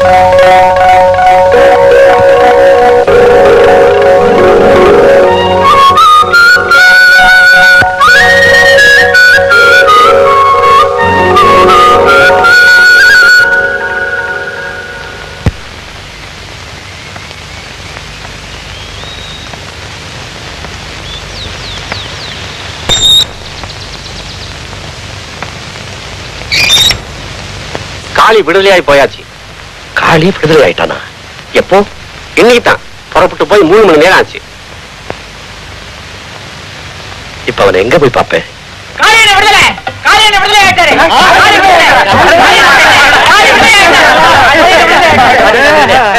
காளி விடுதலையாய் போயாச்சு காளி விடுதலை ஆயிட்டானா எப்போ இன்னைக்கு தான் புறப்பட்டு போய் மூணு மணி நேரம் ஆச்சு இப்ப அவனை எங்க போய் பார்ப்பேன் காளியனை விடுதலை காளியனை விடுதலை ஆயிட்டாரு காளி விடுதலை காளி விடுதலை காளி விடுதலை ஆயிட்டாரு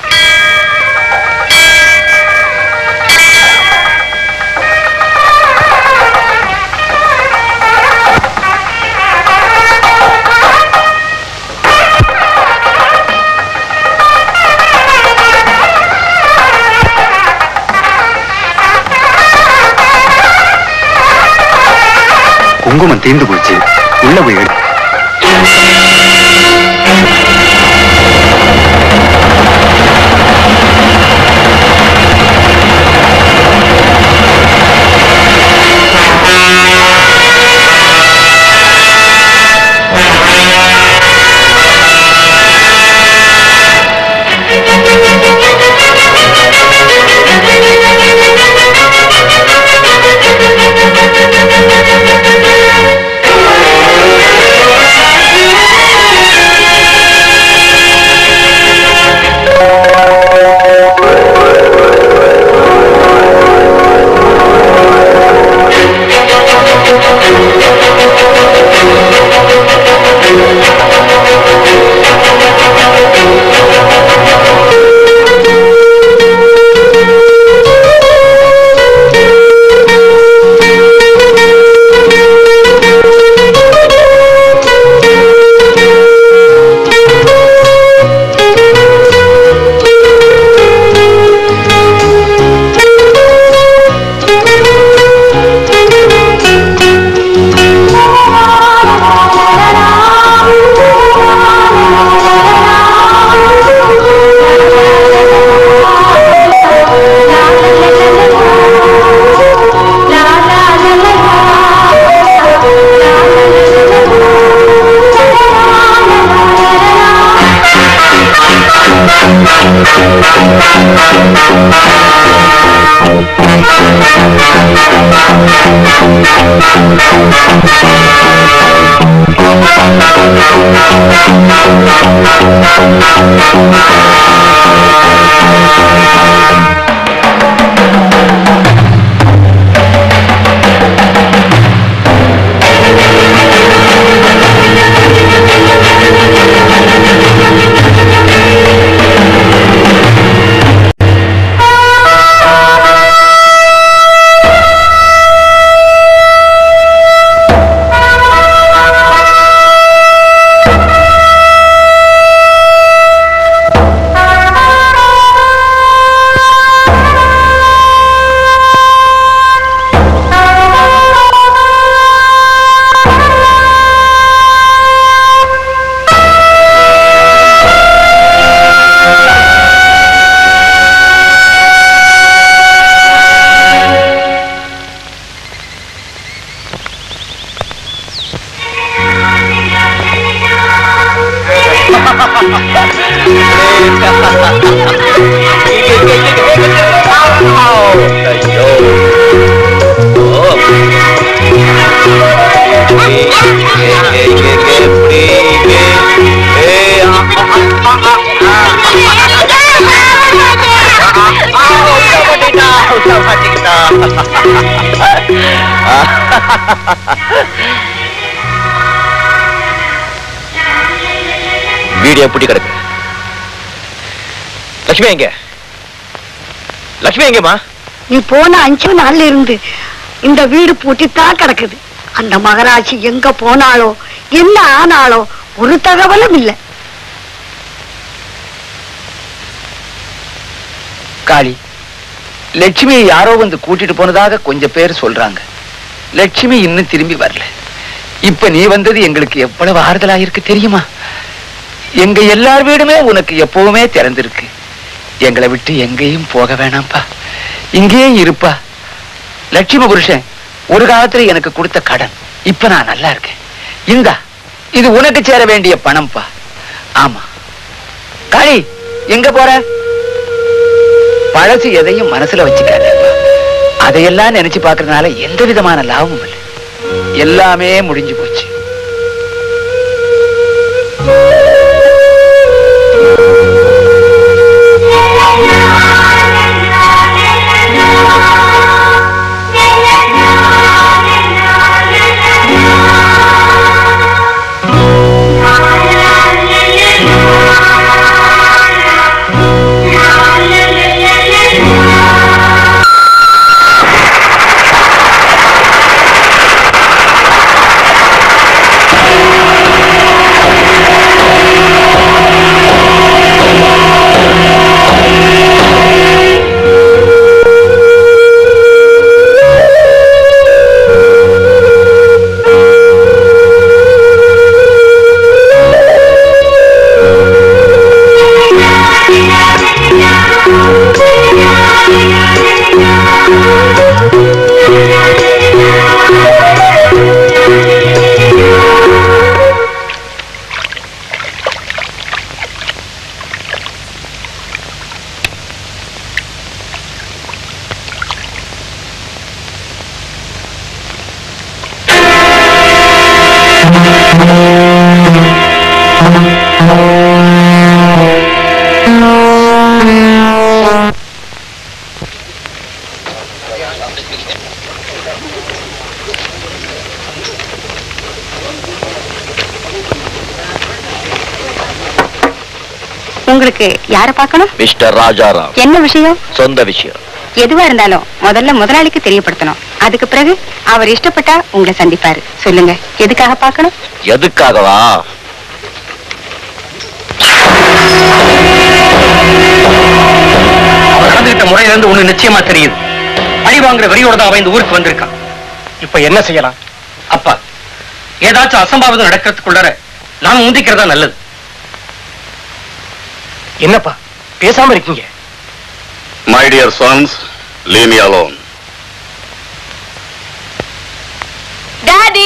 குங்குமம் தீர்ந்து போச்சு உள்ள போய் எடு வீடு எப்படி கிடக்கு லட்சுமி எங்க லட்சுமி எங்கம்மா நீ போன அஞ்சு நாள்ல இருந்து இந்த வீடு பூட்டித்தான் கிடக்குது அந்த மகராட்சி எங்க போனாலோ என்ன ஆனாலோ ஒரு தகவலும் இல்லை காளி லட்சுமியை யாரோ வந்து கூட்டிட்டு போனதாக கொஞ்சம் பேர் சொல்றாங்க லட்சுமி இன்னும் திரும்பி வரல இப்ப நீ வந்தது எங்களுக்கு எவ்வளவு ஆறுதலா இருக்கு தெரியுமா எங்க எல்லார் வீடுமே உனக்கு எப்பவுமே திறந்திருக்கு எங்களை விட்டு எங்கேயும் போக வேணாம்ப்பா இங்கேயே இருப்பா லட்சுமி புருஷன் ஒரு காலத்துல எனக்கு கொடுத்த கடன் இப்ப நான் நல்லா இருக்கேன் இந்தா இது உனக்கு சேர வேண்டிய பணம்ப்பா ஆமா காளி எங்க போற பழசு எதையும் மனசுல வச்சுக்காதப்பா அதையெல்லாம் நினைச்சு பார்க்கறதுனால எந்த விதமான லாபமும் இல்லை எல்லாமே முடிஞ்சு போச்சு உங்களுக்கு யார பார்க்கணும் மிஸ்டர் ராஜாராம் என்ன விஷயம் சொந்த விஷயம் எதுவா இருந்தாலும் முதல்ல முதலாளிக்கு தெரியப்படுத்தணும் அதுக்கு பிறகு அவர் இஷ்டப்பட்டா உங்களை சந்திப்பாரு சொல்லுங்க எதுக்காக பார்க்கணும் எதுக்காகவா அவர் நடந்துகிட்ட முறையில இருந்து ஒண்ணு நிச்சயமா தெரியுது பழி வாங்குற வெறியோட தான் அவன் இந்த ஊருக்கு வந்திருக்கான் இப்ப என்ன செய்யலாம் அப்பா ஏதாச்சும் அசம்பாவிதம் நடக்கிறதுக்குள்ளார நாம முந்திக்கிறதா நல்லது என்னப்பா பேசாம இருக்கீங்க My dear sons, leave me alone. Daddy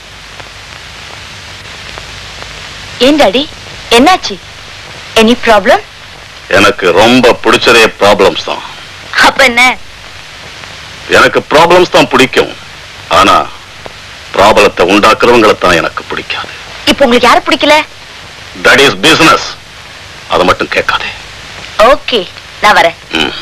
ஏன் டாடி என்னாச்சு எனி ப்ராப்ளம் எனக்கு ரொம்ப பிடிச்சதே ப்ராப்ளம்ஸ் தான் அப்ப என்ன எனக்கு ப்ராப்ளம்ஸ் தான் பிடிக்கும் ஆனா ப்ராப்ளத்தை உண்டாக்குறவங்களை தான் எனக்கு பிடிக்காது இப்போ உங்களுக்கு யாரு பிடிக்கல தட் இஸ் பிசினஸ் அதை மட்டும் கேட்காதே ஓகே நான் வரேன் ம்.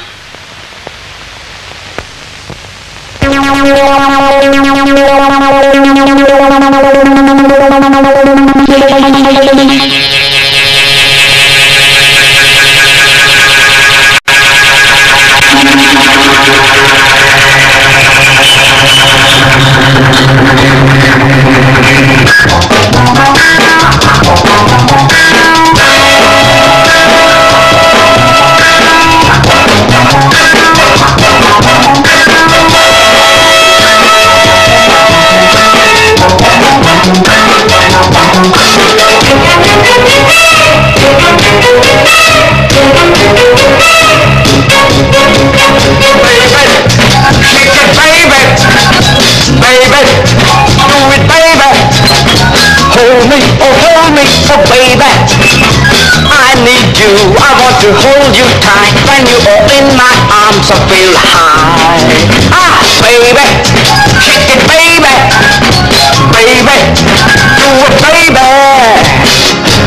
Hold me, oh hold me, oh baby. I need you, I want to hold you tight. When you are in my arms, I feel high. Ah, baby, shake it, baby. Baby, do it, baby.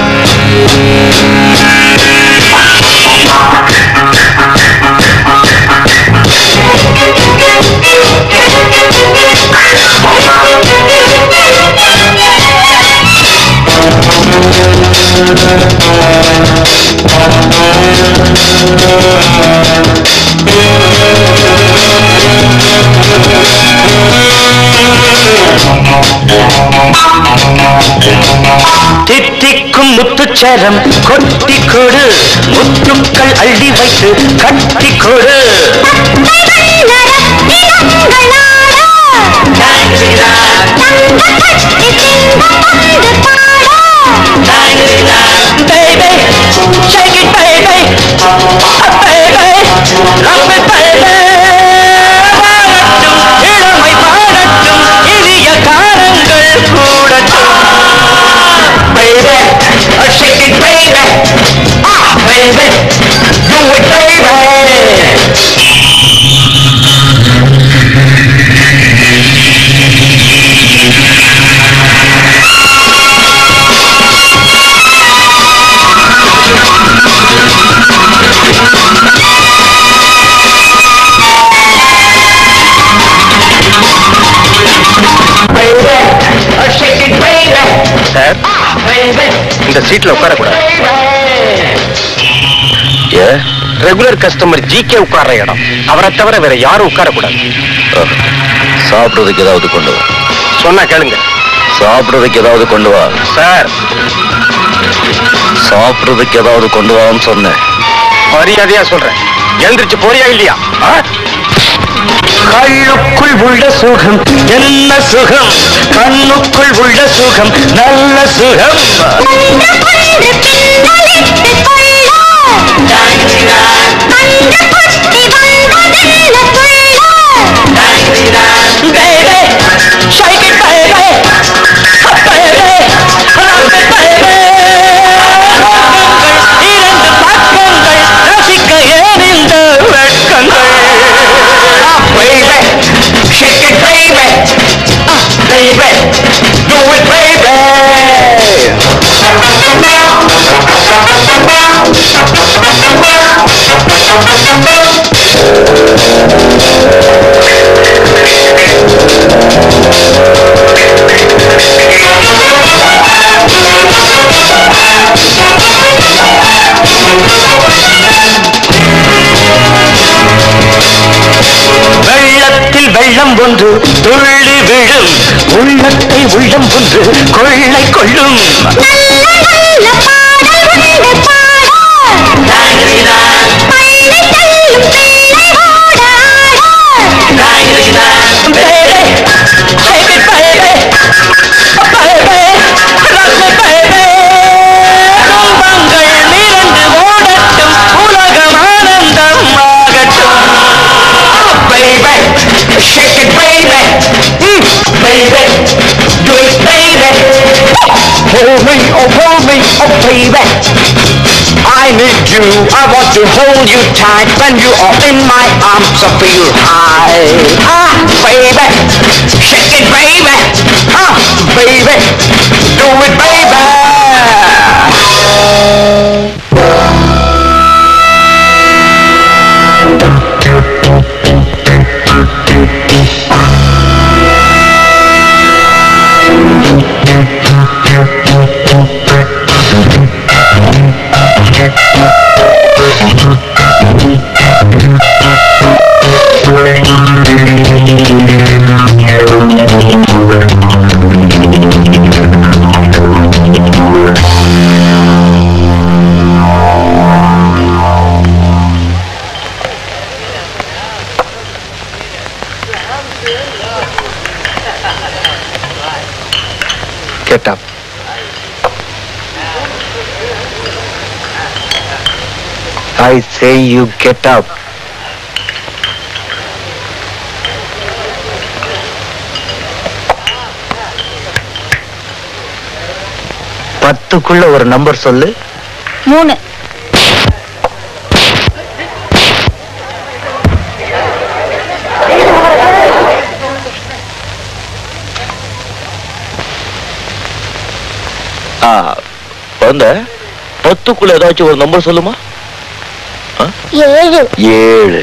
தித்திக்கும் முத்துச்சரம் கொட்டி கொடு முத்துக்கள் அள்ளி வைத்து கட்டி கொடு shake it baby baby love it baby வாழட்டும் இளமை பாடட்டும் இனிய காலங்கள் கூடட்டும் baby shake it baby ah baby do it baby baby shake it baby sir baby இந்த சீட்ல உட்காரக்கூடாது ஏ ரெகுலர் கஸ்டமர் ஜிகே உட்கார்ற இடம் அவரை தவிர வேற யாரும் உட்காரக்கூடாது சாப்பிடுறதுக்கு ஏதாவது கொண்டு வா சொன்னா கேளுங்க சாப்பிடுறதுக்கு ஏதாவது கொண்டு வா சார் சாப்பிடுறதுக்கு ஏதாவது கொண்டு வான்னு சொன்னேன் மரியாதையா சொல்றேன் எழுந்திருச்சு போறியா இல்லையா ஆ? கண்ணுக்குள் உள்ள சுகம் என்ன சுகம் கண்ணுக்குள் உள்ள சுகம் நல்ல சுகம் Baby, shake it baby, baby, love it baby. இரண்டு பக்கங்கள் ரசிக்க ஏன் இந்த வெட்கங்கள் baby, shake it baby, ah, baby, do it baby. வெள்ளத்தில் வெள்ளம் ஒன்று துள்ளி விழும் உள்ளத்தை உள்ளம் ஒன்று கொள்ளை கொள்ளும் Baby, shake it baby, baby, rock it baby. துன்பங்கள் நிறைந்து ஓடட்டும் உலகம் ஆனந்தமாகட்டும் baby, shake it, baby, mm, baby, do it, baby. Hold me, oh, hold me, oh, baby. I need you, I want to hold you tight when you are in my arms. I feel high. Ah, baby, shake it, baby. Ah, baby, do it, baby. Get up. I say you get up. பத்துக்குள்ள ஒரு number சொல்லு மூணு ஆ குழந்தை பத்துக்குள்ள ஏதாச்சும் ஒரு number சொல்லுமா ஏழு ஏழு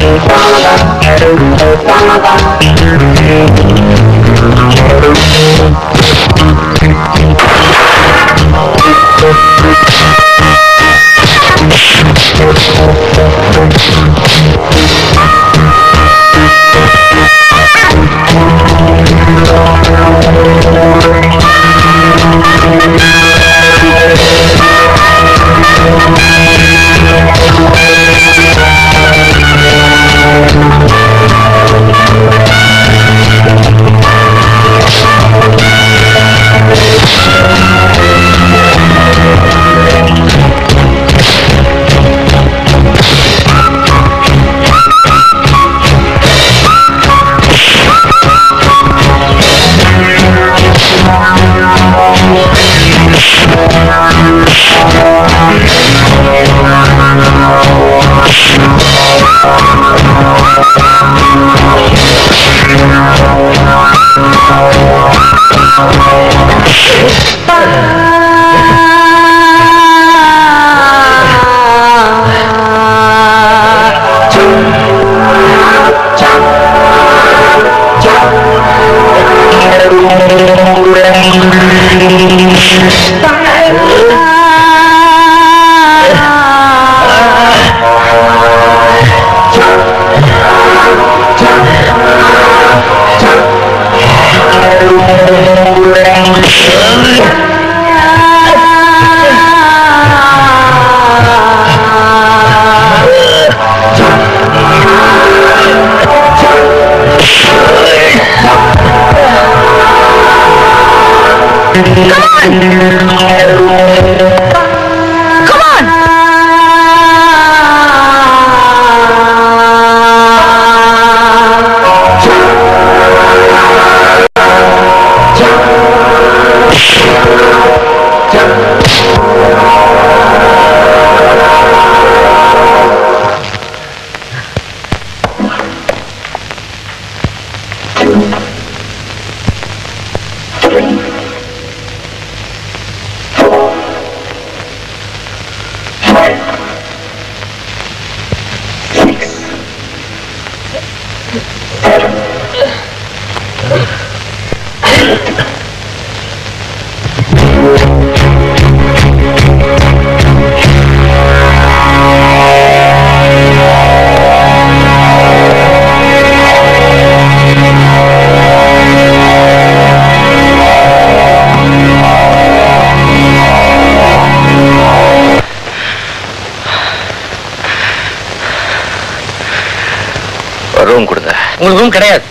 room கொடுங்க உங்களுக்கு ரூம் கிடையாது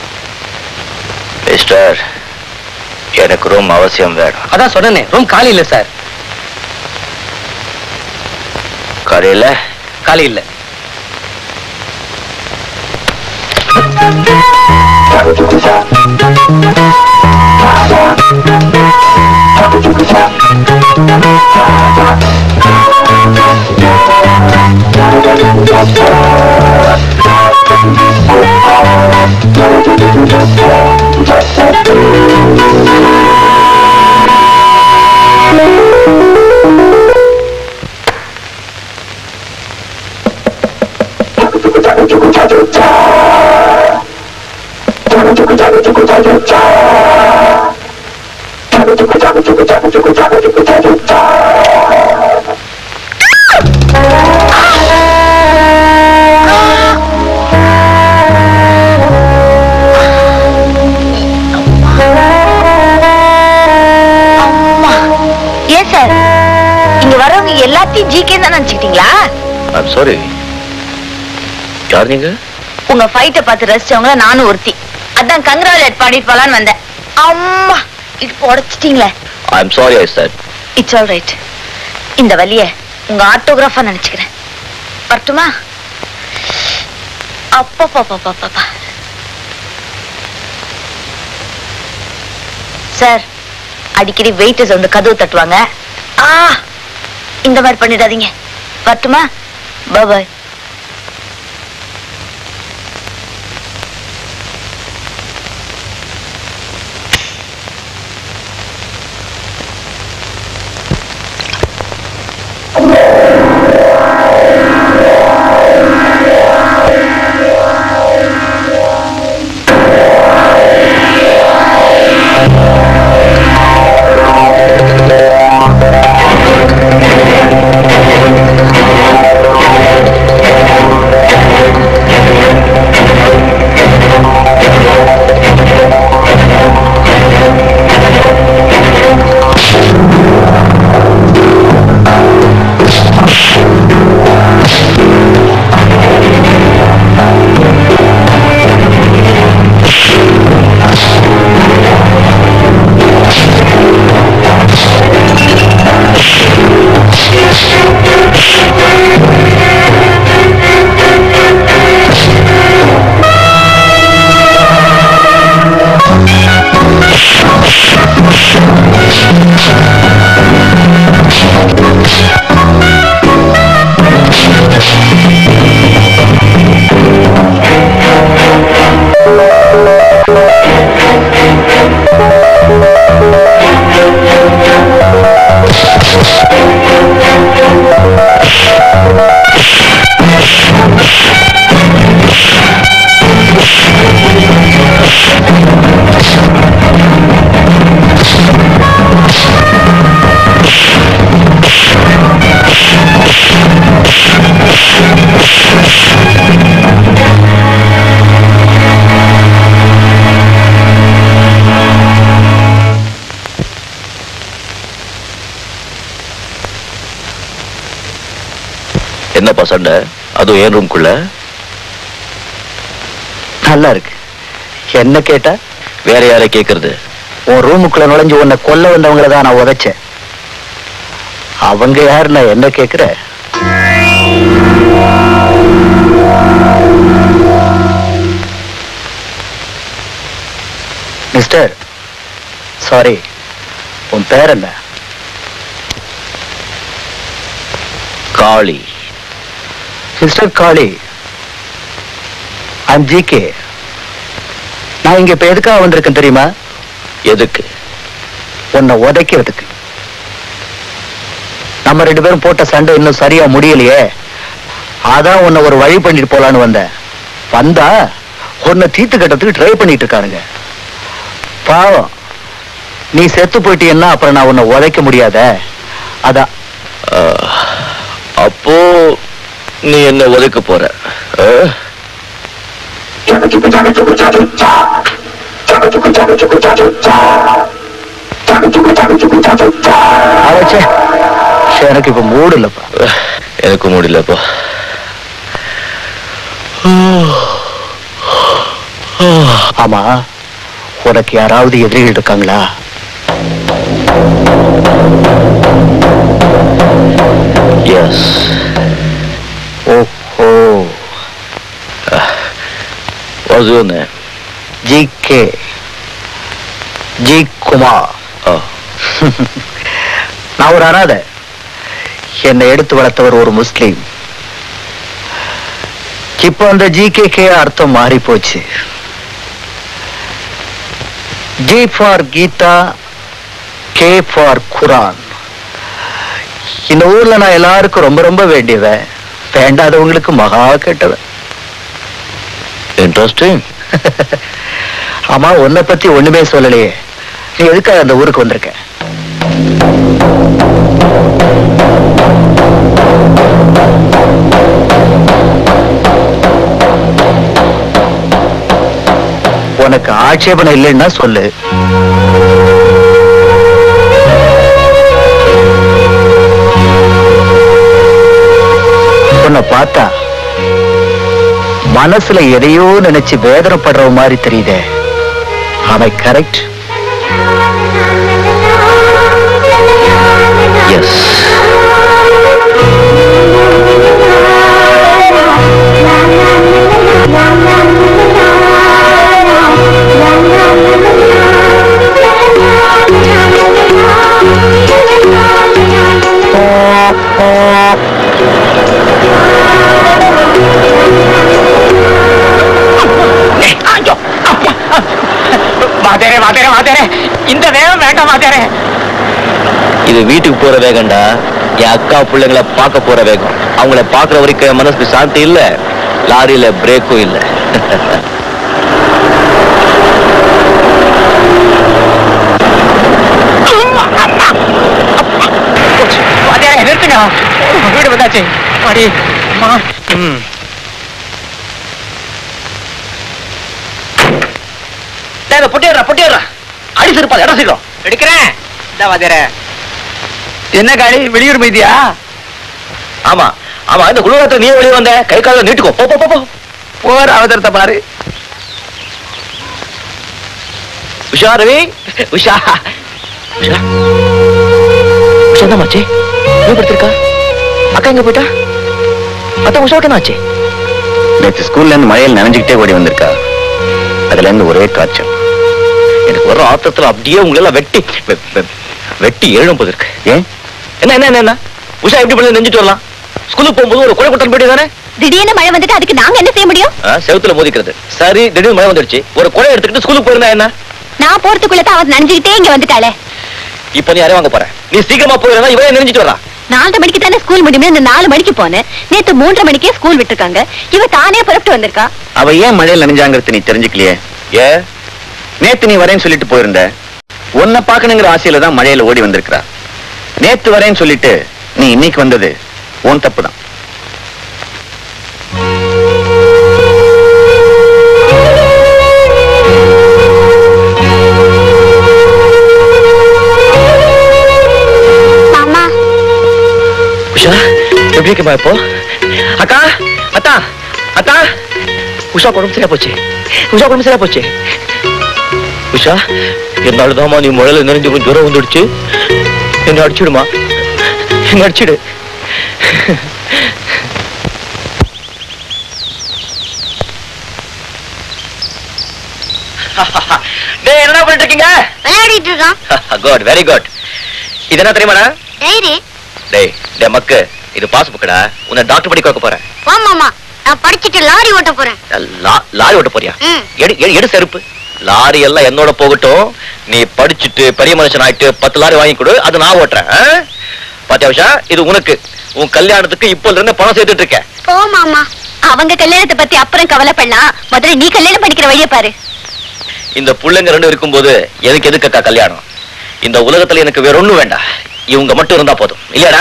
மிஸ்டர் எனக்கு ரூம் அவசியம் வேணும் அதான் சொன்னேனே ரூம் காலி இல்ல சார் காலையில் காலி இல்ல ஏன் சார் இங்க வரவங்க எல்லாத்தையும் ஜிகே தான் நினைச்சுக்கிட்டீங்களா ஐம் சாரி யார் நீங்க உங்க ஃபைட்டை பார்த்து ரசிச்சவங்கள நானும் ஒருத்தி அதான் கங்க்ராலேட் பாடிட்டு போலான்னு வந்தேன் அம்மா இடுப்பு உடைச்சிட்டீங்களே I'm sorry I sir it's all right இந்த வலிய உங்க ஆட்டோகிராஃபா நினைச்சுக்கிறேன் வரட்டுமா அப்பப்பா சார் அடிக்கடி வெயிட்டர்ஸ் வந்து கதவு தட்டுவாங்க ஆ இந்த மாதிரி பண்ணிடாதீங்க வரட்டுமா பாய் சண்டை அதுவும் என் ரூம்குள்ள நல்லா இருக்கு என்ன கேட்டா வேற யாரை கேக்குறது உன் ரூமுக்குள்ள நுழைஞ்சு உன்னை கொல்ல வந்தவங்கள தான் நான் உதைச்சேன் அவங்க யாரு நான் என்ன கேக்குற மிஸ்டர் சாரி உன் பேர் என்ன Kali mister Kali I'm G K நான் இங்க இப்ப எதுக்காக வந்திருக்கேன் தெரியுமா எதுக்கு உன்னை உதைக்கிறதுக்கு நம்ம ரெண்டு பேரும் போட்ட சண்டை இன்னும் சரியா முடியலையே அதான் உன்னை ஒரு வழி பண்ணிட்டு போலான்னு வந்தேன் வந்தா உன்னை தீத்து கட்டத்துக்கு ட்ரை பண்ணிட்டு இருக்கானுங்க பாவம் நீ செத்து போயிட்டீன்னா அப்புறம் நான் உன்னை உதைக்க முடியாத அதான் ஆஹ், அப்போ நீ என்ன ஒதுக்க போற ஆ? அவச்சே எனக்கு இப்ப மூடு இல்லப்பா எனக்கு முடியலப்பா ஆமா உனக்கு யாராவது எதிரிகள் இருக்காங்களா எஸ் ஓஹோ what's your name G K G Kumar ஓ நான் ஒரு அனாதை என்னை எடுத்து வளர்த்தவர் ஒரு முஸ்லீம் இப்போ அந்த ஜி கே அர்த்தம் மாறி போச்சு G for Geeta K for Quran இந்த ஊர்ல நான் எல்லாருக்கும் ரொம்ப ரொம்ப வேண்டியவன் வேண்டாதவங்களுக்கு மகா கெட்டவன் இன்ட்ரெஸ்டிங் ஆமா உன்னை பத்தி ஒண்ணுமே சொல்லலையே நீ எதுக்காக அந்த ஊருக்கு வந்திருக்க உனக்கு ஆட்சேபணம் இல்லைன்னா சொல்லு உன்னை பார்த்தா மனசுல எதையோ நினைச்சு வேதனைப்படுற மாதிரி தெரியுதே அவை கரெக்ட் எஸ் வாதேரே வாதேரே வாதேரே இந்த வேகம் வேண்டாம் வாதேரே இது வீட்டுக்கு போற வேகம்டா என் அக்கா பிள்ளைங்களை பார்க்க போற வேகம் அவங்கள பார்க்குற வரைக்கும் என் மனசுக்கு சாந்தி இல்ல லாரியில பிரேக்கும் இல்ல வாதேரே நிறுத்துங்க வீடு வந்தாச்சு அடி அம்மா ம் டேய் பொட்டிடுறா பொட்டிடுறா அடி சிறுப்பா இடம் சீக்கிரம் எடுக்கிறேன் இந்த வாதேரே என்ன காளி வெளியூர் மீதியா ஆமா ஆமா இந்த குளிரத்துல நீ வெளியே வந்த கை கால நீட்டுக்கோ போ போ, போ போ போர் அவசரத்தை பாரு உஷா ரவி உஷா உஷா உஷா என்ன மாச்சு ஏன் படுத்திருக்கா அக்கா எங்க போயிட்டா அத்தா உஷாவுக்கு என்ன ஆச்சு நேற்று ஸ்கூல்ல இருந்து மழையில் நனைஞ்சுக்கிட்டே ஓடி வந்திருக்கா அதுல இருந்து ஒரே காய்ச்சல் எனக்கு வர ஆத்தத்துல அப்படியே உங்களை எல்லாம் வெட்டி வெ- வெ- வெட்டி எழும் போது இருக்கு ஏன் என்ன என்ன என்ன என்ன உஷா எப்படி பண்ணி நெஞ்சிட்டு வரலாம் ஸ்கூலுக்கு போகும்போது ஒரு குறை கொடுத்தல் போயிட்டு தானே திடீர்னு மழை வந்துட்டு அதுக்கு நாங்க என்ன செய்ய முடியும் செவுத்துல மோதிக்கிறது சரி திடீர்னு மழை வந்துடுச்சு ஒரு குறை எடுத்துக்கிட்டு ஸ்கூலுக்கு போயிருந்தா என்ன நான் போறதுக்குள்ள தான் அவ நனைஞ்சுக்கிட்டே இங்க வந்துட்டாளே இப்ப நீ யாரையும் வாங்க போற நீ சீக்கிரமா போயிருந்தா இவன் நெஞ்சிட்டு வரா நாலரை மணிக்கு தானே ஸ்கூல் முடியுமே இந்த நாலு மணிக்கு போனேன் நேத்து மூன்றரை மணிக்கே ஸ்கூல் விட்டுருக்காங்க இவ தானே புறப்பட்டு வந்திருக்கா அவ ஏன் மழையில் நனைஞ்சாங்கிறது நீ தெரிஞ்சுக்கலையே ஏ நேத்து நீ வரேன்னு சொல்லிட்டு போயிருந்த உன்னை பார்க்கணுங்கிற ஆசையில தான் மழையில ஓடி வந்திருக்கிறா நேத்து வரேன்னு சொல்லிட்டு நீ இன்னைக்கு வந்தது உன் தப்பு தான் மாமா உஷா எப்படி இருக்குமா இப்போ அக்கா அத்தா அத்தா உஷா குழம்பு சரியா போச்சு உஷா குழம்பு சரியா போச்சு உஷா என்னாலதாம்மா நீ முழல நிறைஞ்சு கொஞ்சம் ஜுரம் வந்துடுச்சு என்ன அடிச்சிடுமா என்ன அடிச்சிடு டேய் என்ன பண்ணிட்டு இருக்கீங்க விளையாடிட்டு இருக்கான் குட் வெரி குட் இது என்ன தெரியுமாடா டைரி டேய் டேய் மக்கு இது பாஸ் புக்கடா உன்னை டாக்டர் படிக்க வைக்க போறேன் ஆமாமா நான் படிச்சுட்டு லாரி ஓட்ட போறேன் லா- லாரி ஓட்ட போறியா ம். எடு எடு எடு செருப்பு லாரி எல்லாம் என்னோட போகட்டும் நீ படிச்சுட்டு பெரிய மனுஷன் ஆயிட்டு பத்து லாரி வாங்கி கொடு அது நான் ஓட்டுறேன் ஆ? பாத்தியா விஷா இது உனக்கு உன் கல்யாணத்துக்கு இப்போல இருந்து பணம் சேர்த்துட்டு இருக்கேன் போ மாமா அவங்க கல்யாணத்தை பத்தி அப்புறம் கவலைப்படலாம் முதல்ல நீ கல்யாணம் பண்ணிக்கிற வழியை பாரு இந்த புள்ளைங்க ரெண்டும் இருக்கும்போது எனக்கு எதுக்கக்கா கல்யாணம் இந்த உலகத்துல எனக்கு வேற ஒண்ணும் வேண்டாம் இவங்க மட்டும் இருந்தா போதும் இல்லையாடா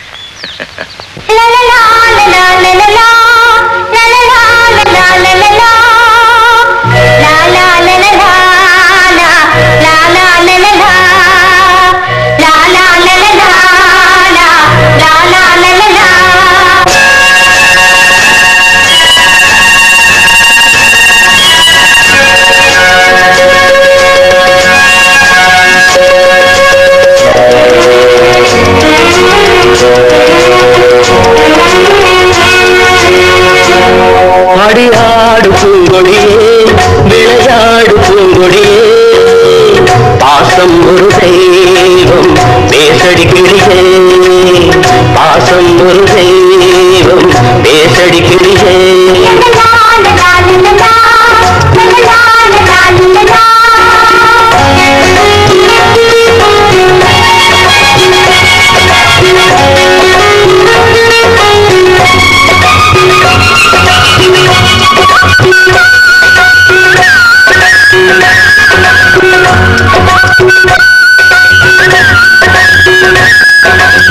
அடியாடு பூங்கொடியே விளையாடு பூங்கொடியே பாசம் ஒரு தெய்வம் பேசடி கிளியே பாசம் ஒரு தெய்வம் பேசடி கிளியே la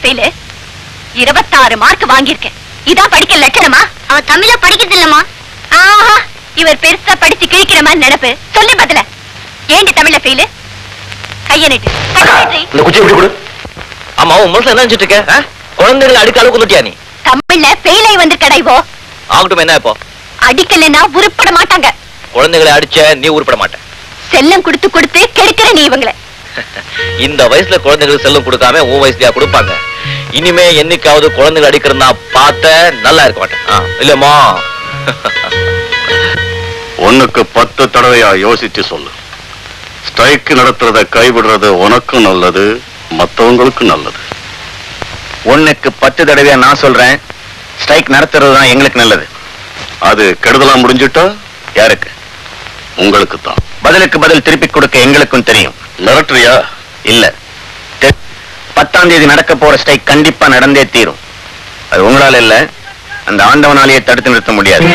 ஃபெயிலு இருபத்தாறு மார்க் வாங்கியிருக்கேன் இதான் படிக்க லட்சணமா அவ தமிழ படிக்கிறது இல்லம்மா ஆஹா இவர் பெருசா படிச்சு கிழிக்கிற மாதிரி நினைப்பு சொல்லி பதில ஏண்டி தமிழ்ல ஃபெயிலு கைய நீட்டு கைய நீட்டு. இந்த குச்சி எப்படி கொடு ஆமா உன் மனசுல என்ன நினைச்சிட்டு இருக்க ஆ? குழந்தைகளை அடிக்க அளவுக்கு வந்துட்டியா நீ தமிழ்ல ஃபெயிலை வந்திருக்கடா இப்போ ஆகட்டும் என்ன இப்போ அடிக்கலைன்னா உருப்பட மாட்டாங்க குழந்தைகளை அடிச்ச நீ உருப்பட மாட்ட செல்லம் கொடுத்து கொடுத்து கெடுக்கிற நீ இவங்களை இந்த வயசுல குழந்தைகளுக்கு செல்லம் கொடுக்காம உன் வயசுலயா கொடுப்பாங்க இனிமே என்னைக்காவது குழந்தைகள் அடிக்கிறது நான் பார்த்த நல்லா இருக்க மாட்டேன் ஆ, இல்லம்மா ஒண்ணுக்கு பத்து தடவையா யோசிச்சு சொல்லு ஸ்ட்ரைக் நடத்துறத கைவிடுறது உனக்கும் நல்லது மத்தவங்களுக்கும் நல்லது ஒண்ணுக்கு பத்து தடவையா நான் சொல்றேன் ஸ்ட்ரைக் நடத்துறது தான் எங்களுக்கு நல்லது அது கெடுதலா முடிஞ்சிட்டா யாருக்கு உங்களுக்கு தான் பதிலுக்கு பதில் திருப்பி கொடுக்க எங்களுக்கும் தெரியும் மிரட்டுறியா இல்ல தெ- பத்தாம் தேதி நடக்க போற ஸ்ட்ரைக் கண்டிப்பா நடந்தே தீரும் அது உங்களால இல்ல அந்த ஆண்டவனாலேயே தடுத்து நிறுத்த முடியாது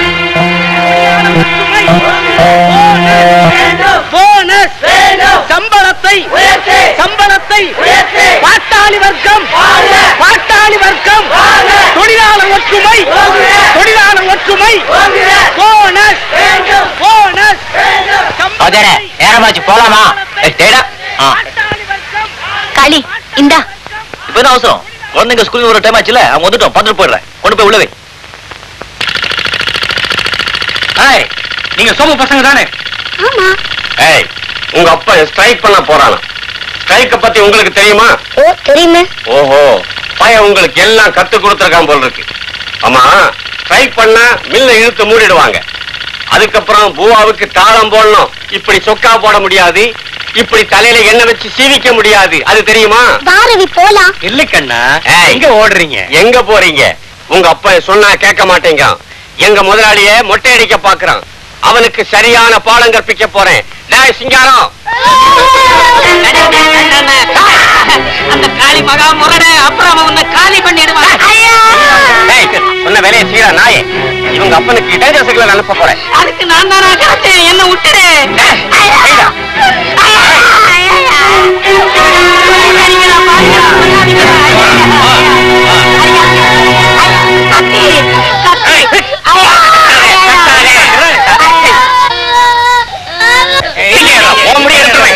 போனஸ் சம்பளத்தை சம்பளத்தை பாட்டாளி வர்க்கம் பாட்டாளி வர்க்கம் தொழிலாளர் ஒற்றுமை தொழிலாளர் ஒற்றுமை போனஸ் போனஸ் நேரமாச்சு போலாமா தேடா களி இந்தா இப்ப என்ன அவசரம் குழந்தைங்க ஸ்கூல் வர டைம் ஆச்சுல அவங்க வந்துட்டோம் பார்த்துட்டு போயிடுறேன் கொண்டு போய் உள்ளவே ஏய், நீங்க சோமு பசங்க தானே ஆமா ஏய் உங்க அப்பா ஸ்ட்ரைக் பண்ண போறானா ஸ்ட்ரைக்க பத்தி உங்களுக்கு தெரியுமா ஓ தெரியுமே ஓஹோ பையன் உங்களுக்கு எல்லாம் கத்து கொடுத்துருக்கான் போல இருக்கு ஆமா ஸ்ட்ரைக் பண்ணா மில்ல இழுத்து மூடிடுவாங்க அதுக்கப்புறம் பூவாவுக்கு தாளம் போடணும் இப்படி சொக்கா போட முடியாது இப்படி தலையில எண்ணெய் வச்சு சீவிக்க முடியாது அது தெரியுமா பாரதி போலாம் இல்ல கண்ணா ஏய். எங்க ஓடுறீங்க எங்க போறீங்க உங்க அப்பா சொன்னா கேட்க மாட்டேங்க எங்க முதலாளிய மொட்டை அடிக்க பாக்குறான் அவனுக்கு சரியான பாடம் கற்பிக்க போறேன் டேய் சிங்காரம் அந்த காளி மகா முரட அப்புறம் அவன் உன்னை காலி பண்ணிடுவான் டேய், சொன்ன வேலையை செய்யற நாயே இவங்க அப்பனுக்கு இடைஞ்சல் சிக்னல் அனுப்ப போறேன் அதுக்கு நான் தானா காத்தேன் என்ன விட்டுடு டேய், செய்டா. ஏய், இங்க இரு, உன் முடிய எடுத்துருவேன்.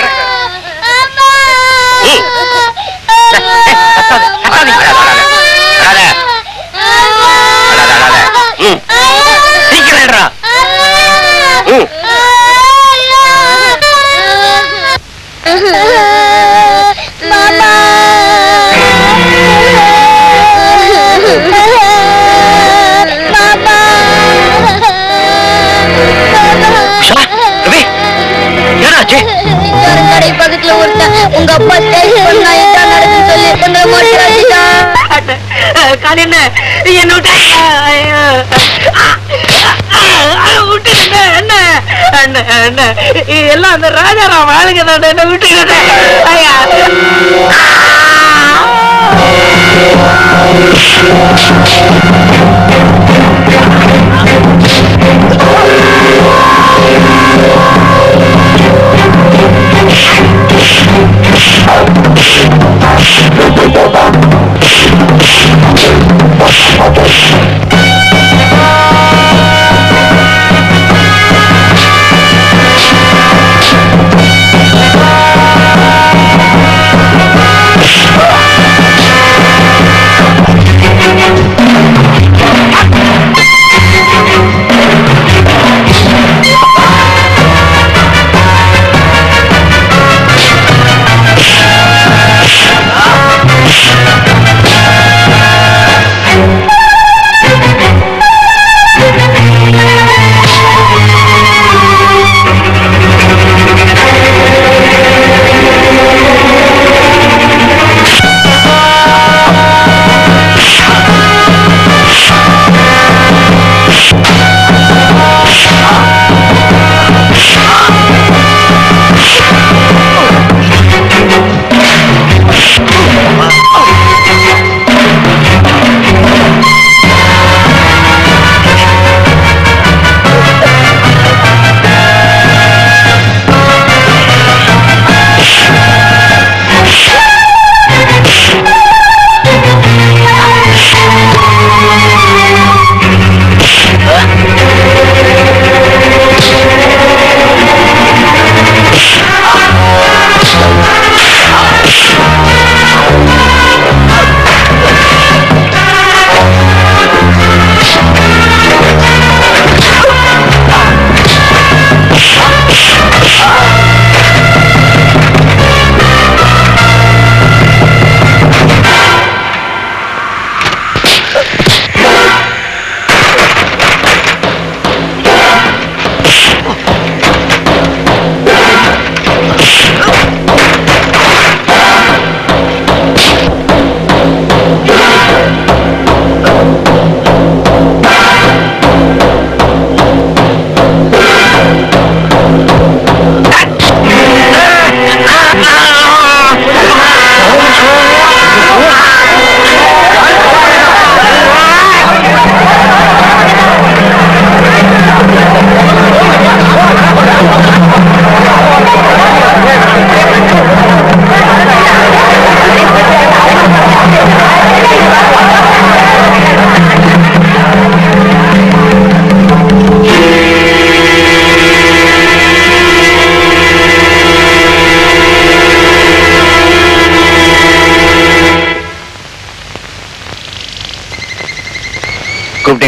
ம். கத்தாதீங்க. அழாத, அழாத. அழாத, அழாத. ம். சீக்கிரம் எடுறா. ம். மாமா மாமா உஷா ரவி ஏனாச்சு கடை பக்கத்துல ஒருத்தன் உங்க அப்பா ஸ்டேஜ் பண்ணா என்ன நடந்து சொல்லி எங்களை மாட்டாடிட்டான் காலின என்ன விட்டு ஐயோ. விட்டுடுங்க என்ன என்ன என்ன எல்லாம் அந்த ராஜாராம் ஆளுங்க தான் என்ன விட்டுடுங்க ஐயா ஆ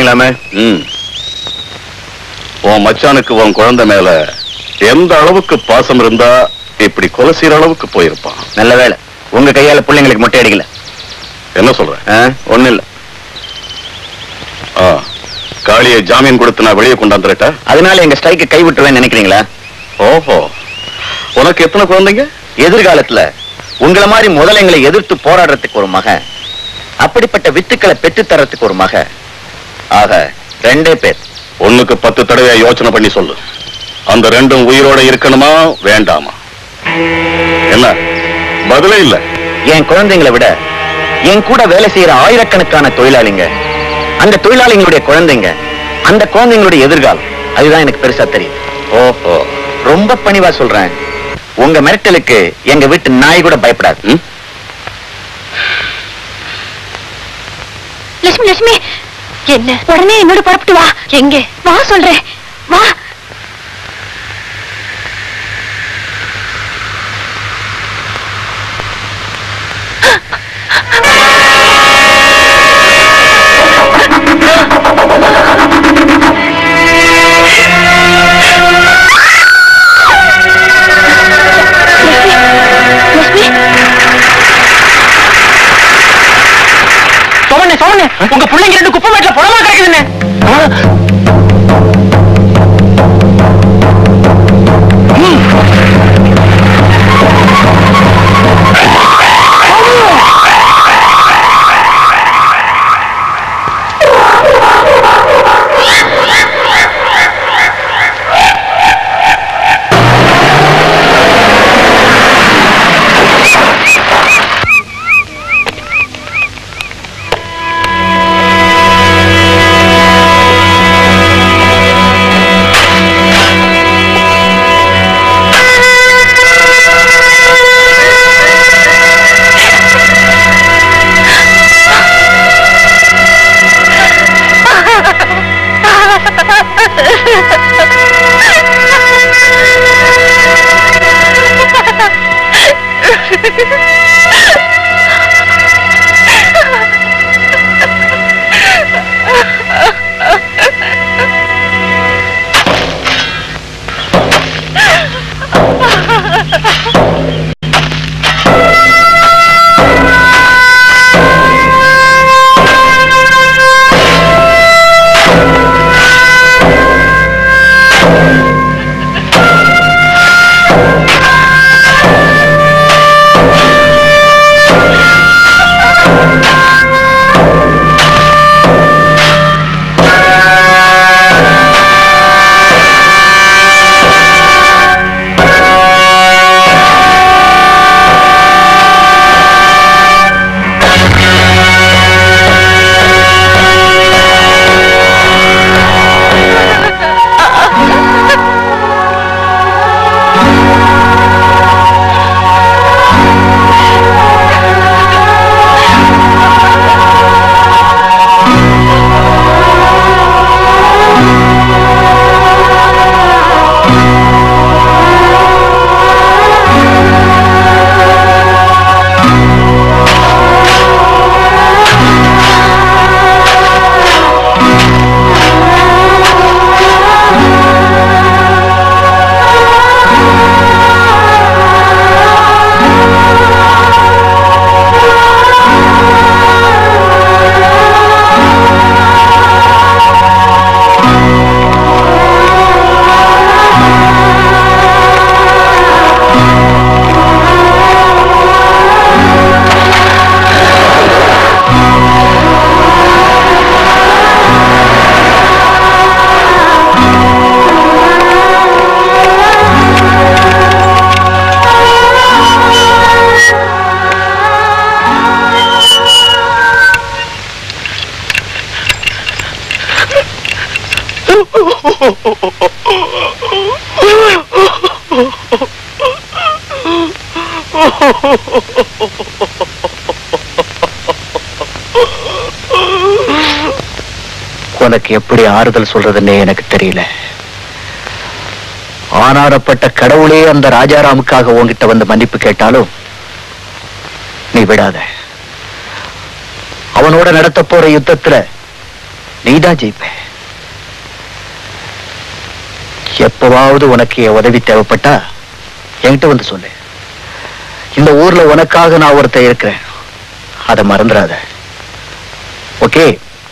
ஆரம்பிக்கலாமே ம் உன் மச்சானுக்கு உன் குழந்தை மேல எந்த அளவுக்கு பாசம் இருந்தா இப்படி கொலை செய்யற அளவுக்கு போயிருப்பான் நல்ல வேலை உங்க கையால பிள்ளைங்களுக்கு மொட்டை அடிக்கல என்ன சொல்ற ஆ, ஒண்ணும் இல்ல ஆ, காளியை ஜாமீன் கொடுத்து நான் வெளியே கொண்டாந்துட்டா அதனால எங்க ஸ்ட்ரைக்கு கை விட்டுருவேன்னு நினைக்கிறீங்களா ஓஹோ உனக்கு எத்தனை குழந்தைங்க எதிர்காலத்துல உங்கள மாதிரி முதலைங்களை எதிர்த்து போராடுறதுக்கு ஒரு மகன் அப்படிப்பட்ட வித்துக்களை பெற்று தர்றதுக்கு ஒரு மக ஆக ரெண்டே பேர் ஒண்ணுக்கு பத்து தடவை யோசனை பண்ணி சொல்லு அந்த ரெண்டும் உயிரோட இருக்கணுமா வேண்டாமா என்ன பதிலே இல்ல என் குழந்தைங்களை விட என் கூட வேலை செய்யற ஆயிரக்கணக்கான தொழிலாளிங்க அந்த தொழிலாளிங்களுடைய குழந்தைங்க அந்த குழந்தைங்களுடைய எதிர்காலம் அதுதான் எனக்கு பெருசா தெரியுது ஓஹோ ரொம்ப பணிவா சொல்றேன் உங்க மிரட்டலுக்கு எங்க வீட்டு நாய் கூட பயப்படாது ம்? லட்சுமி லட்சுமி என்ன உடனே என்னோட புறப்பட்டு வா எங்க வா சொல்றேன் வா லட்சுமி சோமண்ணே சோமண்ணே உங்க பிள்ளைங்க ரெண்டு குப்பை மேட்ல புடமா கிடைக்குதுண்ணே உனக்கு எப்படி ஆறுதல் சொல்றதுன்னே எனக்கு தெரியல ஆனாரப்பட்ட கடவுளே அந்த ராஜாராமுக்காக உன்கிட்ட வந்து மன்னிப்பு கேட்டாலும் நீ விடாத அவனோட நடத்த போற யுத்தத்துல நீதான் ஜெயிப்ப எப்பவாவது உனக்கு என் உதவி தேவைப்பட்டா என்கிட்ட வந்து சொல்லு இந்த ஊர்ல உனக்காக நான் ஒருத்தன் இருக்கிறேன் அதை மறந்துடாத ஓகே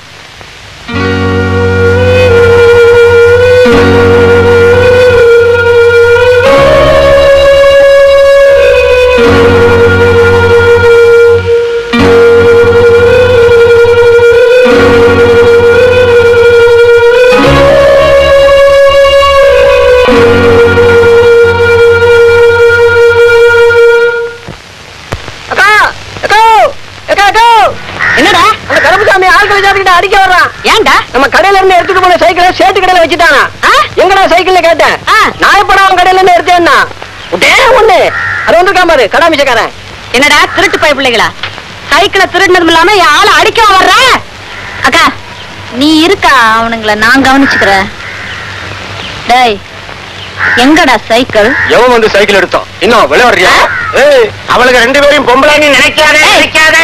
அக்கா அக்கா அக்கா அக்கா என்னடா அந்த கருப்புசாமி ஆட்களை சாப்பிட்டு அடிக்க வர்றான் ஏன்டா நம்ம கடையில இருந்து எடுத்துட்டு போன சைக்கிளை சேட்டு கடையில வச்சுட்டானா எங்கடா சைக்கிள்ல கேட்டேன் நான் எப்படா அவன் கடையில இருந்து எடுத்தேன்னா விட்டே ஒண்ணு அது வந்திருக்கான் பாரு கடாமிச்சக்காரன் என்னடா திருட்டு பய பிள்ளைகளா சைக்கிளை திருடினதும் இல்லாம என் ஆளை அடிக்க வர்ற அக்கா நீ இருக்கா அவனுங்கள நான் கவனிச்சுக்கிறேன் டேய் எங்கடா சைக்கிள் எவன் வந்து சைக்கிள் எடுத்தோம் இன்னும் விளையாடுறியா ஏய் அவளுக்கு ரெண்டு பேரையும் பொம்பளை நீ நினைக்காதே நினைக்காதே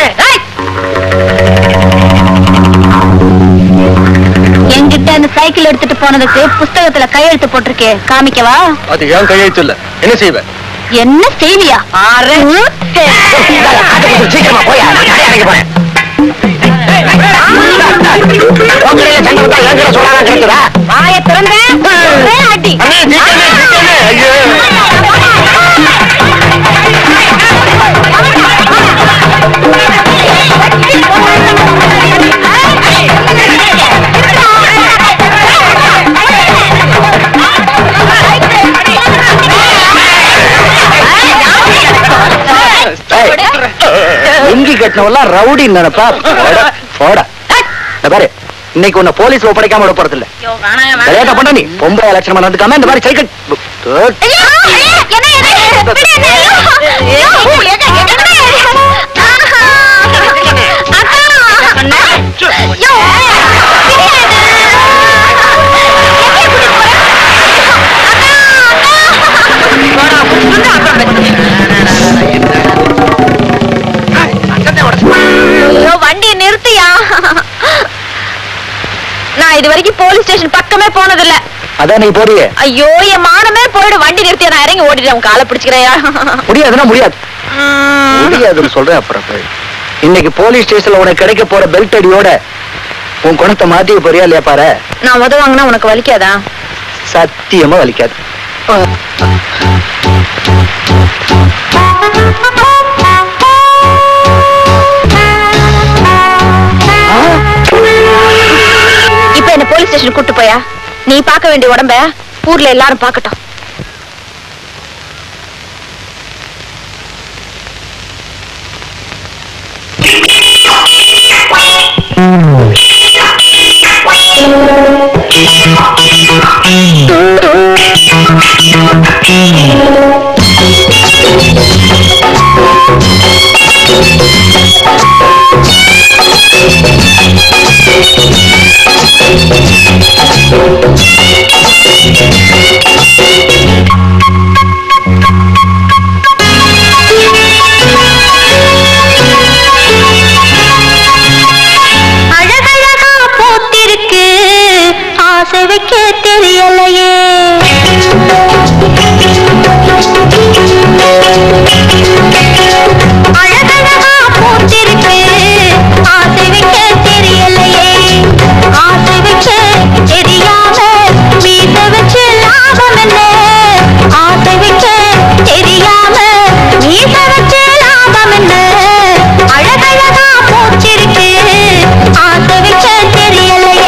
என்கிட்ட அந்த சைக்கிள் எடுத்துட்டு போனதுக்கு புஸ்தகத்துல கையெழுத்து போட்டிருக்கே காமிக்கவா அது ஏன் கையெழுத்து இல்ல என்ன செய்வேன் என்ன செய்வியா சீக்கிரமா போய் அடைக்க போறேன் வாய திறந்த ஒரே அடி எங்கி கட்டினவெல்லாம் ரவுடி நினைப்பா போடா, போடா இந்த பாரு இன்னைக்கு உன்னை போலீஸ்ல ஒப்படைக்காம விட போறது இல்ல விளையாட்ட பண்ண நீ பொம்பளை லட்சணமா நடந்துக்காம இந்த மாதிரி சைக்கிள் வண்டியை நிறுத்தியா நான் இது வரைக்கும் போலீஸ் ஸ்டேஷன் பக்கமே போனதில்ல அதான் நீ போறியே ஐயோ என் மானமே போயிடு வண்டி நிறுத்தியா நான் இறங்கி ஓடிடுறேன் உன் காலை பிடிச்சுக்கிறையா முடியாதுன்னா முடியாது முடியாதுன்னு சொல்றேன் அப்புறம் போய். இன்னைக்கு போலீஸ் ஸ்டேஷன்ல உனக்கு கிடைக்க போற பெல்ட் அடியோட உன் குணத்தை மாத்தி போறியா இல்லையா பாரு நான் உத வாங்கினா உனக்கு வலிக்காதா சத்தியமா வலிக்காது இப்ப என்ன போலீஸ் ஸ்டேஷன் கூட்டு போயா நீ பார்க்க வேண்டிய உடம்ப ஊர்ல எல்லாரும் பார்க்கட்டும் அழகழகா பூத்திருக்கு ஆசை வைக்க தெரியலையே அழகழகா பூத்திருக்கு ஆசை வைக்க தெரியலையே ஆசை வைக்க தெரியாம வீச வச்சு லாபம் என்ன ஆசை வைக்க தெரியாம வீச வச்சு லாபம் என்ன அழகழகா பூத்திருக்கு ஆசை வைக்க தெரியலையே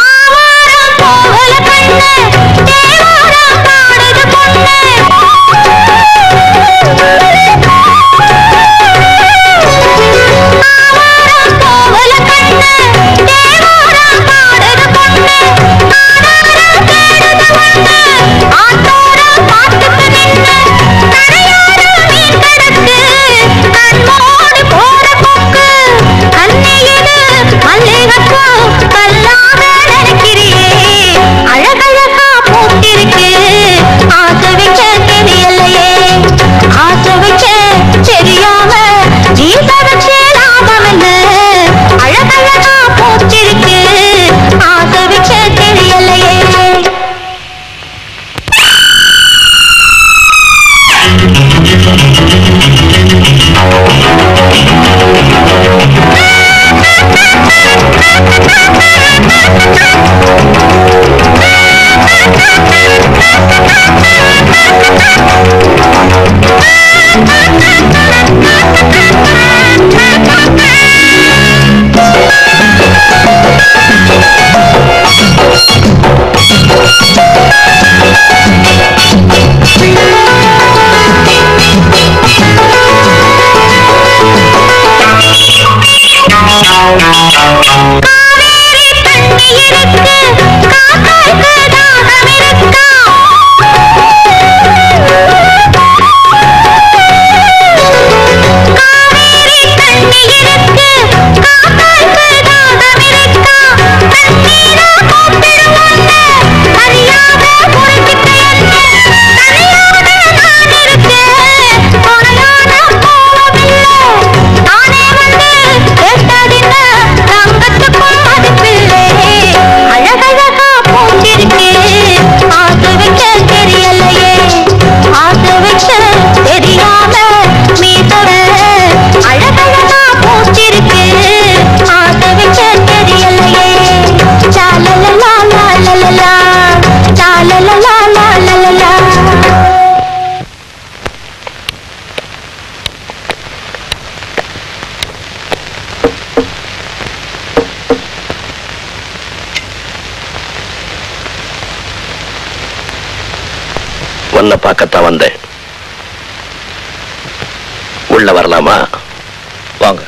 ஆவாரம் போகல கண்ணு தேவாரம் பாடுது பொண்ணு அழகழகா பூச்சிருக்கு ஆசை வைக்க தெரியலையே ஆசை வைக்க தெரியாம மீசவ அழகழகா பூச்சிருக்கு ஆசை வைக்க தெரியலையே லாலலலா லாலலலா லாலலலா லாலலலா உன்னை பார்க்கத்தான் வந்தேன் உள்ள வரலாமா வாங்க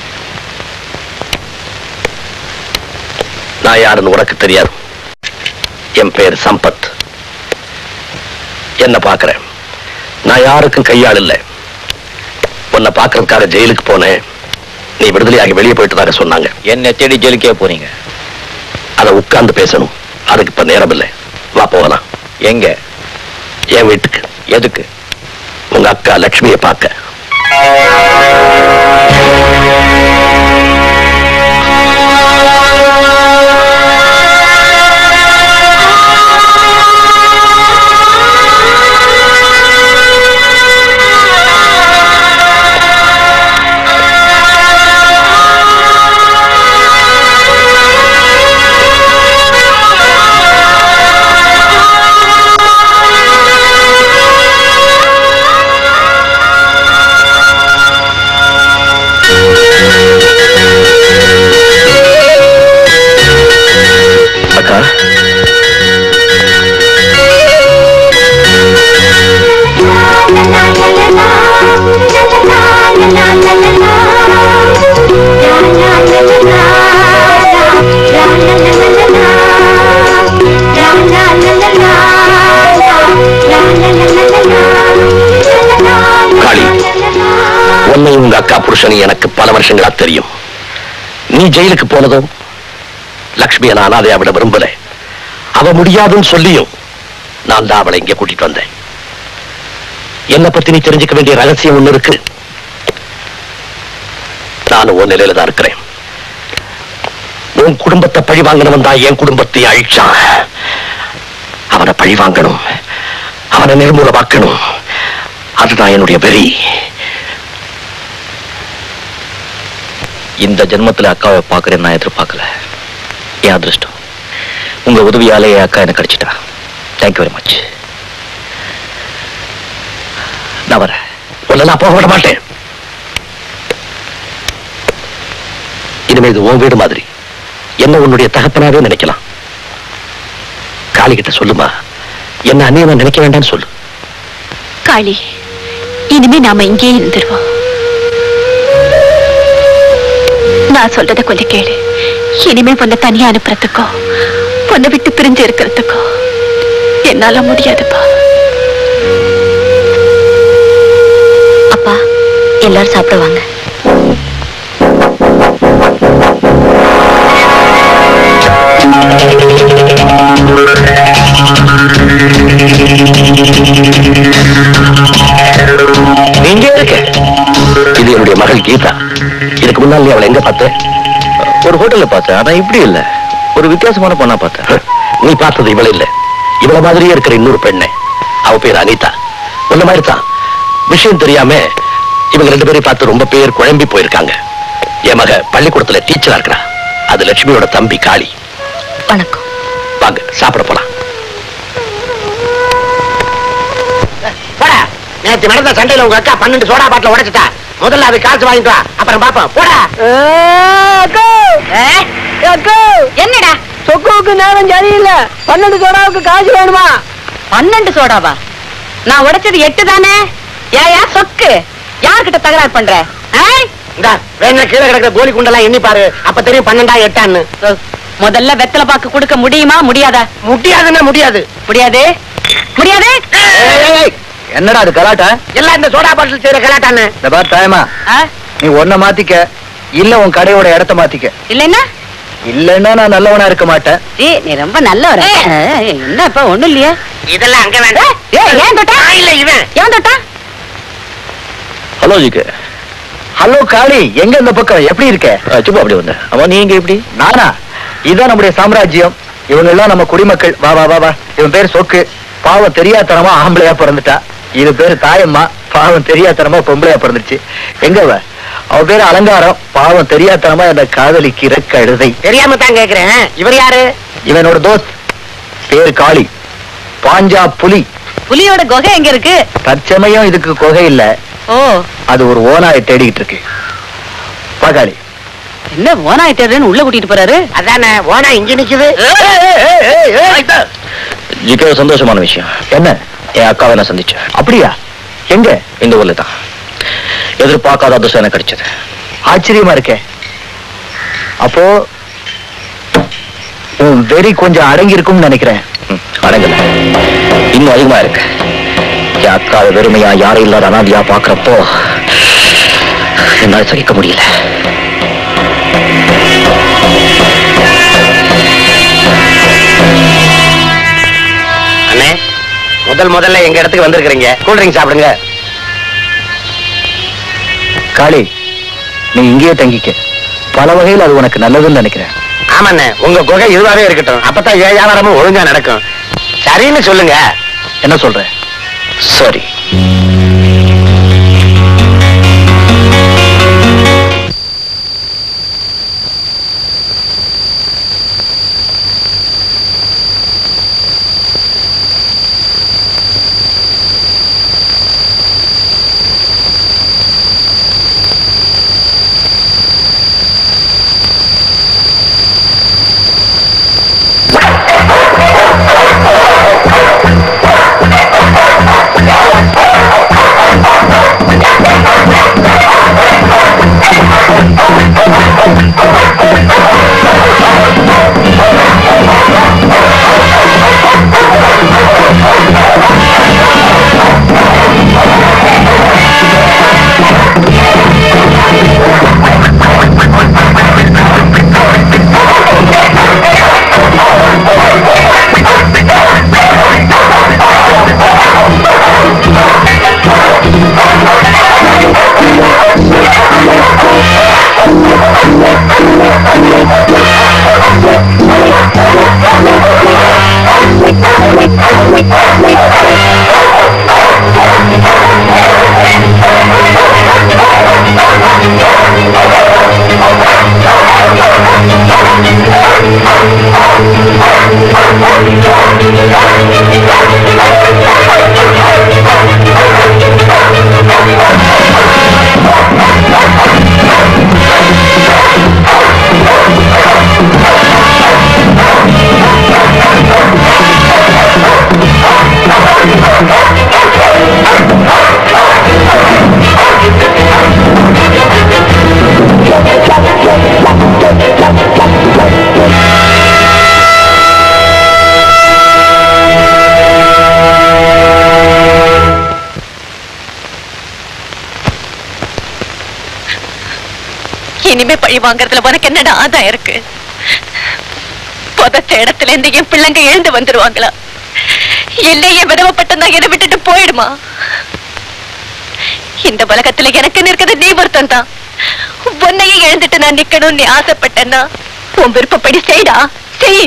நான் யாருன்னு உனக்கு தெரியாது என் பேர் சம்பத் என்ன பார்க்கறேன் நான் யாருக்கும் கையாள் இல்லை உன்னை பார்க்கறதுக்காக ஜெயிலுக்கு போனேன் நீ விடுதலையாகி வெளியே போயிட்டதாக சொன்னாங்க என்ன தேடி ஜெயிலுக்கே போறீங்க அதை உட்கார்ந்து பேசணும் அதுக்கு இப்ப நேரம் இல்லை வா போகலாம் எங்க என் வீட்டுக்கு எதுக்கு உங்க அக்கா லட்சுமியை பார்க்க அக்கா காளி உன்னை உங்க அக்கா புருஷனையும் எனக்கு பல வருஷங்களா தெரியும் நீ ஜெயிலுக்கு போனதும் லக்ஷ்மியை நான் அனாதையா விட விரும்பல அவ முடியாதுன்னு சொல்லியும் நான் தான் அவளை இங்க கூட்டிட்டு வந்தேன் என்னை பத்தி நீ தெரிஞ்சுக்க வேண்டிய ரகசியம் ஒண்ணு இருக்கு நானும் உன் நிலையில தான் இருக்கிறேன் உன் குடும்பத்தை பழி வாங்கினவன் தான் என் குடும்பத்தை அழிச்சான் அவனை பழி வாங்கணும் அவனை நிர்மூலமாக்கணும் அதுதான் என்னுடைய வெறி இந்த ஜென்மத்துல அக்காவை பார்க்கறேன்னு நான் எதிர்பார்க்கல என் அதிர்ஷ்டம் உங்க உதவியாலே என் அக்கா எனக்கு கிடைச்சிட்டா தேங்க்யூ வெரி மச் நான் வரேன் உன்னை நான் போக விட மாட்டேன் இனிமே இது உன் வீடு மாதிரி என்ன உன்னுடைய தகப்பனாவே நினைக்கலாம் காளிகிட்ட சொல்லுமா என்ன அந்நியமா நினைக்க வேண்டாம்னு சொல்லு காளி இனிமே நாம இங்கேயே இருந்துருவோம் நான் சொல்றத கொஞ்சம் கேளு இனிமே உன்னை தனியா அனுப்புறதுக்கோ உன்னை விட்டு பிரிஞ்சு இருக்கிறதுக்கோ என்னால முடியாதுப்பா அப்பா எல்லாரும் சாப்பிடுவாங்க நீங்க இருக்க இது என்னுடைய மகள் கீதா இதுக்கு முன்னால் நீ அவளை எங்க பார்த்த ஒரு ஹோட்டல்ல பார்த்தேன் ஆனா இப்படி இல்ல ஒரு வித்தியாசமான பொண்ணா பார்த்தேன் நீ பார்த்தது இவள இல்ல இவள மாதிரியே இருக்கிற இன்னொரு பெண்ணு அவ பேர் அனிதா உன்ன மாதிரி தான் விஷயம் தெரியாம இவங்க ரெண்டு பேரையும் பார்த்து ரொம்ப பேர் குழம்பி போயிருக்காங்க என் மக பள்ளிக்கூடத்துல டீச்சரா இருக்கிறா அது லட்சுமியோட தம்பி காளி வணக்கம் வாங்க சாப்பிட போலாம் போடா நேத்து நடந்த சண்டையில உங்க அக்கா பன்னெண்டு சோடா பாட்டில உடைச்சிட்டா முதல்ல அது காசு வாங்கிட்டு வா அப்புறம் பாப்போம் போடா என்னடா சொக்குவுக்கு நேரம் சரியில்லை பன்னெண்டு சோடாவுக்கு காசு வேணுமா பன்னெண்டு சோடாவா நான் உடைச்சது எட்டு தானே ஏயா சொக்கு யார்கிட்ட தகராறு பண்ற ஆ? இந்த வேணா கீழே கிடக்கிற கோலி குண்டெல்லாம் எண்ணி பாரு அப்ப தெரியும் பன்னெண்டா எட்டான்னு முதல்ல வெத்தலை பாக்கு கொடுக்க முடியுமா முடியாதா முடியாதுன்னா முடியாது முடியாது முடியாது என்னடா அது கலாட்டா எல்லாம் இந்த சோடா பாட்டில் செய்யற கலாட்டான்னு இந்த பார் தாயமா ஆ? நீ ஒன்ன மாத்திக்க இல்ல உன் கடையோட இடத்த மாத்திக்க இல்லைன்னா இல்லன்னா நான் நல்லவனா இருக்க மாட்டேன் ஏ நீ ரொம்ப நல்லவர என்னப்பா ஒண்ணும் இல்லையா இதெல்லாம் அங்க வேண்டாம் ஏய், ஏன் தொட்டா? ஆ, இல்ல இவன் ஏன் தொட்டா ஹலோ ஜிக்கு ஹலோ காளி எங்க இந்த பக்கம் எப்படி இருக்க சும்மா அப்படி வந்தேன் அவன் நீங்க எப்படி நானா இதான் நம்முடைய சாம்ராஜ்யம் இவங்க எல்லாம் நம்ம குடிமக்கள் வா வா வா வா இவன் பேர் சொக்கு பாவம் தெரியாதனமா ஆம்பளையா பிறந்துட்டா இது பேரு தாயம்மா பாவம் தெரியாதனமா பொம்பளையா பிறந்துச்சு எங்க அவ அவ பேரு அலங்காரம் பாவம் தெரியாதனமா என்ன காதலிக்கிற கழுதை தெரியாம தான் கேக்குறேன் இவர் யாரு இவனோட தோஸ்த் பேரு காளி பாஞ்சா புலி புலியோட குகை எங்க இருக்கு தற்சமயம் இதுக்கு கொகை இல்ல ஓ அது ஒரு ஓனாயை தேடிக்கிட்டு இருக்கு பாக்காளி என்ன ஓனாயிட்டேன்னு உள்ள கூட்டிட்டு போறாரு அதானே ஓனா இங்க நிக்குது ஜிக்கு ஒரு சந்தோஷமான விஷயம் என்ன என் அக்காவை நான் சந்திச்சேன் அப்படியா எங்க இந்த ஊர்ல தான் எதிர்பார்க்காத அதிர்ஷ்டம் எனக்கு கிடைச்சது ஆச்சரியமா இருக்கே அப்போ உன் வெறி கொஞ்சம் அடங்கி இருக்கும்னு நினைக்கிறேன் ம், அடங்கல இன்னும் அதிகமா இருக்கு என் அக்காவை வெறுமையா யாரும் இல்லாத அனாதியா பாக்குறப்போ என்னால சகிக்க முடியல அண்ணே முதல் முதல்ல எங்க இடத்துக்கு வந்திருக்கிறீங்க கூல்ட்ரிங்க் சாப்பிடுங்க காளி நீ இங்கேயே தங்கிக்க பல வகையில் அது உனக்கு நல்லதுன்னு நினைக்கிறேன் ஆமாண்ணே உங்க குகை இதுவாவே இருக்கட்டும் அப்பதான் ஏன் வியாபாரமும் ஒழுங்கா நடக்கும் சரின்னு சொல்லுங்க என்ன சொல்ற சரி இனிமே பழி வாங்குறதுல உனக்கு என்னடா ஆதாயம் இருக்கு புதைச்ச இடத்துல இருந்து என் பிள்ளைங்க எழுந்து வந்துருவாங்களா இல்லையே விதவப்பட்டா என்னை விட்டுட்டு போயிடுமா இந்த உலகத்துல எனக்கு இருக்கிறது நீ ஒருத்தன் தான் உன்னையே எழுந்துட்டு நான் நிக்கணும் நீ ஆசைப்பட்டேன்னா உன் விருப்பப்படி செய்டா செய்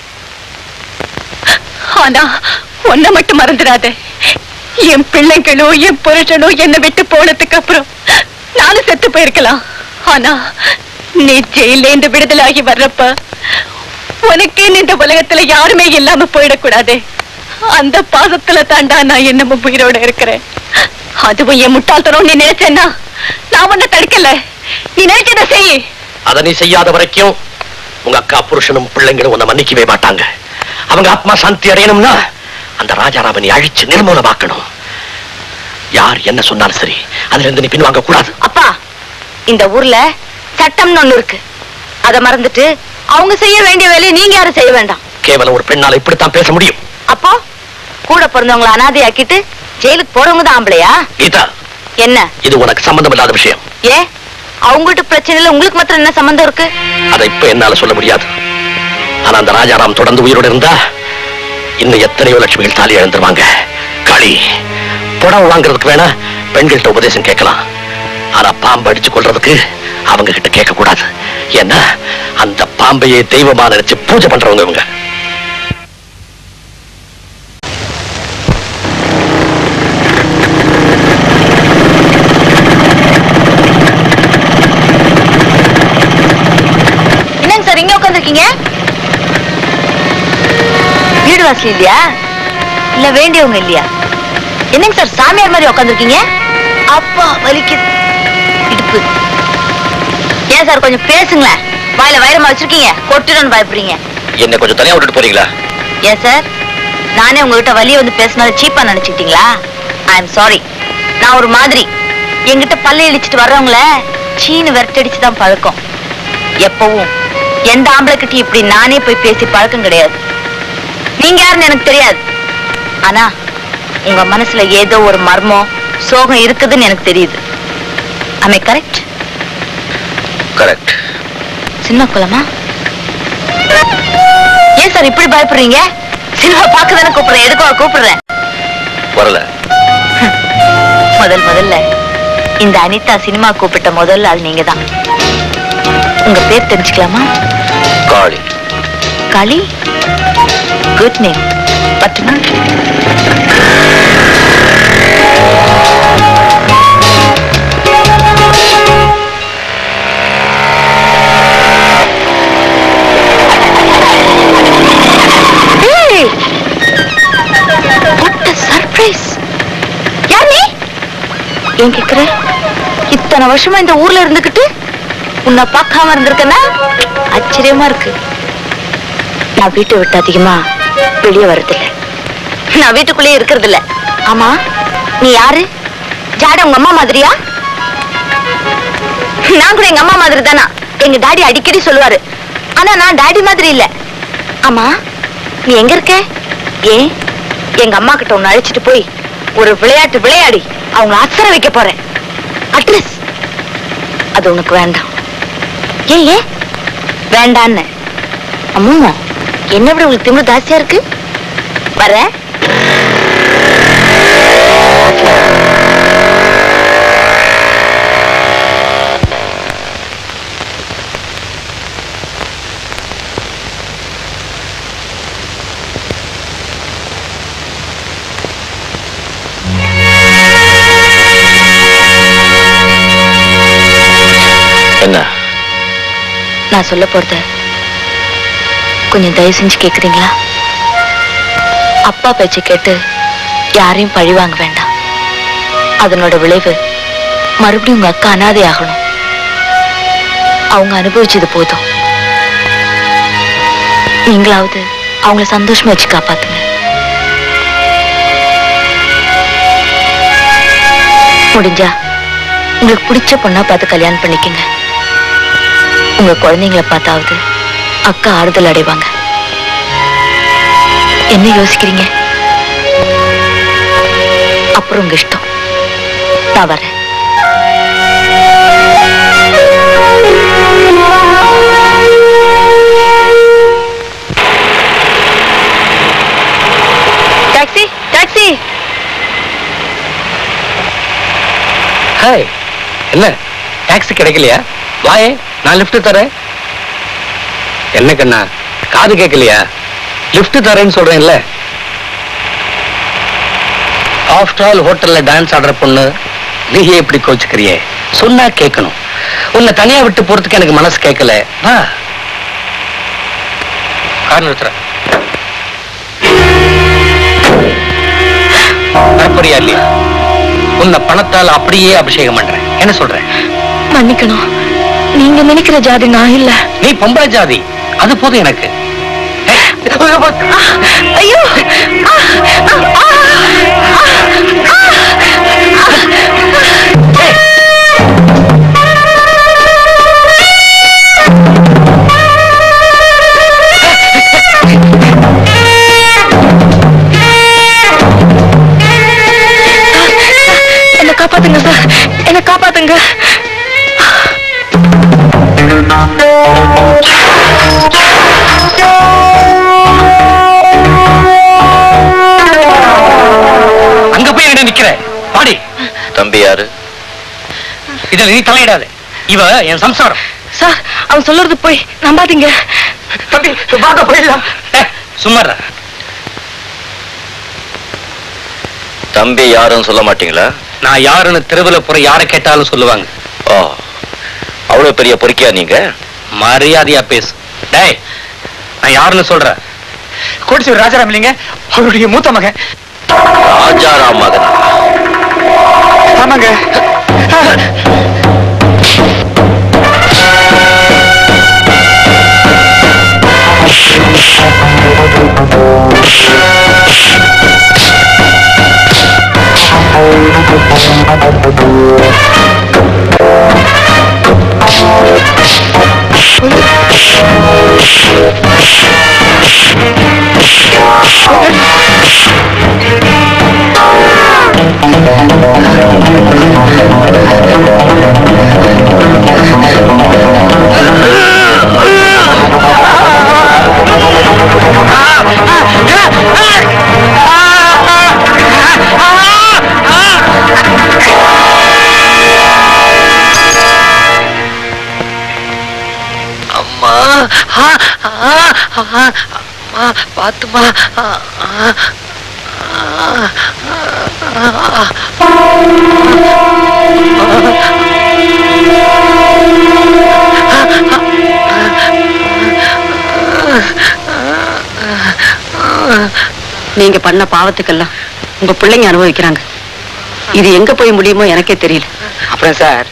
ஆனா உன்னை மட்டும் மறந்துடாத என் பிள்ளைங்களும் என் புருஷனும் என்னை விட்டு போனதுக்கு அப்புறம் நானும் செத்து போயிருக்கலாம் ஆனா நீ ஜெயில இருந்து விடுதலாகி வர்றப்ப உனக்கு இந்த உலகத்துல யாருமே இல்லாம போயிடக்கூடாது அந்த பாசத்துல தாண்டா நான் என்னமோ உயிரோட இருக்கிறேன் அதுவும் என் முட்டாள்தனம் நீ நினைச்சேன்னா நான் உன்னை தடுக்கல நீ நினைச்சதை செய் அதை நீ செய்யாத வரைக்கும் உங்க அக்கா புருஷனும் பிள்ளைங்களும் உன்னை மன்னிக்கவே மாட்டாங்க அவங்க ஆத்மா சாந்தி அடையணும்னா அந்த ராஜாராம நீ அழிச்சு நிர்மூலமாக்கணும் யார் என்ன சொன்னாலும் சரி அதுல இருந்து நீ பின்வாங்க கூடாது அப்பா இந்த ஊர்ல சட்டம்னு ஒண்ணு இருக்கு அத மறந்துட்டு அவங்க செய்ய வேண்டிய வேலையை நீங்க யாரும் செய்ய வேண்டாம் கேவலம் ஒரு பெண்ணால இப்படித்தான் பேச முடியும் அப்போ கூட பிறந்தவங்களை அனாதையாக்கிட்டு ஜெயிலுக்கு போறவங்க தான் ஆம்பளையா கீதா என்ன இது உனக்கு சம்பந்தம் இல்லாத விஷயம் ஏ அவங்க வீட்டு பிரச்சனையில உங்களுக்கு மாத்திரம் என்ன சம்பந்தம் இருக்கு அதை இப்ப என்னால சொல்ல முடியாது ஆனா அந்த ராஜாராம் தொடர்ந்து உயிரோட இருந்தா இன்னும் எத்தனையோ லட்சுமிகள் தாலி இழந்துருவாங்க காளி புடவை வாங்குறதுக்கு வேணா பெண்கள்கிட்ட உபதேசம் கேட்கலாம் ஆனா பாம்பு அடிச்சு கொள்றதுக்கு அவங்க கிட்ட கேட்க கூடாது ஏன்னா அந்த பாம்பையே தெய்வமா நினைச்சு பூஜை பண்றவங்க இவங்க என்னங்க சார் இங்க உட்காந்துருக்கீங்க வீடு வாசல் இல்லையா இல்ல வேண்டியவங்க இல்லையா என்னங்க சார் சாமியார் மாதிரி உட்காந்துருக்கீங்க அப்பா வலிக்குது இடுப்பு ஏன் சார் கொஞ்சம் பேசுங்களேன் வாயில வைரமா வச்சிருக்கீங்க கொட்டிடணும் பயப்படுறீங்க என்ன கொஞ்சம் தனியா விட்டுட்டு போறீங்களா ஏன் சார் நானே உங்ககிட்ட வலிய வந்து பேசினதை சீப்பா நினைச்சுக்கிட்டீங்களா ஐ எம் சாரி நான் ஒரு மாதிரி என்கிட்ட பல்ல இழிச்சிட்டு வர்றவங்கள சீனு விரட்டடிச்சு தான் பழக்கம் எப்பவும் எந்த ஆம்பளை கிட்ட இப்படி நானே போய் பேசி பழக்கம் கிடையாது நீங்க யாருன்னு எனக்கு தெரியாது ஆனா உங்க மனசுல ஏதோ ஒரு மர்மம் சோகம் இருக்குதுன்னு எனக்கு தெரியுது ஐ கரெக்ட் கரெக்ட் சின்ன குளமா ஏன் சார் இப்படி பயப்படுறீங்க சினிமா பார்க்க தானே கூப்பிடுறேன் எதுக்கோ கூப்பிடுறேன் வரல முதல் முதல்ல இந்த அனிதா சினிமா கூப்பிட்ட முதல் ஆள் நீங்க தான் உங்க பேர் தெரிஞ்சுக்கலாமா காளி காளி குட் நேம் பட்டுமா Hey! What a surprise! யார் நீ ஏன் கேக்குற இத்தனை வருஷமா இந்த ஊர்ல இருந்துகிட்டு உன்னை பார்க்காம இருந்திருக்கனா ஆச்சரியமா இருக்கு நான் வீட்டை விட்டு அதிகமா வெளியே வர்றதில்ல நான் வீட்டுக்குள்ளேயே இருக்கிறது இல்ல ஆமா நீ யாரு ஜாட உங்க அம்மா மாதிரியா நான் கூட எங்க அம்மா மாதிரி தானா எங்க டாடி அடிக்கடி சொல்லுவாரு ஆனா நான் டாடி மாதிரி இல்ல ஆமா நீ எங்க இருக்க ஏன் எங்க அம்மா கிட்ட உன்னை அழைச்சிட்டு போய் ஒரு விளையாட்டு விளையாடி அவங்க அக்கறை வைக்க போறேன் அட்ரஸ் அது உனக்கு வேண்டாம் ஏன் ஏன் வேண்டான்னு அம்மா என்ன விட உங்களுக்கு திமிரு ஜாஸ்தியா இருக்கு வரேன் என்ன நான் சொல்ல போறத கொஞ்சம் தயவு செஞ்சு கேக்குறீங்களா அப்பா பேச்ச கேட்டு யாரையும் பழி வாங்க வேண்டாம் அதனோட விளைவு மறுபடியும் உங்க அக்கா அனாதை ஆகணும் அவங்க அனுபவிச்சது போதும் நீங்களாவது அவங்கள சந்தோஷமா வச்சு காப்பாத்துங்க முடிஞ்சா உங்களுக்கு பிடிச்ச பொண்ணா பார்த்து கல்யாணம் பண்ணிக்கங்க உங்க குழந்தைங்களை பார்த்தாவது அக்கா ஆறுதல் அடைவாங்க என்ன யோசிக்கிறீங்க அப்புறம் உங்க இஷ்டம் நான் வரேன் டாக்ஸி டாக்ஸி ஹாய் என்ன டாக்ஸி கிடைக்கலையா வாயே நான் லிஃப்ட் தரேன் என்ன கண்ணா காது கேட்கலையா லிஃப்ட் தரேன்னு சொல்றேன்ல ஆஃப்டர் ஆல் ஹோட்டல்ல டான்ஸ் ஆடுற பொண்ணு நீ எப்படி கோச்சுக்கிறியே சொன்னா கேட்கணும் உன்னை தனியா விட்டு போறதுக்கு எனக்கு மனசு கேட்கல வா கார் நிறுத்துறேன் வரப்போறியா இல்லையா உன்னை பணத்தால் அப்படியே அபிஷேகம் பண்றேன் என்ன சொல்றேன் மன்னிக்கணும் நீங்க நினைக்கிற ஜாதி நான் இல்ல நீ பொம்பளை ஜாதி அது போதும் எனக்கு ஐயோ ஆ, ஆ, ஆ, என்ன காப்பாத்துங்க சார் என்ன காப்பாத்துங்க அங்க போய் என்ன நிக்கிற பாடி தம்பி யாரு இதுல நீ தலையிடாத இவ என் சம்சாரம் சார் அவன் சொல்றது போய் நம்பாதீங்க தம்பி வாங்க போயிடலாம் சும்மா இரு. தம்பி யாருன்னு சொல்ல மாட்டீங்களா நான் யாருன்னு தெருவுல போற யாரை கேட்டாலும் சொல்லுவாங்க ஓ அவ்வளவு பெரிய பொறுக்கியா நீங்க மரியாதையா பேசு டேய் நான் யாருன்னு சொல்றேன் கோடீஸ்வரர் ராஜாராம் இல்லைங்க அவருடைய மூத்த மகன் ராஜாராம் மகன் ஆமாங்க அம்மா ஆ, ஆ, ஆ, அம்மா பாத்துமா ஆ, ஆ, ஆ, ஆ, ஆ. நீங்க பண்ண பாவத்துக்கெல்லாம் உங்க பிள்ளைங்க அனுபவிக்கிறாங்க இது எங்க போய் முடியுமோ எனக்கே தெரியல அப்புறம் சார்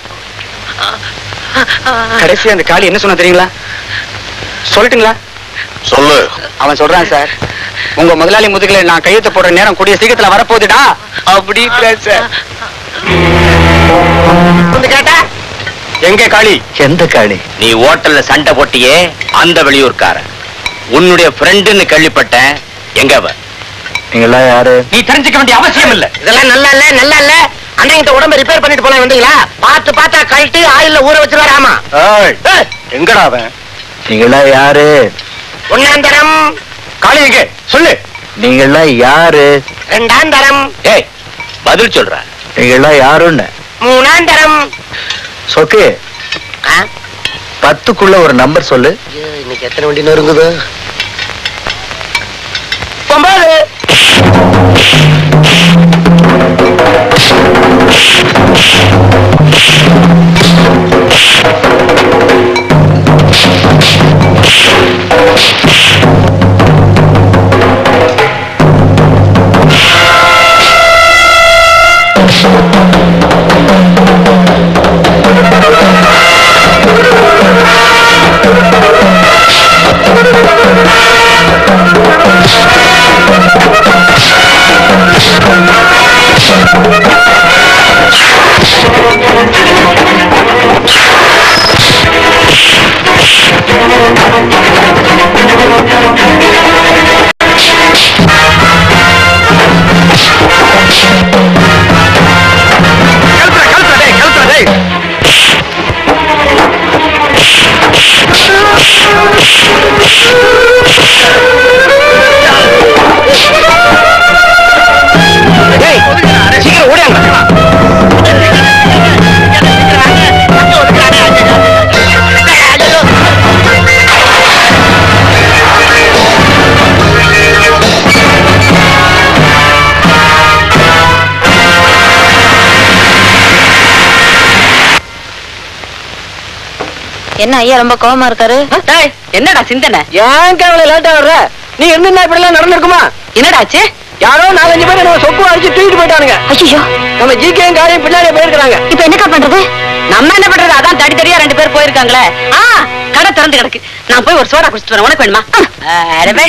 கடைசி அந்த காளி என்ன சொன்னா தெரியுங்களா சொல்லட்டுங்களா சொல்லு அவன் சொல்றான் சார் உங்க முதலாளி முதுகுல நான் கையெழுத்து போடுற நேரம் கூடிய சீக்கிரத்துல வரப்போகுதுடா அப்படி சார் வந்து கேட்டா எங்க காளி எந்த காளி நீ ஹோட்டல்ல சண்டை போட்டியே அந்த வெளியூர்காரன் உன்னுடைய ஃப்ரெண்டுன்னு கேள்விப்பட்டேன் எங்க அவ நீங்களாம் யாரு நீ தெரிஞ்சுக்க வேண்டிய அவசியம் இல்ல இதெல்லாம் நல்லா இல்ல நல்லா இல்ல அண்ணன் உடம்ப ரிப்பேர் பண்ணிட்டு போலாம் வந்தீங்களா பார்த்து பார்த்தா கழட்டி ஆயில்ல ஊற வச்சிருவாரு ஆமா ஏய், எங்கடா அவன் நீங்களாம் யாரு ஒன்னாம் தரம் காளி எங்க சொல்லு நீங்களாம் யாரு ரெண்டாம் தரம் ஏய் பதில் சொல்ற நீங்களாம் யாருன்னு மூணாம் தரம் சொக்கு பத்துக்குள்ள ஒரு நம்பர் சொல்லு இன்னைக்கு எத்தனை வண்டி நொறுங்குது ஒன்பது கல்பனை என்ன ஐயா ரொம்ப கோவமா இருக்காரு என்னடா சிந்தனை ஏன் கவலை லேட்டா வர்ற நீ இருந்தா இப்படி எல்லாம் நடந்திருக்குமா என்னடாச்சு யாரோ நாலஞ்சு பேர் நம்ம சொப்பு அடிச்சு தூக்கிட்டு போயிட்டானுங்க ஐயோ நம்ம ஜிகேயும் காரையும் பின்னாடியே போயிருக்காங்க இப்ப என்னக்கா பண்றது நம்ம என்ன பண்றது அதான் தடி தடியா ரெண்டு பேர் போயிருக்காங்களே ஆ கடை திறந்து கிடக்கு நான் போய் ஒரு சோடா குடிச்சிட்டு வரேன் உனக்கு வேணுமா அரவே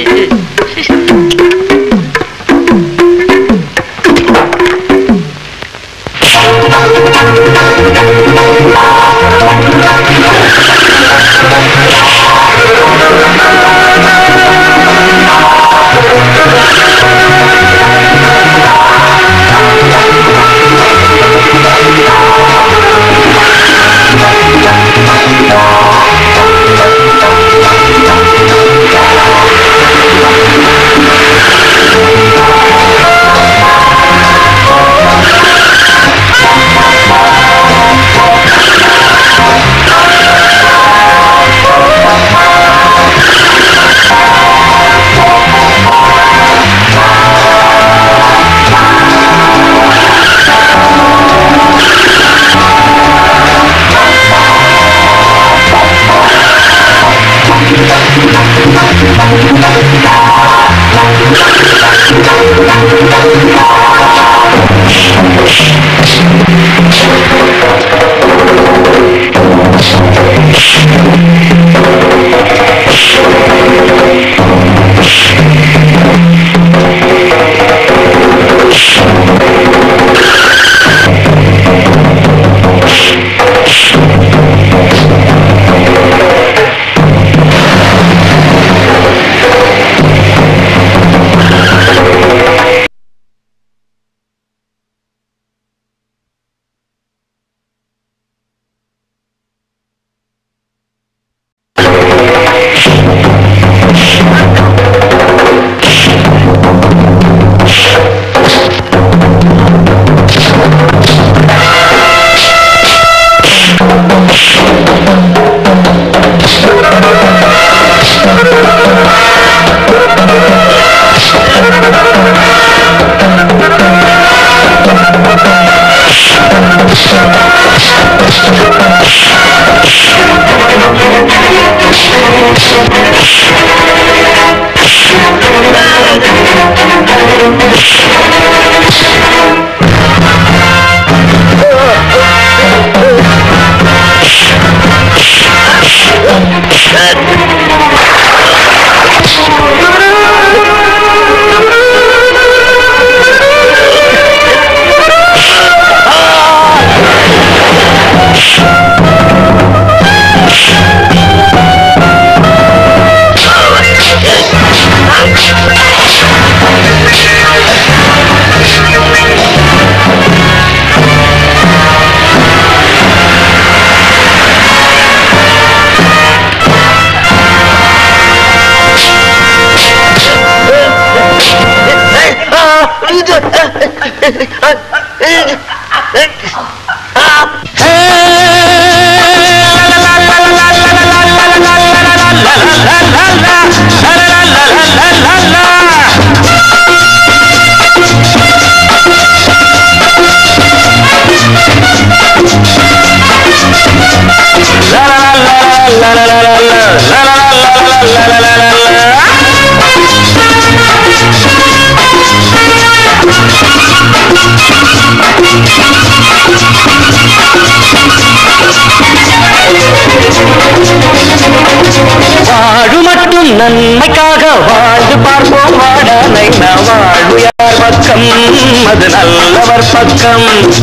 வாழு மட்டும் நன்மைக்காக வாழ்ந்து பார்ப்போம் வாடனை வாழ்வு யார் பக்கம் அது நல்லவர் பக்கம்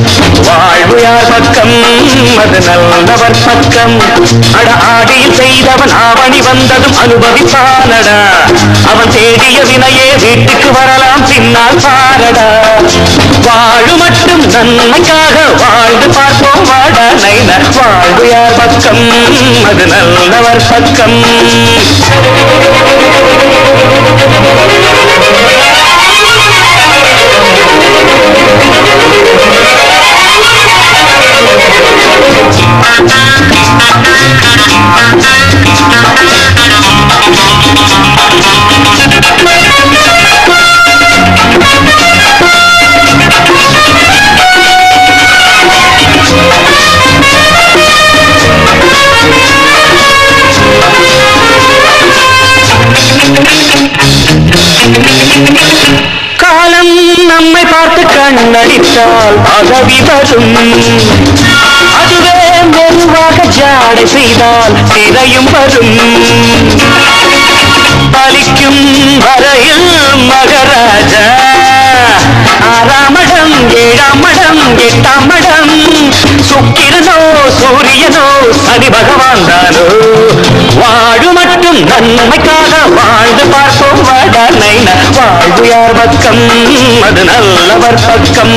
வாழ்வு யார் பக்கம் அது நல்லவர் பக்கம் அட ஆடியில் செய்தவன் ஆவணி வந்ததும் அனுபவிப்பானடா அவன் தேடிய வினையே வீட்டுக்கு வரலாம் பின்னால் பாரடா வாழு மட்டும் நன்மைக்காக வாழ்ந்து பார்ப்போம் வாடனை வாழ்வு யார் பக்கம் அது நல்லவர் பக்கம் Thank you. காலம் நம்மை பார்த்து கண்ணடித்தால் பதவி வரும் அதுவே மெதுவாக ஜாடை செய்தால் திரையும் வரும் பலிக்கும் வரையில் மகராஜா ஆறாம் மடம் ஏழாம் மடம் எட்டாம் மடம் சுக்கிரனோ சூரியனோ சனி பகவான் தானோ வாழு மட்டும் நன்மைக்காக வாழ்ந்து பார்ப்போம் வடனை வாழ்வு யார் பக்கம் அது நல்லவர் பக்கம்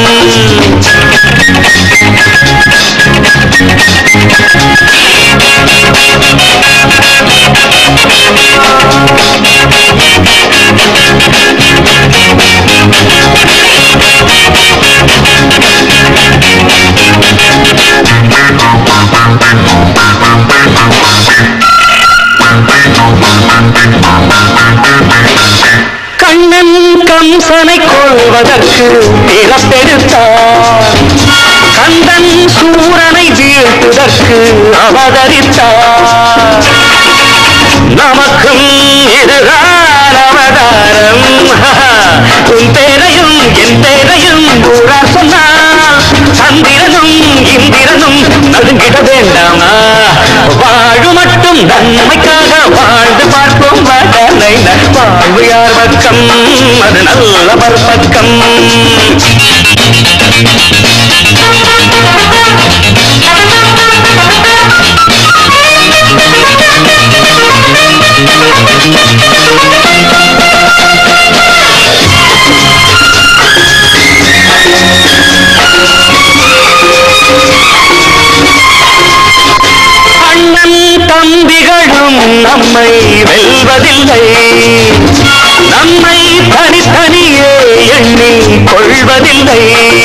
கண்ணன் கம்சனை கொள்வதற்கு பிறப்பெடுத்தார் கந்தன் சூரனை வீழ்த்துதற்கு அவதரித்தார் நமக்கும் இதுதான் அவதாரம் உன் பேரையும் என் பேரையும் ஊரா சொன்னால் சந்திரனும் இந்திரனும் நடுங்கிட வேண்டாமா வாழு மட்டும் நன்மைக்காக வாழ்ந்து பார்ப்போம் வடனை வாழ்வு யார் பக்கம் அது நல்லவர் பக்கம் அண்ணன் தம்பிகளும் நம்மை வெல்வதில்லை நம்மை தனித்தனியே எண்ணி கொள்வதில்லை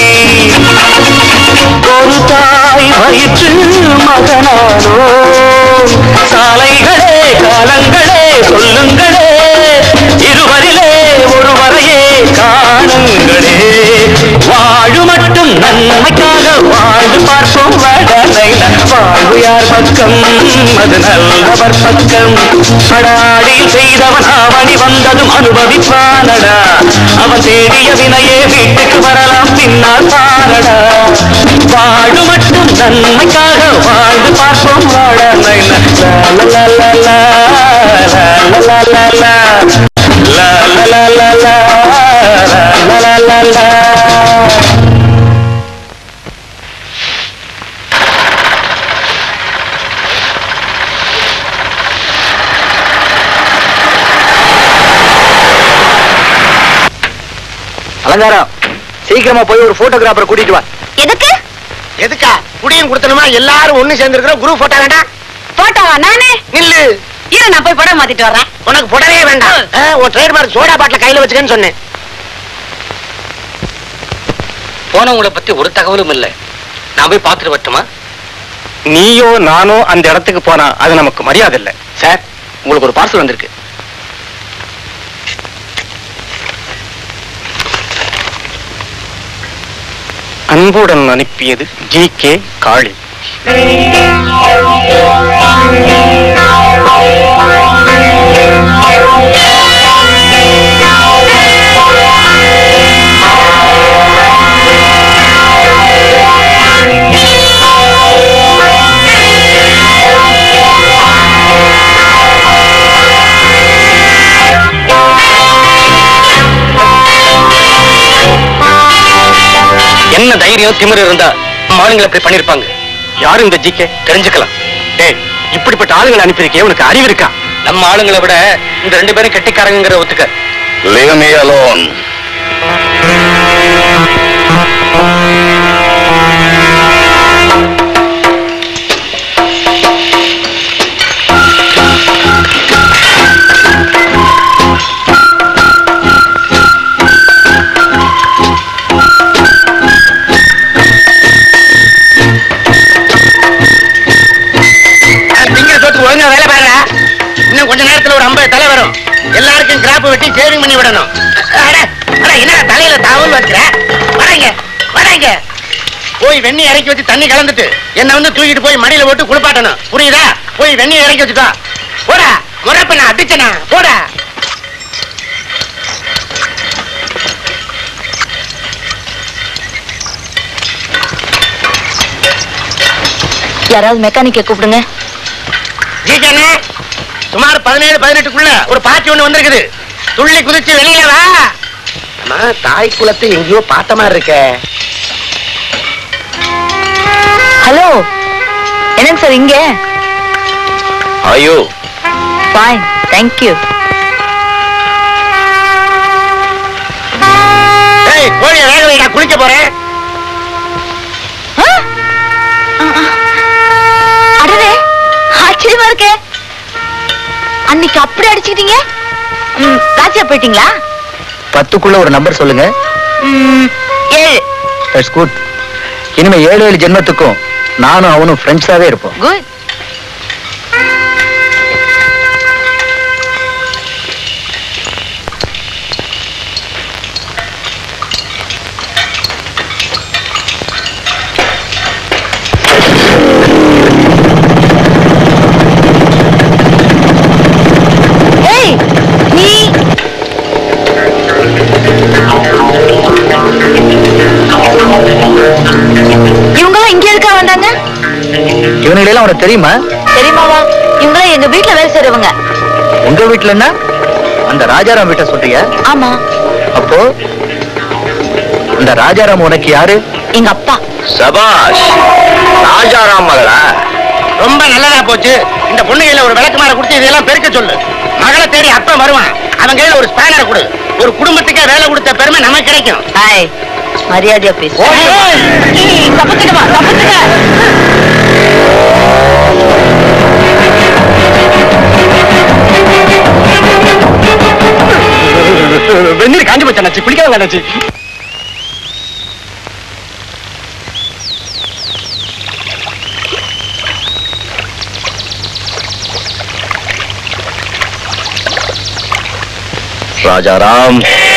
ஒரு தாய் வயிற்று மகனானோ சாலைகளே காலங்களே சொல்லுங்களே இருவரிலே ஒருவரையே காணுங்களே வாழு மட்டும் நன்மைக்காக வாழ்ந்து பார்ப்போம் வடனை வாழ்வு யார் பக்கம் அது நல்லவர் பக்கம் படாடியில் செய்தவன் அவனி வந்ததும் அனுபவிப்பானடா அவன் தேடிய வினையே வீட்டுக்கு வரலாம் பின்னால் பாரடா வாழு மட்டும் நன்மைக்காக வாழ்ந்து பார்ப்போம் வாழனை லா லா லா லா லா லா லா லா லா லா லா லா லா லா லா லா லா அலங்காரம் சீக்கிரமா போய் ஒரு போட்டோகிராஃபரை கூட்டிட்டு வா எதுக்கு எதுக்கா குடியும் கொடுத்தனுமா எல்லாரும் ஒண்ணு சேர்ந்திருக்கிற குரூப் போட்டோ வேண்டாம் போட்டோவா நானே நில்லு இரு நான் போய் படம் மாத்திட்டு வர்றேன் உனக்கு புடவே வேண்டாம் ஆ, உன் ட்ரேட்மார்க் சோடா பாட்டில கையில வச்சுக்கன்னு சொன்னேன் போனவங்கள பத்தி ஒரு தகவலும் இல்ல நான் போய் பார்த்துட்டு வரட்டுமா நீயோ நானோ அந்த இடத்துக்கு போனா அது நமக்கு மரியாதை இல்லை சார் உங்களுக்கு ஒரு பார்சல் வந்திருக்கு அன்புடன் அனுப்பியது ஜி கே காளி என்ன தைரியம் திமிரு இருந்தா நம்ம ஆளுங்களை இப்படி பண்ணிருப்பாங்க யாரு இந்த ஜி கே தெரிஞ்சுக்கலாம் டேய் இப்படிப்பட்ட ஆளுங்களை அனுப்பியிருக்கே உனக்கு அறிவு இருக்கா நம்ம ஆளுங்களை விட இந்த ரெண்டு பேரும் கெட்டிக்காரங்கிற ஒத்துக்க Leave me alone. திங்கிற சோத்துக்கு ஒழுங்கா வேலை பாருடா இன்னும் கொஞ்ச நேரத்துல ஒரு ஐம்பது தலை வரும் எல்லாருக்கும் கிராப் வெட்டி சேவிங் பண்ணி விடணும் அட, அட, என்ன தலையில தாவல் வைக்கிற வராங்க வராங்க போய் வெண்ணி இறக்கி வச்சு தண்ணி கலந்துட்டு என்ன வந்து தூக்கிட்டு போய் மடியில போட்டு குளிப்பாட்டணும் புரியுதா போய் வெண்ணி இறக்கி வச்சுட்டா போடா முறப்ப நான் அடிச்சனா போடா யாராவது மெக்கானிக்க கூப்பிடுங்க ஜீஜானே சுமார் பதினேழு பதினெட்டுக்குள்ள ஒரு பாட்டி ஒண்ணு வந்திருக்குது துள்ளி குதிச்சு வெளியில வா அம்மா தாய் குலத்தை எங்கேயோ பார்த்த மாதிரி இருக்க ஹலோ என்னங்க சார் இங்க ஐயோ ஃபைன் தேங்க்யூ ஏய் கோழியை வேக வை நான் குளிக்க போறேன் அடடே ஆச்சரியமா இருக்கே அன்னைக்கு அப்படி அடிச்சுக்கிட்டீங்க ம், ராஜா போயிட்டீங்களா பத்துக்குள்ள ஒரு நம்பர் சொல்லுங்க ம், ஏழு தட்ஸ் குட் இனிமே ஏழு ஏழு ஜென்மத்துக்கும் நானும் அவனும் ஃப்ரெண்ட்ஸாவே இருப்போம் குட் ஏய் நீ இவங்கெல்லாம் இங்க இருக்கா வந்தாங்க இவனுங்களெல்லாம் உனக்கு தெரியுமா தெரியுமாவா இவங்கெல்லாம் எங்க வீட்டுல வேலை செய்றவங்க உங்க வீட்டுலன்னா அந்த ராஜாராம் வீட்டை சொல்றியா ஆமா அப்போ அந்த ராஜாராம் உனக்கு யாரு எங்க அப்பா சபாஷ் ராஜாராம் மகளா ரொம்ப நல்லதா போச்சு இந்த பொண்ணு கையில ஒரு விளக்கு மாற கொடுத்து இதெல்லாம் பெருக்க சொல்லு மகளை தேடி அப்பன் வருவான் அவன் கையில ஒரு ஸ்பேனர் கொடு ஒரு குடும்பத்துக்கே வேலை கொடுத்த பெருமை நமக்கு கிடைக்கும் ஹாய் மரியாதையா பேசு தப்பிச்சுக்கமா தப்பிச்சுக்க வெந்நீர் காஞ்சி போச்சு அண்ணாச்சி குளிக்காத அண்ணாச்சி ராஜாராம்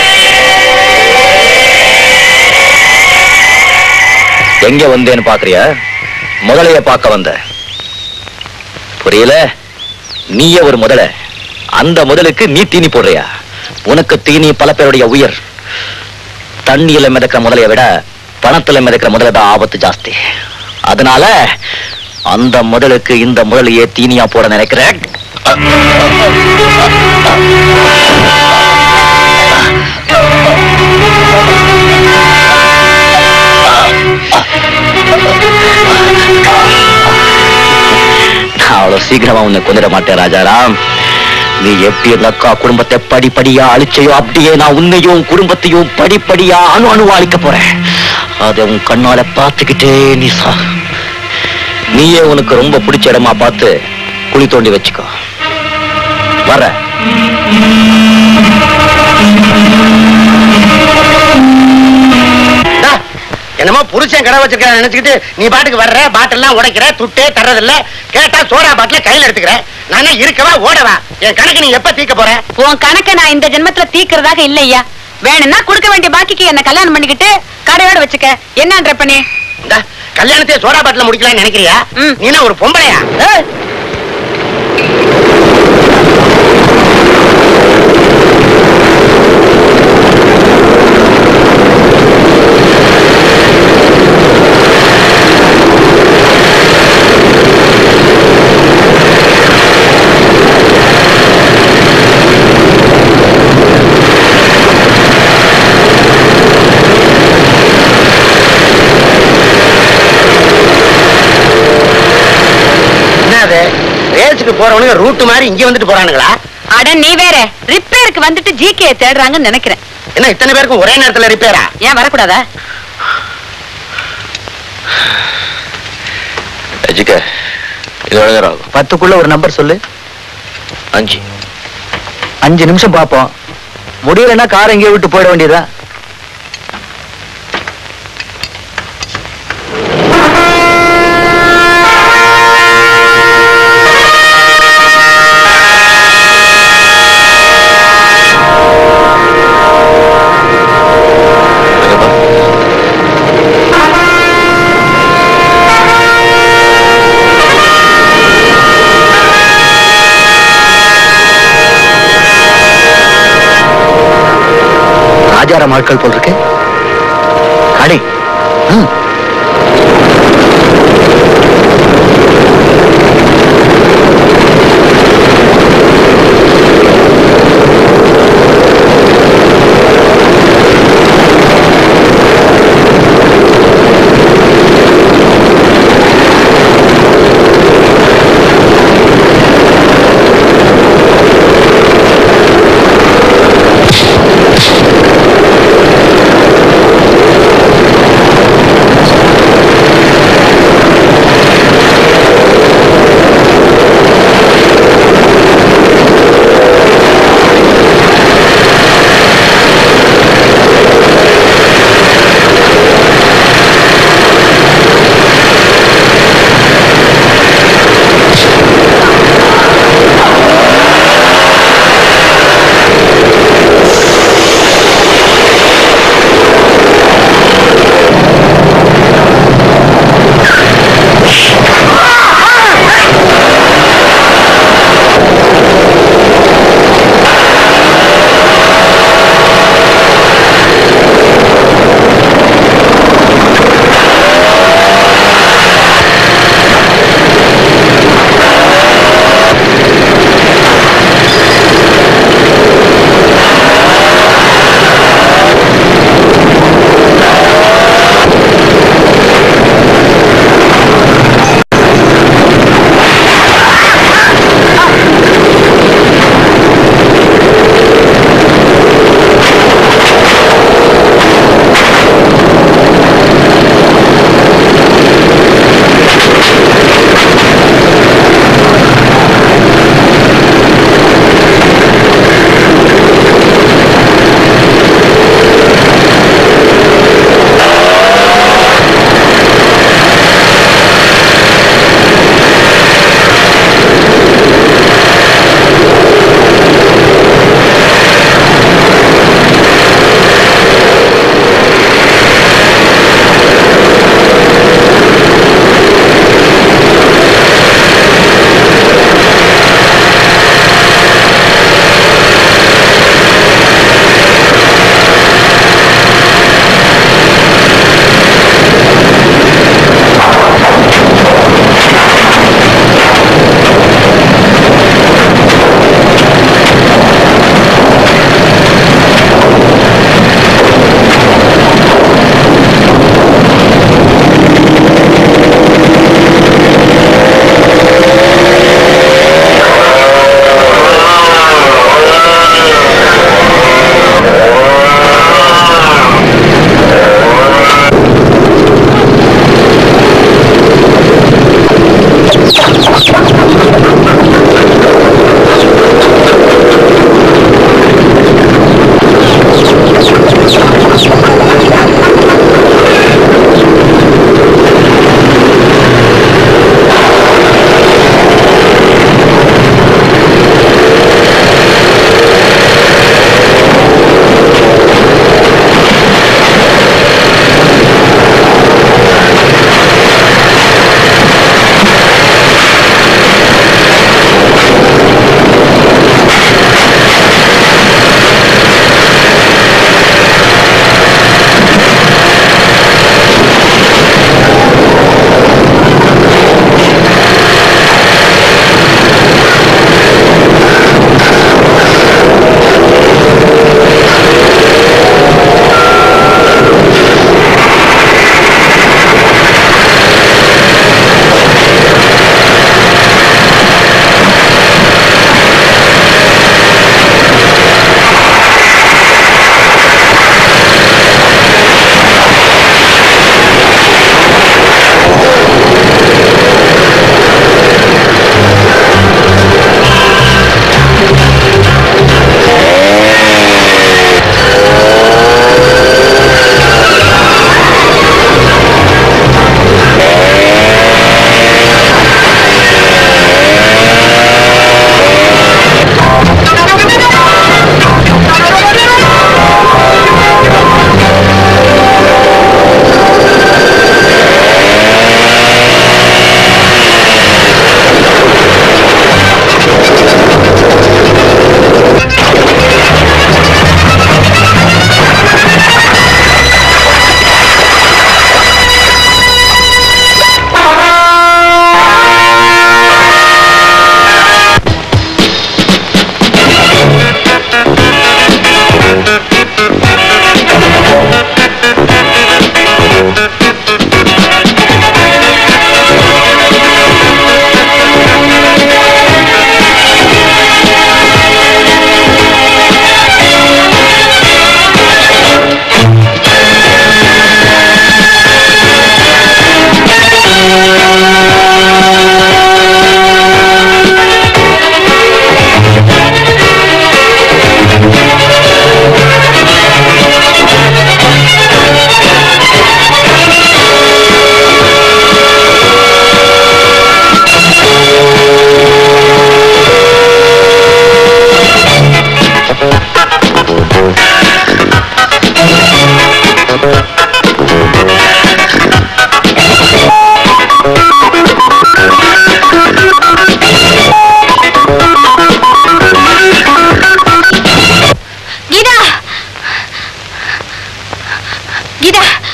எங்க வந்தேன்னு பாக்குறியா முதலைய பார்க்க வந்த புரியல நீயே ஒரு முதல அந்த முதலுக்கு நீ தீனி போடுறியா உனக்கு தீனி பல பேருடைய உயிர் தண்ணியில மிதக்கிற முதலைய விட பணத்துல மிதக்கிற முதல தான் ஆபத்து ஜாஸ்தி அதனால அந்த முதலுக்கு இந்த முதலையே தீனியா போட நினைக்கிறேன் நான் அவ்வளவு சீக்கிரமா உன்னை கொண்டுட மாட்டேன் ராஜாராம் நீ எப்படி எங்க அக்கா குடும்பத்தை படிப்படியா அழிச்சையோ அப்படியே நான் உன்னையும் குடும்பத்தையும் படிப்படியா அணு அணுவா அழிக்க போறேன் அதை உன் கண்ணால பார்த்துக்கிட்டே நீ சா நீயே உனக்கு ரொம்ப பிடிச்ச இடமா பார்த்து குழி தோண்டி வச்சுக்கோ வர டா, என்னமோ புருஷன் கடை வச்சிருக்க நினைச்சுக்கிட்டு நீ பாட்டுக்கு வர்ற பாட்டெல்லாம் உடைக்கிற துட்டே தர்றதில்ல கேட்டா சோடா பாட்டில கையில எடுத்துக்கிற நானே இருக்கவா ஓடவா என் கணக்கு நீ எப்ப தீக்க போற உன் கணக்க நான் இந்த ஜென்மத்துல தீக்கிறதாக இல்லையா வேணும்னா கொடுக்க வேண்டிய பாக்கிக்கு என்ன கல்யாணம் பண்ணிக்கிட்டு கடையோட வச்சுக்க என்னன்ற பண்ணி இந்தா, கல்யாணத்தை சோடா பாட்டில முடிக்கலாம்னு நினைக்கிறியா ம். நீ என்ன ஒரு பொம்பளையா ஏய், என்னது ரேஸுக்கு போறவனுங்க ரூட் மாதிரி இங்க வந்துட்டு போறானுங்களா அட நீ வேற ரிப்பேருக்கு வந்துட்டு ஜிகே தேடுறாங்கன்னு நினைக்கிறேன் என்ன இத்தனை பேருக்கும் ஒரே நேரத்துல ரிப்பேரா ஏன் வரக்கூடாதா எஜுக்க இது எவ்வளவு நேரம் ஆகும் பத்துக்குள்ள ஒரு நம்பர் சொல்லு அஞ்சு அஞ்சு நிமிஷம் பார்ப்போம் முடியலன்னா காரை எங்கேயோ விட்டு போயிட வேண்டியதா ராஜாராம் ஆட்கள் போல் இருக்கு அடி ம்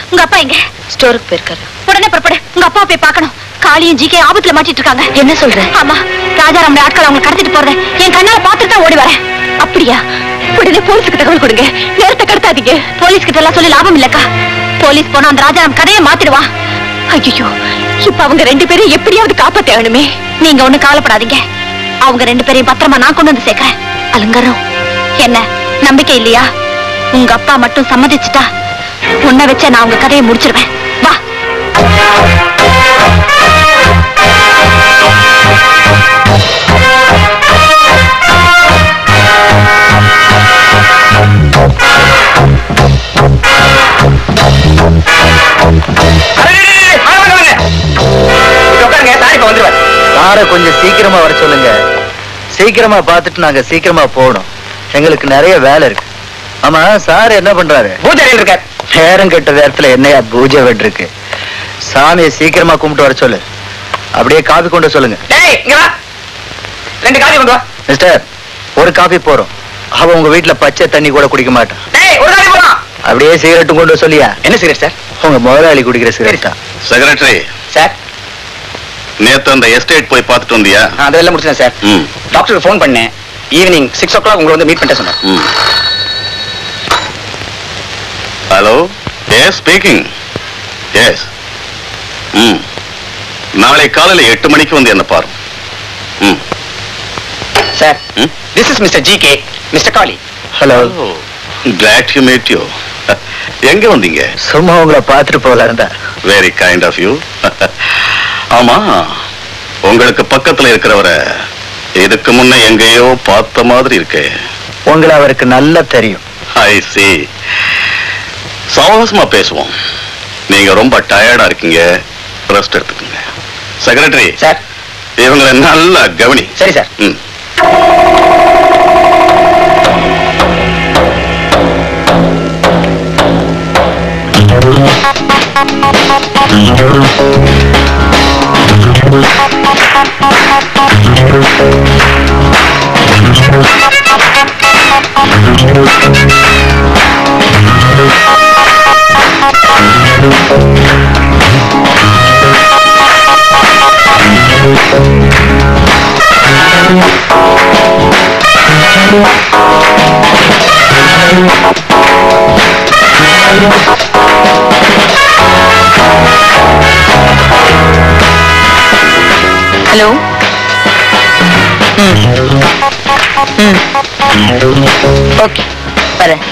உங்க அப்பா எங்க ஸ்டோருக்கு போயிருக்காரு உடனே புறப்படு உங்க அப்பா போய் பார்க்கணும் காளியும் ஜிகே ஆபத்துல மாட்டிட்டு இருக்காங்க என்ன சொல்ற ஆமா ராஜாராமன் ஆட்கள் அவங்க கடத்திட்டு போறத என் கண்ணால பாத்துட்டு தான் ஓடி வரேன் அப்படியா உடனே போலீஸுக்கு தகவல் கொடுங்க நேரத்தை கடத்தாதீங்க போலீஸ் கிட்ட எல்லாம் சொல்லி லாபம் இல்லக்கா போலீஸ் போனா அந்த ராஜாராம் கதையை மாத்திடுவான் ஐயோ இப்ப அவங்க ரெண்டு பேரும் எப்படியாவது காப்பாத்த வேணுமே நீங்க ஒண்ணு கவலைப்படாதீங்க அவங்க ரெண்டு பேரையும் பத்திரமா நான் கொண்டு வந்து சேர்க்கிறேன் அலங்காரம் என்ன நம்பிக்கை இல்லையா உங்க அப்பா மட்டும் சம்மதிச்சுட்டா உன்னை வச்ச நான் உங்க கதையை முடிச்சிருவேன் வா உட்காருங்க சார் இப்ப வந்துருவார் சாரை கொஞ்சம் சீக்கிரமா வர சொல்லுங்க சீக்கிரமா பார்த்துட்டு நாங்க சீக்கிரமா போகணும் எங்களுக்கு நிறைய வேலை இருக்கு ஆமா சார் என்ன பண்றாரு பூஜை அறையில் இருக்கார் நேரம் கெட்ட நேரத்துல என்னையா பூஜை வெட் இருக்கு சாமியை சீக்கிரமா கும்பிட்டு வர சொல்லு அப்படியே காபி கொண்டு வர சொல்லுங்க டேய் இங்க வா ரெண்டு காபி கொண்டு வா மிஸ்டர் ஒரு காபி போறோம் அவ உங்க வீட்டுல பச்சை தண்ணி கூட குடிக்க மாட்டான் டேய் ஒரு காபி போலாம் அப்படியே சிகரெட்டும் கொண்டு வர சொல்லியா என்ன சிகரெட் சார் உங்க முதலாளி குடிக்கிற சிகரெட் தான் செக்ரட்டரி சார் நேத்து அந்த எஸ்டேட் போய் பார்த்துட்டு வந்தியா நான் அதெல்லாம் முடிச்சிட்டேன் சார் ம் டாக்டருக்கு ஃபோன் பண்ணேன் ஈவினிங் சிக்ஸ் ஓ கிளாக் உங்களை வந்து மீட் பண்ணிட்டு சொன்னார் ம் ஹலோ எஸ் ஸ்பீக்கிங் எஸ் ம் நாளை காலையில எட்டு மணிக்கு வந்து என்ன பாரு ம் சார் ம் this is mister G K mister Kali hello glad you meet you எங்க வந்தீங்க சும்மா உங்களை பார்த்துட்டு போகலாம் தான் வெரி கைண்ட் ஆஃப் யூ ஆமா உங்களுக்கு பக்கத்துல இருக்கிறவரை இதுக்கு முன்ன எங்கேயோ பார்த்த மாதிரி இருக்கே உங்களை அவருக்கு நல்லா தெரியும் ஐ சி சாவகாசமா பேசுவோம் நீங்க ரொம்ப டயர்டா இருக்கீங்க ரெஸ்ட் எடுத்துக்கங்க செக்ரட்டரி சார் இவங்களை நல்லா கவனி சரி சார் ம் ஹலோ ஓகே வரேன்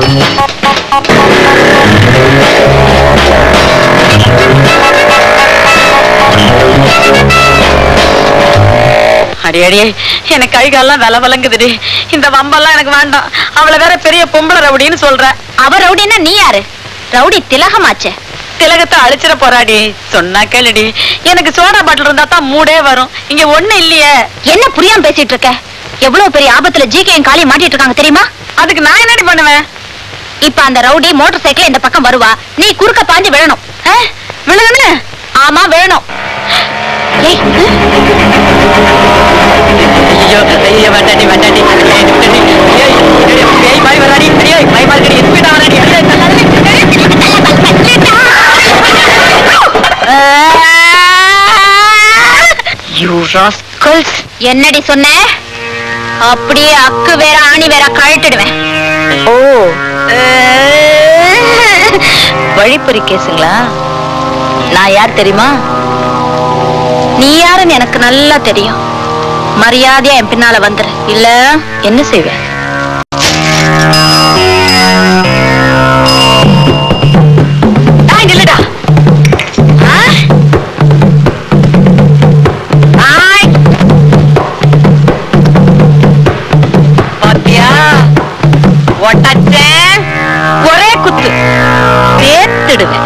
அடி அடியே எனக்கு கை கால்லாம் வில வலங்குதுடி இந்த வம்பெல்லாம் எனக்கு வேண்டாம் அவளை வேற பெரிய பொம்பளை ரவுடின்னு சொல்ற அவ ரவுடின்னா நீ யாரு ரவுடி திலகமாச்சே திலகத்தை அழிச்சிட போறாடி சொன்னா கேளுடி எனக்கு சோடா பாட்டில் இருந்தா தான் மூடே வரும் இங்க ஒண்ணு இல்லையே என்ன புரியாம பேசிட்டு இருக்க எவ்வளவு பெரிய ஆபத்துல ஜிகேயும் காளி மாட்டிட்டு இருக்காங்க தெரியுமா அதுக்கு நான் என்னடி பண்ணுவேன் இப்ப அந்த ரவுடி மோட்டார் சைக்கிள் இந்த பக்கம் வருவா நீ குறுக்க பாஞ்சு விழணும் ஆ? விழுகணும்னு ஆமா விழணும் ஏய் ஐயோ ஐயோ வேண்டாடி வேண்டாடி ஐயோ, நிறுத்தடி. ஐயோ, ஐயோ, பேய் மாதிரி வராடி ஐயோ பயமா இருக்கடி எதுக்கு வராடி ஐயோ தள்ளாதடி. யூ ராஸ்கல்ஸ் என்னடி சொன்ன அப்படியே அக்கு வேற ஆணி வேற கழட்டிடுவேன் ஓ வழிப்பறி கேசுங்களா நான் யார் தெரியுமா நீ யாருன்னு எனக்கு நல்லா தெரியும் மரியாதையா என் பின்னால வந்துரு இல்ல என்ன செய்வேன் டேய், நில்லுடா. ஆ? ஆய். பாத்தியா ஒட்டச்சேன் ஒரே குத்து பேத்துடுவேன்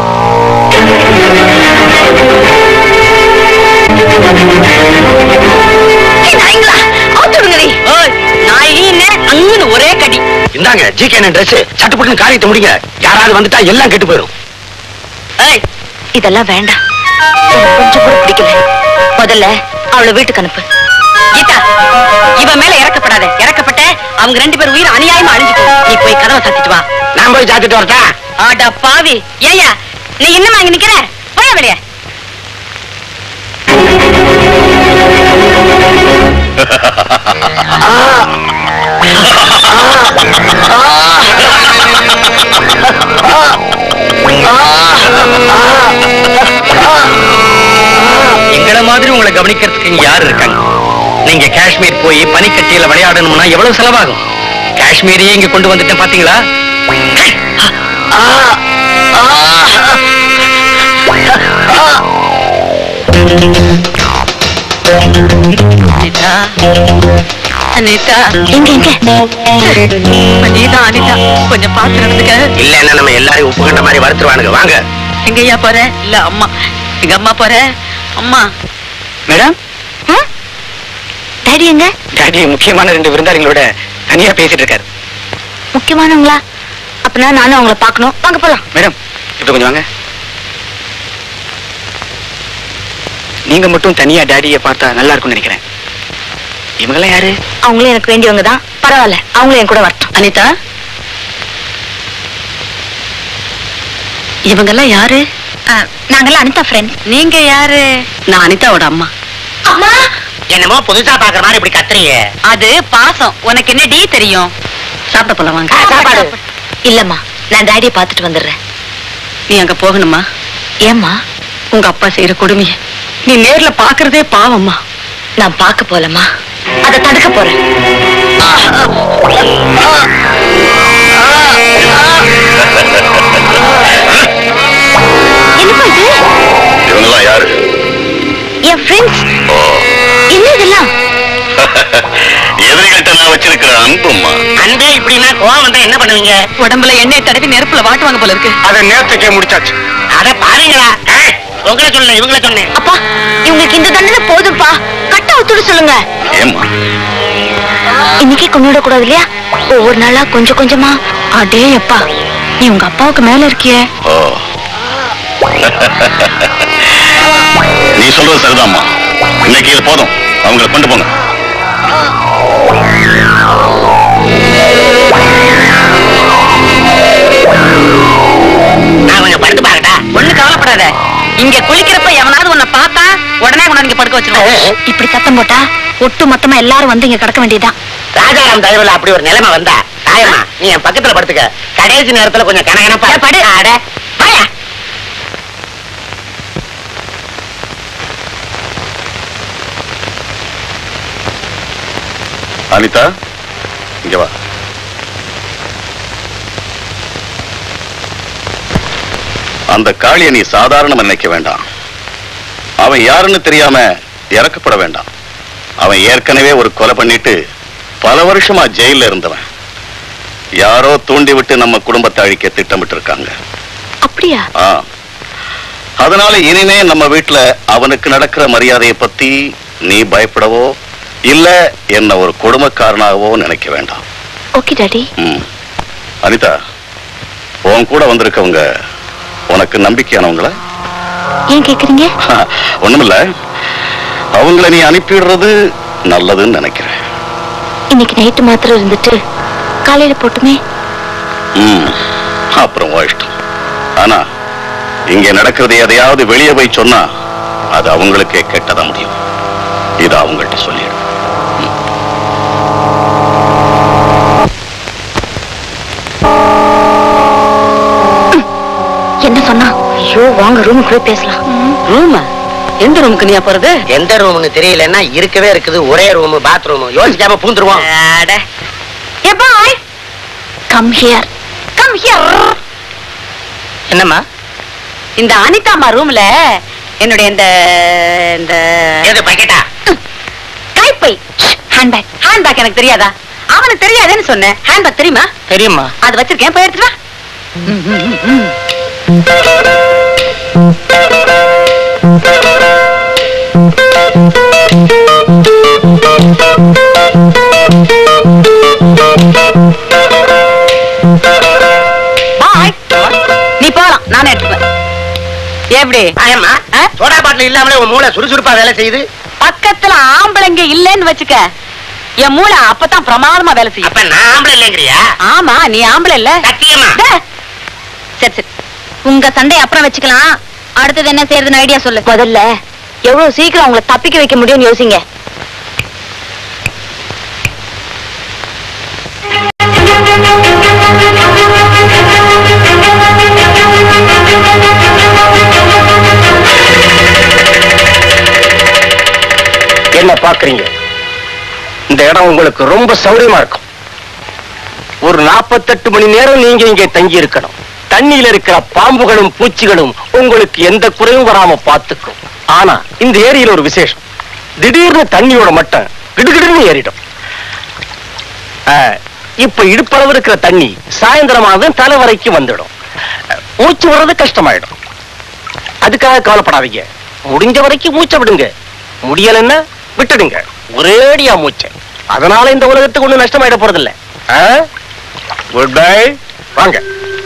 ஏய், நாய்ங்களா, அவுத்து விடுங்கடி. ஓய் நாயின்னு அங்கன்னு ஒரே கடி இந்தாங்க ஜிகே ட்ரெஸ் சட்டுப்பட்டு காரியத்தை முடிங்க யாராவது வந்துட்டா எல்லாம் கெட்டு போயிடும் ஏய் இதெல்லாம் வேண்டாம் எனக்கு கொஞ்சம் கூட பிடிக்கல முதல்ல அவளை வீட்டுக்கு அனுப்பு கீதா இவன் மேல இறக்கப்படாத இறக்கப்பட்ட அவங்க ரெண்டு பேரும் உயிர் அநியாயமா அழிஞ்சு போகும் நீ போய் கதவை சாத்திட்டு வா நான் போய் கதவு சாத்திட்டு வரட்டா ஆடா பாவி ஏயா நீ இன்னும் அங்க நிக்கிற போய வெளியே எங்கள மாதிரி உங்களை கவனிக்கிறதுக்கு இங்க யாரு இருக்காங்க நீங்க காஷ்மீர் போய் பனிக்கட்டியில விளையாடணும்னா எவ்வளவு செலவாகும் காஷ்மீரையே இங்க கொண்டு வந்துட்டேன் பாத்தீங்களா அனிதா அனிதா எங்க எங்க அனிதா அனிதா கொஞ்சம் பார்த்து நடந்துக்க இல்லன்னா நம்ம எல்லாரையும் உப்பு கண்ட மாதிரி வறுத்துருவானுங்க வாங்க எங்கய்யா போற இல்ல அம்மா எங்க அம்மா போற அம்மா மேடம் டாடி எங்க டாடி முக்கியமான ரெண்டு விருந்தாளிகளோட தனியா பேசிட்டு இருக்காரு முக்கியமானவங்களா அப்பனா நானும் அவங்கள பார்க்கணும் வாங்க போலாம் மேடம் இப்ப கொஞ்சம் வாங்க நீங்க மட்டும் தனியா டாடியை பார்த்தா நல்லா இருக்கும்னு நினைக்கிறேன் இவங்கெல்லாம் யாரு அவங்களும் எனக்கு வேண்டியவங்க தான் பரவாயில்ல அவங்களும் என் கூட வரட்டும் அனிதா இவங்கெல்லாம் யாரு நாங்கெல்லாம் அனிதா ஃப்ரெண்ட்ஸ் நீங்க யாரு நான் அனிதாவோட அம்மா அம்மா என்னமோ புதுசா பாக்குற மாதிரி இப்படி கத்துறியே அது பாசம் உனக்கு என்ன டீ தெரியும் சாப்பிட போலாம் வாங்க சாப்பாடு இல்லம்மா நான் டாடியை பார்த்துட்டு வந்துடுறேன் நீ அங்க போகணுமா ஏம்மா உங்க அப்பா செய்யற கொடுமைய நீ நேர்ல பாக்குறதே பாவம்மா நான் பார்க்க போலம்மா அதை தடுக்க போறேன் என்னப்பா இது இவங்கெல்லாம் யாரு என் ஃப்ரெண்ட்ஸ் ஓ என்ன இதெல்லாம் எதிரிகள்கிட்ட நான் வச்சிருக்கிற அன்பும்மா அன்பே இப்படின்னா கோவம் வந்தா என்ன பண்ணுவீங்க உடம்புல எண்ணெய் தடவி நெருப்புல வாட்டுவாங்க போல இருக்கு அதை நேரத்துக்கே முடிச்சாச்சு அட பாருங்களா ஏய், உங்களை சொன்னேன் இவங்கள சொன்னேன் அப்பா இவங்களுக்கு இந்த தண்டனை போதும்ப்பா கட்ட ஒத்துட சொல்லுங்க ஏம்மா இன்னைக்கு கொண்டுவிட கூடாது இல்லையா ஒவ்வொரு நாளா கொஞ்சம் கொஞ்சமா அடே அப்பா நீ உங்க அப்பாவுக்கு மேல இருக்கியே ஓ நீ சொல்றது சரிதாம்மா இன்னைக்கு இது போதும் அவங்களை கொண்டு போங்க நான் கொஞ்சம் படுத்து பாருடா ஒண்ணு கவலைப்படாத இங்க குளிக்கிறப்ப எவனாவது உன்னை பார்த்தா உடனே கொண்டாந்து இங்க படுக்க வச்சிருவோம் இப்படி சத்தம் போட்டா ஒட்டு மொத்தமா எல்லாரும் வந்து இங்க கிடக்க வேண்டியதுதான் ராஜாராம் தயவுல அப்படி ஒரு நிலைமை வந்தா சாயமா நீ என் பக்கத்துல படுத்துக்க கடைசி நேரத்துல கொஞ்சம் கனகனப்பா ஏ, படு. அட வாயா. அனிதா இங்க வா அந்த காளியை நீ சாதாரணமா நினைக்க வேண்டாம் அவன் யாருன்னு தெரியாம இறக்கப்பட வேண்டாம் அவன் ஏற்கனவே ஒரு கொலை பண்ணிட்டு பல வருஷமா ஜெயில இருந்தவன் யாரோ தூண்டி விட்டு நம்ம குடும்பத்தை அழிக்க திட்டமிட்டு இருக்காங்க அப்படியா ஆ. அதனால இனிமே நம்ம வீட்டுல அவனுக்கு நடக்கிற மரியாதையை பத்தி நீ பயப்படவோ இல்ல என்ன ஒரு கொடுமைக்காரனாகவோ நினைக்க வேண்டாம் ஓகே டாடி ம். அனிதா உன் கூட வந்திருக்கவங்க உனக்கு நம்பிக்கையானவங்கள ஏன் கேக்குறீங்க ஒண்ணுமில்ல அவங்கள நீ அனுப்பிடுறது நல்லதுன்னு நினைக்கிறேன் இன்னைக்கு நைட்டு மாத்திரம் இருந்துட்டு காலையில போட்டுமே ம். அப்புறம் உன் இஷ்டம் ஆனா இங்க நடக்கிறது எதையாவது வெளியே போய் சொன்னா அது அவங்களுக்கே கெட்டதா முடியும் இதை அவங்கள்ட்ட சொல்லிடு என்ன சொன்னா ஐயோ வாங்க ரூமுக்கு போய் பேசலாம் ரூமா எந்த ரூமுக்கு நீயா போறது எந்த ரூம்னு தெரியலன்னா இருக்கவே இருக்குது ஒரே ரூம் பாத்ரூம் யோசிக்காம பூந்துருவோம் அட, hey boy come here come here என்னம்மா இந்த அனிதாம்மா ரூம்ல என்னுடைய இந்த இந்த எது பக்கெட்டா கைப்பை ஹேண்ட்பேக் ஹேண்ட்பேக் எனக்கு தெரியாதா அவனுக்கு தெரியாதுன்னு சொன்னேன் ஹேண்ட்பேக் தெரியுமா தெரியுமா அது வச்சிருக்கேன் போய் எடுத்துட்டு வா பாய் நீ போலாம் நானே எடுத்துப்பேன் எப்படி ஆயம்மா ஆ? சோடா பாட்டில் இல்லாமலே உன் மூளை சுறுசுறுப்பா வேலை செய்யுது பக்கத்துல ஆம்பளைங்க இல்லைன்னு வச்சுக்க என் மூளை அப்பதான் பிரமாதமா வேலை செய்யும் அப்ப நான் ஆம்பளை இல்லைங்கிறியா ஆமா நீ ஆம்பளை இல்ல சத்தியமா டே, சரி சரி உங்க சண்டை அப்புறம் வச்சுக்கலாம் அடுத்தது என்ன செய்யறதுன்னு ஐடியா சொல்லு முதல்ல எவ்வளவு சீக்கிரம் உங்களை தப்பிக்க வைக்க முடியும்னு யோசிங்க என்ன பாக்குறீங்க இந்த இடம் உங்களுக்கு ரொம்ப சௌரியமா இருக்கும் ஒரு நாற்பத்தெட்டு மணி நேரம் நீங்க இங்கே தங்கி இருக்கணும் தண்ணியில இருக்கிற பாம்புகளும் பூச்சிகளும் உங்களுக்கு எந்த குறையும் வராம பார்த்துக்கும் ஆனா இந்த ஏரியில ஒரு விசேஷம் திடீர்னு தண்ணியோட மட்டம் கிடுகிடுன்னு ஏறிடும் ஆ, இப்ப இடுப்பளவு இருக்கிற தண்ணி சாயந்தரமானதும் தலை வரைக்கும் வந்துடும் அஹ், மூச்சு வர்றது கஷ்டமாயிடும் அதுக்காக கவலைப்படாதீங்க முடிஞ்ச வரைக்கும் மூச்சை விடுங்க முடியலன்னா விட்டுடுங்க ஒரேடியா மூச்சை அதனால இந்த உலகத்துக்கு ஒண்ணும் நஷ்டமாயிட போறதில்ல குட் பை வாங்க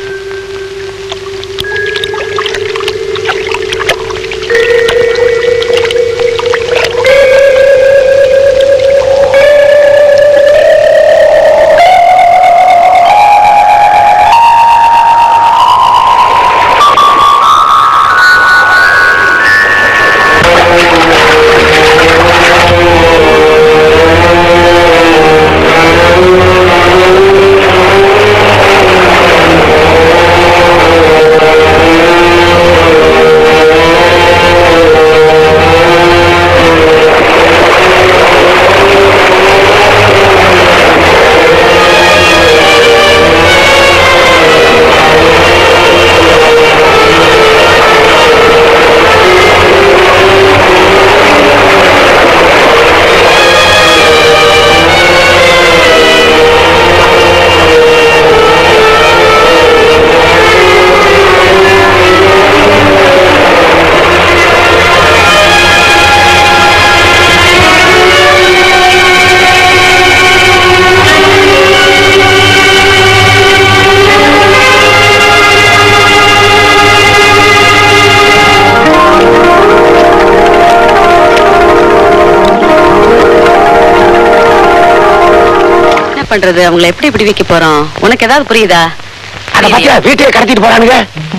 என்ன பண்றது அவங்கள எப்படி இப்படி வைக்க போறோம் உனக்கு ஏதாவது புரியுதா அத பாத்தியா வீட்டையே கடத்திட்டு போறானுங்க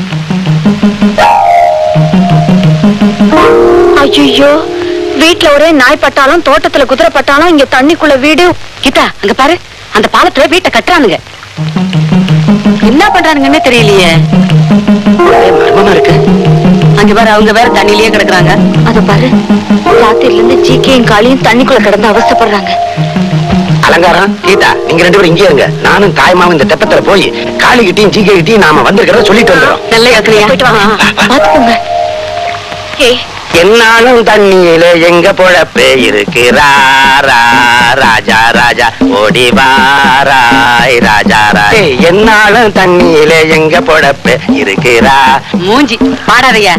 ஐயோ வீட்ல ஒரே நாய் பட்டாலும் தோட்டத்துல குதிரை பட்டாலும் இங்க தண்ணிக்குள்ள வீடு கீதா அங்க பாரு அந்த பாலத்துல வீட்டை கட்டுறானுங்க என்ன பண்றானுங்கன்னே தெரியலையே மர்மமா இருக்கு அங்க பாரு அவங்க வேற தண்ணியிலேயே கிடக்குறாங்க அத பாரு ராத்திரில இருந்து ஜிகேயும் காளியும் தண்ணிக்குள்ள கிடந்து அவஸ்தைப்படுறாங்க அலங்காரம் கீதா நீங்க ரெண்டு பேரும் இங்கே இருங்க நானும் தாய்மாவும் இந்த தெப்பத்துல போய் காளி கிட்டையும் ஜிகே கிட்டையும் நாம வந்திருக்கிறத சொல்லிட்டு வந்துடும் நல்ல யோசனையா போயிட்டு வாங்க பாத்துக்கோங்க ஏய் என்னாலும் தண்ணியில எங்க பொழப்பு இருக்கு ரா, ரா, ராஜா ராஜா ஓடி வாராய் ராஜா ராய் என்னாலும் தண்ணியில எங்க பொழப்பு இருக்குறா மூஞ்சி பாடாதையா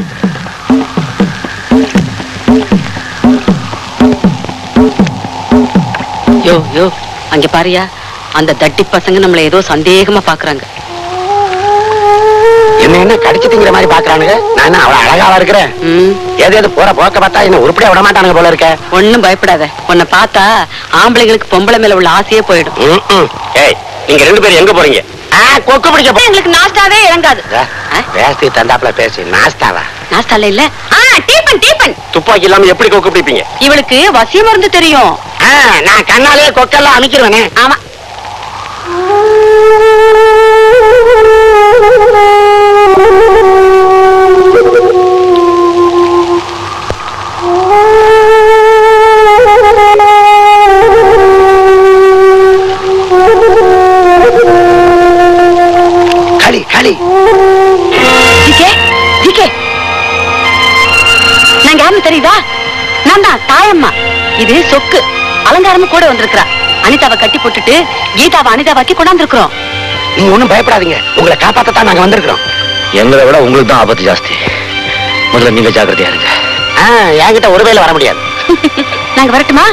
யோ யோ அங்க பாரியா அந்த தட்டி பசங்க நம்மள ஏதோ சந்தேகமா பாக்குறாங்க என்ன என்ன கடிச்சிட்டுங்கிற மாதிரி பாக்குறானுங்க நான் என்ன அவ்வளவு அழகாவா இருக்கிறேன் ம் ஏதோ ஏதோ போற போக்க பார்த்தா என்ன உருப்படியா விட மாட்டானுங்க போல இருக்க ஒண்ணும் பயப்படாத உன்னை பார்த்தா ஆம்பளைங்களுக்கு பொம்பளை மேல உள்ள ஆசையே போயிடும் ம், ம். ஏய் நீங்க ரெண்டு பேரும் எங்க போறீங்க ஆ, கொக்கு பிடிக்க போ- எங்களுக்கு நாஸ்டாவே இறங்காது ஆ, வேஷ்டி தந்தாப்புல பேசு நாஸ்தாவா நாஸ்தால இல்ல ஆ டீப்பன் டீப்பன் துப்பாக்கி இல்லாம எப்படி கொக்கு பிடிப்பீங்க இவளுக்கு வசிய மருந்து தெரியும் ஆ, நான் கண்ணாலே கொக்கெல்லாம் அமைக்கிறவனே ஆமா களி களி ஜிகே ஜிகே நாங்க யாருன்னு தெரியுதா நான் தான் தாயம்மா இது சொக்கு அலங்காரமும் கூட வந்திருக்கிறா அனிதாவை கட்டி போட்டுட்டு கீதாவை அனிதாவாக்கி கொண்டாந்துருக்கிறோம் நீங்க ஒண்ணும் பயப்படாதீங்க உங்களை காப்பாத்தத்தான் நாங்க வந்திருக்கிறோம் எங்களை விட உங்களுக்கு தான் ஆபத்து ஜாஸ்தி முதல்ல நீங்க ஜாக்கிரதையா இருங்க ஆ, என்கிட்ட ஒரு வேலை வர முடியாது நாங்க வரட்டுமா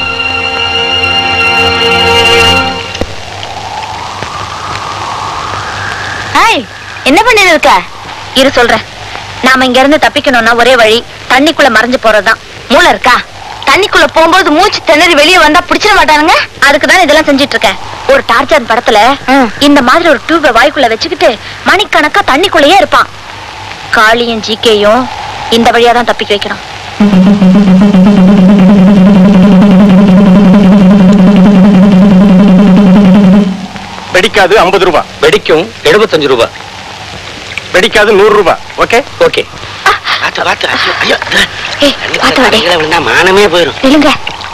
ஹாய் என்ன பண்ணிட்டு இருக்க இரு சொல்றேன் நாம இங்க இருந்து தப்பிக்கணும்னா ஒரே வழி தண்ணிக்குள்ள மறைஞ்சு போறதுதான் மூளை இருக்கா தண்ணிக்குள்ள போகும்போது மூச்சு திணறி வெளியே வந்தா பிடிச்சிட மாட்டானுங்க அதுக்கு தான் இதெல்லாம் செஞ்சுட்டு இருக்கேன் ஒரு டார்ஜான் படத்துல இந்த மாதிரி ஒரு டியூப வாய்க்குள்ள வச்சுக்கிட்டு மணிக்கணக்கா தண்ணிக்குள்ளேயே இருப்பான் காளியும் ஜிகேயும் இந்த வழியா தான் தப்பிக்க வைக்கணும் வெடிக்காது ஐம்பது ரூபாய் வெடிக்கும் எழுபத்தஞ்சு ரூபாய் வெடிக்காது நூறு ரூபாய் ஓகே ஓகே பாத்து பாத்து ஐயோ ஐயோ ஏய் பாத்து வாடே கீழே விழுந்தா மானமே போயிரும் நில்லுங்க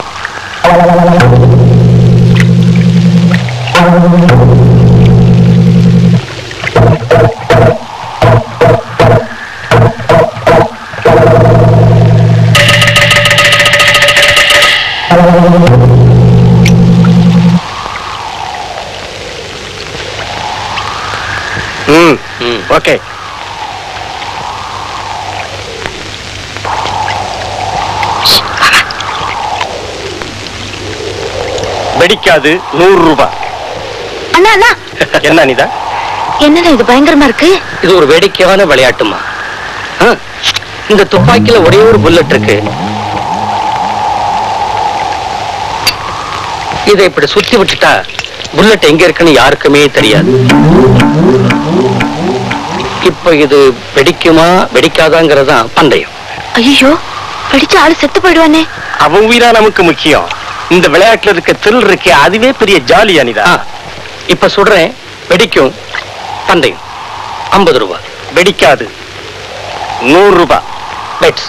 ம் ம். ஓகே வெடிக்காது நூறு ரூபாய் அண்ணா அண்ணா என்ன அனிதா என்னடா இது பயங்கரமா இருக்கு இது ஒரு வேடிக்கையான விளையாட்டுமா ஆ, இந்த துப்பாக்கியில ஒரே ஒரு புல்லட் இருக்கு இதை இப்படி சுத்தி விட்டுட்டா புல்லட் எங்க இருக்குன்னு யாருக்குமே தெரியாது இப்ப இது வெடிக்குமா வெடிக்காதாங்கிறதான் பந்தயம் ஐயோ படிச்ச ஆளு செத்து போயிடுவானே அவன் உயிரா நமக்கு முக்கியம் இந்த விளையாட்டுல இருக்க தில் இருக்கே அதுவே பெரிய ஜாலி அனிதா ஆ, இப்ப சொல்றேன் வெடிக்கும் பந்தயம் ஐம்பது ரூபாய் வெடிக்காது நூறு ரூபாய் பெட்ஸ்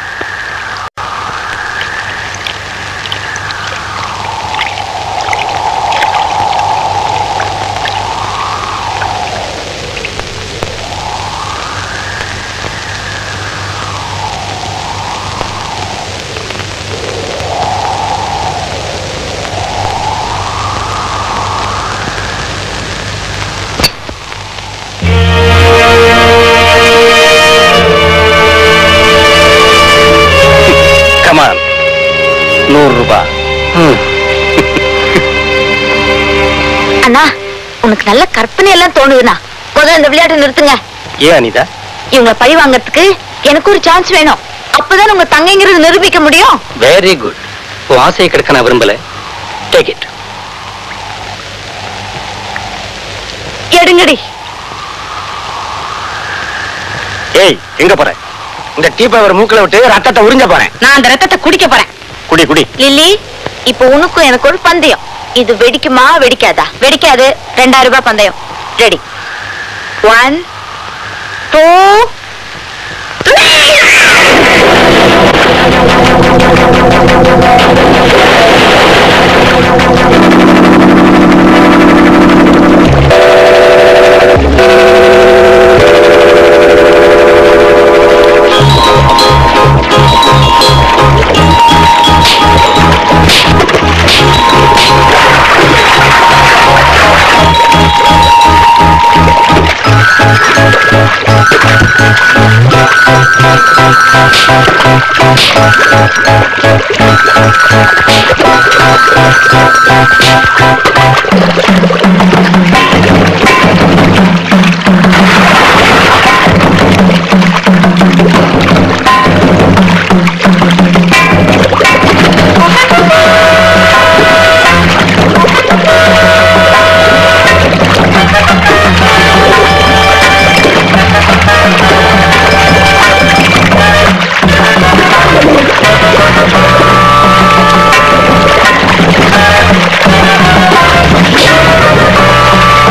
கமான் நூறு ரூபாய் அண்ணா உனக்கு நல்ல கற்பனை எல்லாம் தோணுதுண்ணா முதல்ல இந்த விளையாட்டை நிறுத்துங்க ஏன் அனிதா இவங்க பழி வாங்கறதுக்கு எனக்கு ஒரு சான்ஸ் வேணும் அப்பதான் உங்க தங்கைங்கிறது நிரூபிக்க முடியும் வெரி குட் உன் ஆசையை கெடுக்க நான் விரும்பல டேக் இட் எடுங்கடி ஏய் எங்க போற இந்த டீ பவர் மூக்குல விட்டு ரத்தத்தை உறிஞ்ச போறேன் நான் அந்த ரத்தத்தை குடிக்க போறேன் குடி குடி லில்லி இப்போ உனக்கும் எனக்கு ஒரு பந்தயம் இது வெடிக்குமா வெடிக்காதா வெடிக்காது ரெண்டாயிரம் ரூபாய் பந்தயம் ரெடி ஒன் டூ ஆ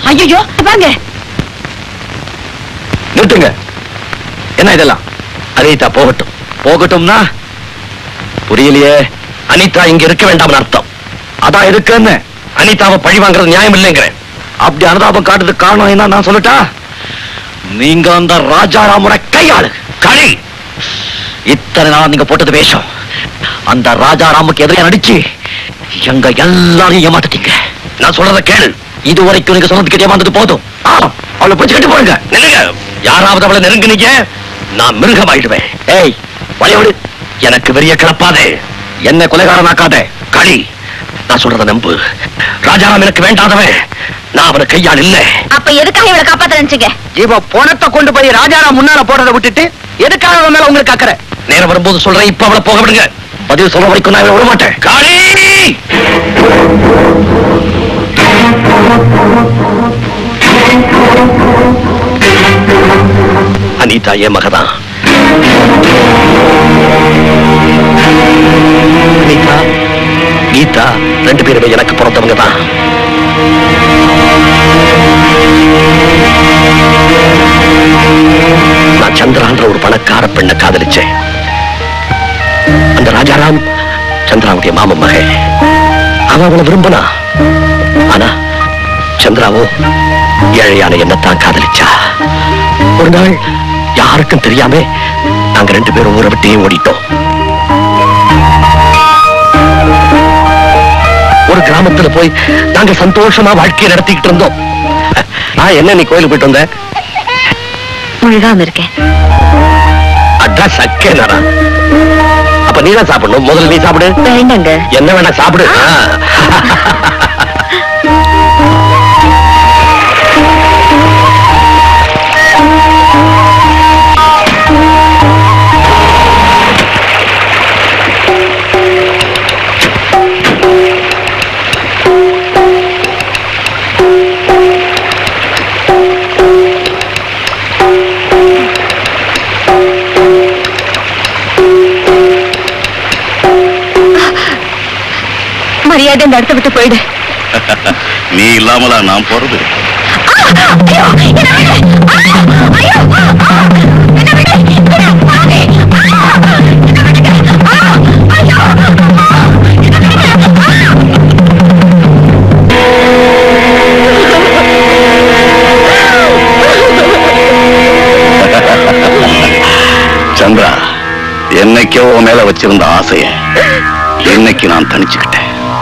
ஐயோ வாங்க நிறுத்துங்க என்ன இதெல்லாம் அனிதா போகட்டும் போகட்டும்னா புரியலையே அனிதா இங்க இருக்க வேண்டாம்னு அர்த்தம் அதான் இருக்குன்னு அனிதாவை பழி வாங்குறது நியாயம் இல்லைங்கிறேன் அப்படி அனுதாபம் காட்டுறதுக்கு காரணம் என்ன நான் சொல்லட்டா நீங்க அந்த ராஜாராமுட கையாளு களி இத்தனை நாள் நீங்க போட்டது வேஷம் அந்த ராஜாராமுக்கு எதிரே நடிச்சு எங்க எல்லாரையும் ஏமாத்திட்டீங்க நான் சொல்றத கேளு இது வரைக்கும் நீங்க சொன்னதுக்கு ஏமாந்தது போதும் ஆ, அவளை பிடிச்சுக்கிட்டு போடுங்க நில்லுங்க யாராவது அவளை நெருங்குனீங்க நான் மிருகமாயிடுவேன் ஏய் வழியோடு எனக்கு வெறிய கிளப்பாதே என்ன கொலைகாரனாக்காதே களி நான் சொல்றத நம்பு ராஜாராம் எனக்கு வேண்டாதவன் நான் அவனை கையால் இல்லை அப்ப எதுக்காக இவளை காப்பாத்த நினைச்சீங்க இவ பணத்தை கொண்டு போய் ராஜாராம் முன்னால போடுறதை விட்டுட்டு எதுக்காக அவன் மேல உங்களுக்கு அக்கறை நேரம் வரும்போது சொல்றேன் இப்ப அவளை போக விடுங்க பதில் சொல்ற வரைக்கும் நான் இவளை விட மாட்டேன் காளி அனிதா என் மகதான் அனிதா கீதா ரெண்டு பேருமே எனக்கு பிறந்தவங்க தான் நான் சந்திரான்ற ஒரு பணக்கார பெண்ணை காதலிச்சேன் அந்த ராஜாராம் சந்திராவுடைய மாமன் மகன் அவன் அவளை விரும்பினா ஆனா சந்திராவோ ஏழையான என்னத்தான் காதலிச்சா ஒரு நாள் யாருக்கும் தெரியாம நாங்க ரெண்டு பேரும் ஊரை விட்டே ஓடிட்டோம் ஒரு கிராமத்துல போய் நாங்க சந்தோஷமா வாழ்க்கையை நடத்திக்கிட்டு இருந்தோம் நான் என்ன நீ கோயிலுக்கு போயிட்டு வந்த முழுகாம இருக்கேன் அட்ரஸ் அக்கே நாடா அப்ப நீ தான் சாப்பிடணும் முதல்ல நீ சாப்பிடு வேண்டாங்க என்ன வேணா சாப்பிடு ஆ. மரியாதை இந்த இடத்த விட்டு போயிடு நீ இல்லாமலா நான் போறது சந்திரா என்னைக்கோ உன் மேல வச்சிருந்த ஆசைய இன்னைக்கு நான் தணிச்சுக்கிட்டேன்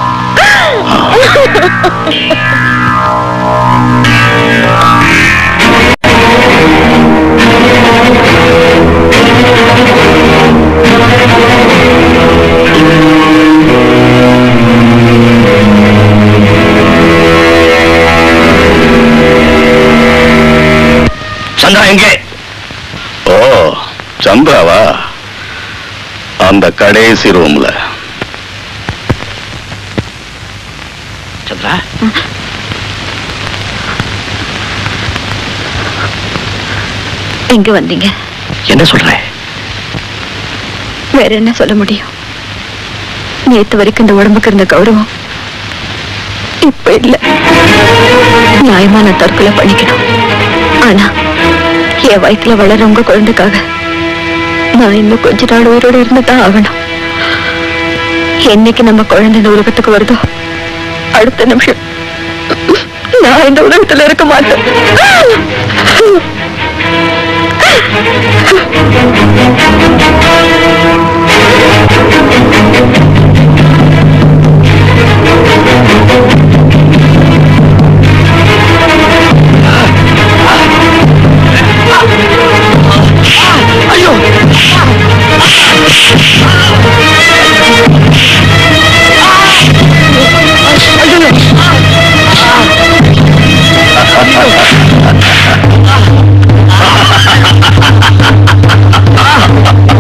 சந்திரா எங்கே ஓ சந்திராவா அந்த கடைசி ரூம்ல சந்திரா எங்க வந்தீங்க என்ன சொல்ற வேற என்ன சொல்ல முடியும் நேத்து வரைக்கும் இந்த உடம்புக்கு இருந்த கௌரவம் இப்ப இல்ல நியாயமா நான் தற்கொலை பண்ணிக்கணும் ஆனா என் வயிற்றுல வளர உங்க குழந்தைக்காக நான் இன்னும் கொஞ்ச நாள் உயிரோட இருந்துதான் ஆகணும் என்னைக்கு நம்ம குழந்தை இந்த உலகத்துக்கு வருதோ அடுத்த நிமிஷம் நான் இந்த உலகத்துல இருக்க மாட்டேன் ஆ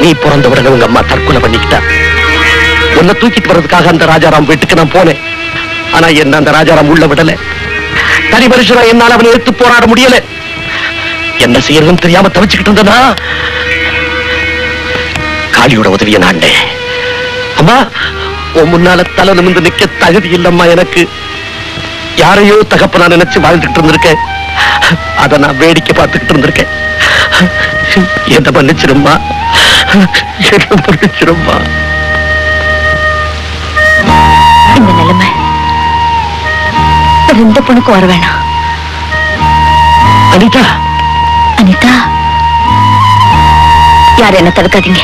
நீ பிறந்த உடனே உங்க அம்மா தற்கொலை பண்ணிக்கிட்டா உன்னை தூக்கிட்டு வர்றதுக்காக அந்த ராஜாராம் வீட்டுக்கு நான் போனேன் ஆனா என்ன அந்த ராஜாராம் உள்ள விடல தனி மனுஷனா என்னால அவனை எடுத்து போராட முடியல என்ன செய்யறதுன்னு தெரியாம தவிச்சுக்கிட்டு இருந்தனா காளியோட உதவியை நாண்டேன் அம்மா உன் முன்னால தலை நிமிந்து நிக்க தகுதி இல்லம்மா எனக்கு யாரையோ தகப்ப நான் நினைச்சு வாழ்ந்துட்டு இருந்திருக்கேன் அத நான் வேடிக்கை பார்த்துக்கிட்டு இருந்திருக்கேன் என்ன மன்னிச்சிரும்மா என்ன மன்னிச்சிரும்மா இந்த நிலைமை ரெண்டு பொண்ணுக்கும் வர வேணாம் அனிதா அனிதா யார் என்ன தடுக்காதீங்க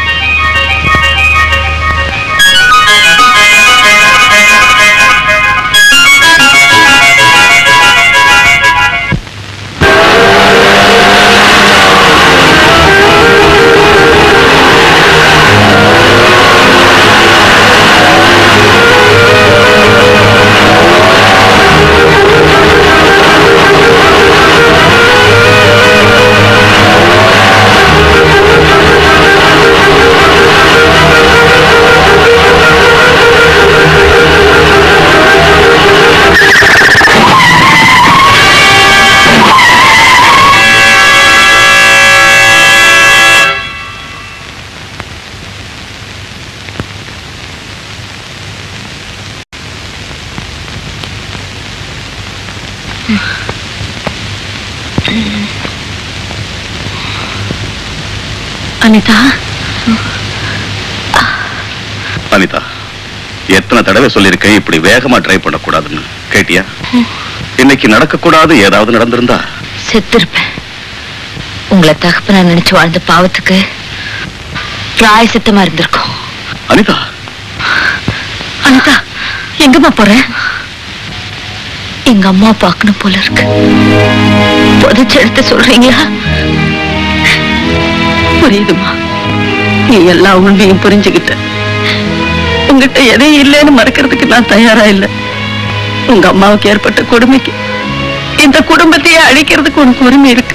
அனிதா அனிதா எத்தனை தடவை சொல்லியிருக்கேன் இப்படி வேகமா ட்ரை பண்ணக்கூடாதுன்னு கேட்டியா இன்னைக்கு நடக்கக்கூடாது ஏதாவது நடந்திருந்தா செத்திருப்பேன் உங்களை தகப்பனா நினைச்சு வாழ்ந்த பாவத்துக்கு பிராய சித்தமா இருந்திருக்கும் அனிதா அனிதா எங்கம்மா போற எங்க அம்மா பார்க்கணும் போல இருக்கு புதைச்சு எடுத்து சொல்றீங்களா புரியுதுமா நீ எல்லா உண்மையும் புரிஞ்சுகிட்ட உங்ககிட்ட எதையும் இல்லைன்னு மறக்கிறதுக்கு நான் தயாரா இல்லை உங்க அம்மாவுக்கு ஏற்பட்ட கொடுமைக்கு இந்த குடும்பத்தையே அழிக்கிறதுக்கு உனக்கு உரிமை இருக்கு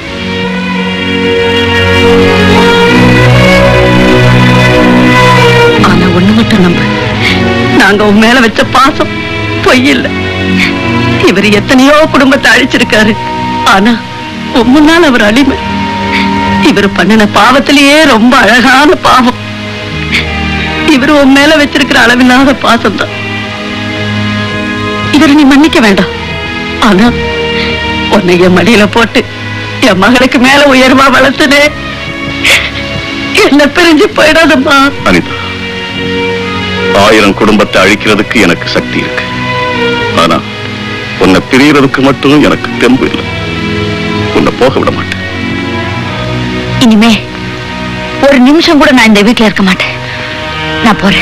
ஆனா ஒண்ணு மட்டும் நம்ப நாங்க உன் மேல வச்ச பாசம் பொய் இல்ல இவர் எத்தனையோ குடும்பத்தை அழிச்சிருக்காரு ஆனா உன் முன்னால் அவர் அடிமை இவர் பண்ணின பாவத்திலேயே ரொம்ப அழகான பாவம் இவர் உன் மேல வச்சிருக்கிற அளவில்லாத பாசம் தான் இவரை நீ மன்னிக்க வேண்டாம் ஆனா உன்னை என் மடியில போட்டு என் மகளுக்கு மேல உயர்வா வளர்த்தனே என்ன பிரிஞ்சு போயிடாதம்மா அனிதா ஆயிரம் குடும்பத்தை அழிக்கிறதுக்கு எனக்கு சக்தி இருக்கு ஆனா உன்னை பிரியறதுக்கு மட்டும் எனக்கு தெம்பு இல்லை உன்னை போக விட மாட்டேன் இனிமே ஒரு நிமிஷம் கூட நான் இந்த வீட்டுல இருக்க மாட்டேன் நான் போறேன்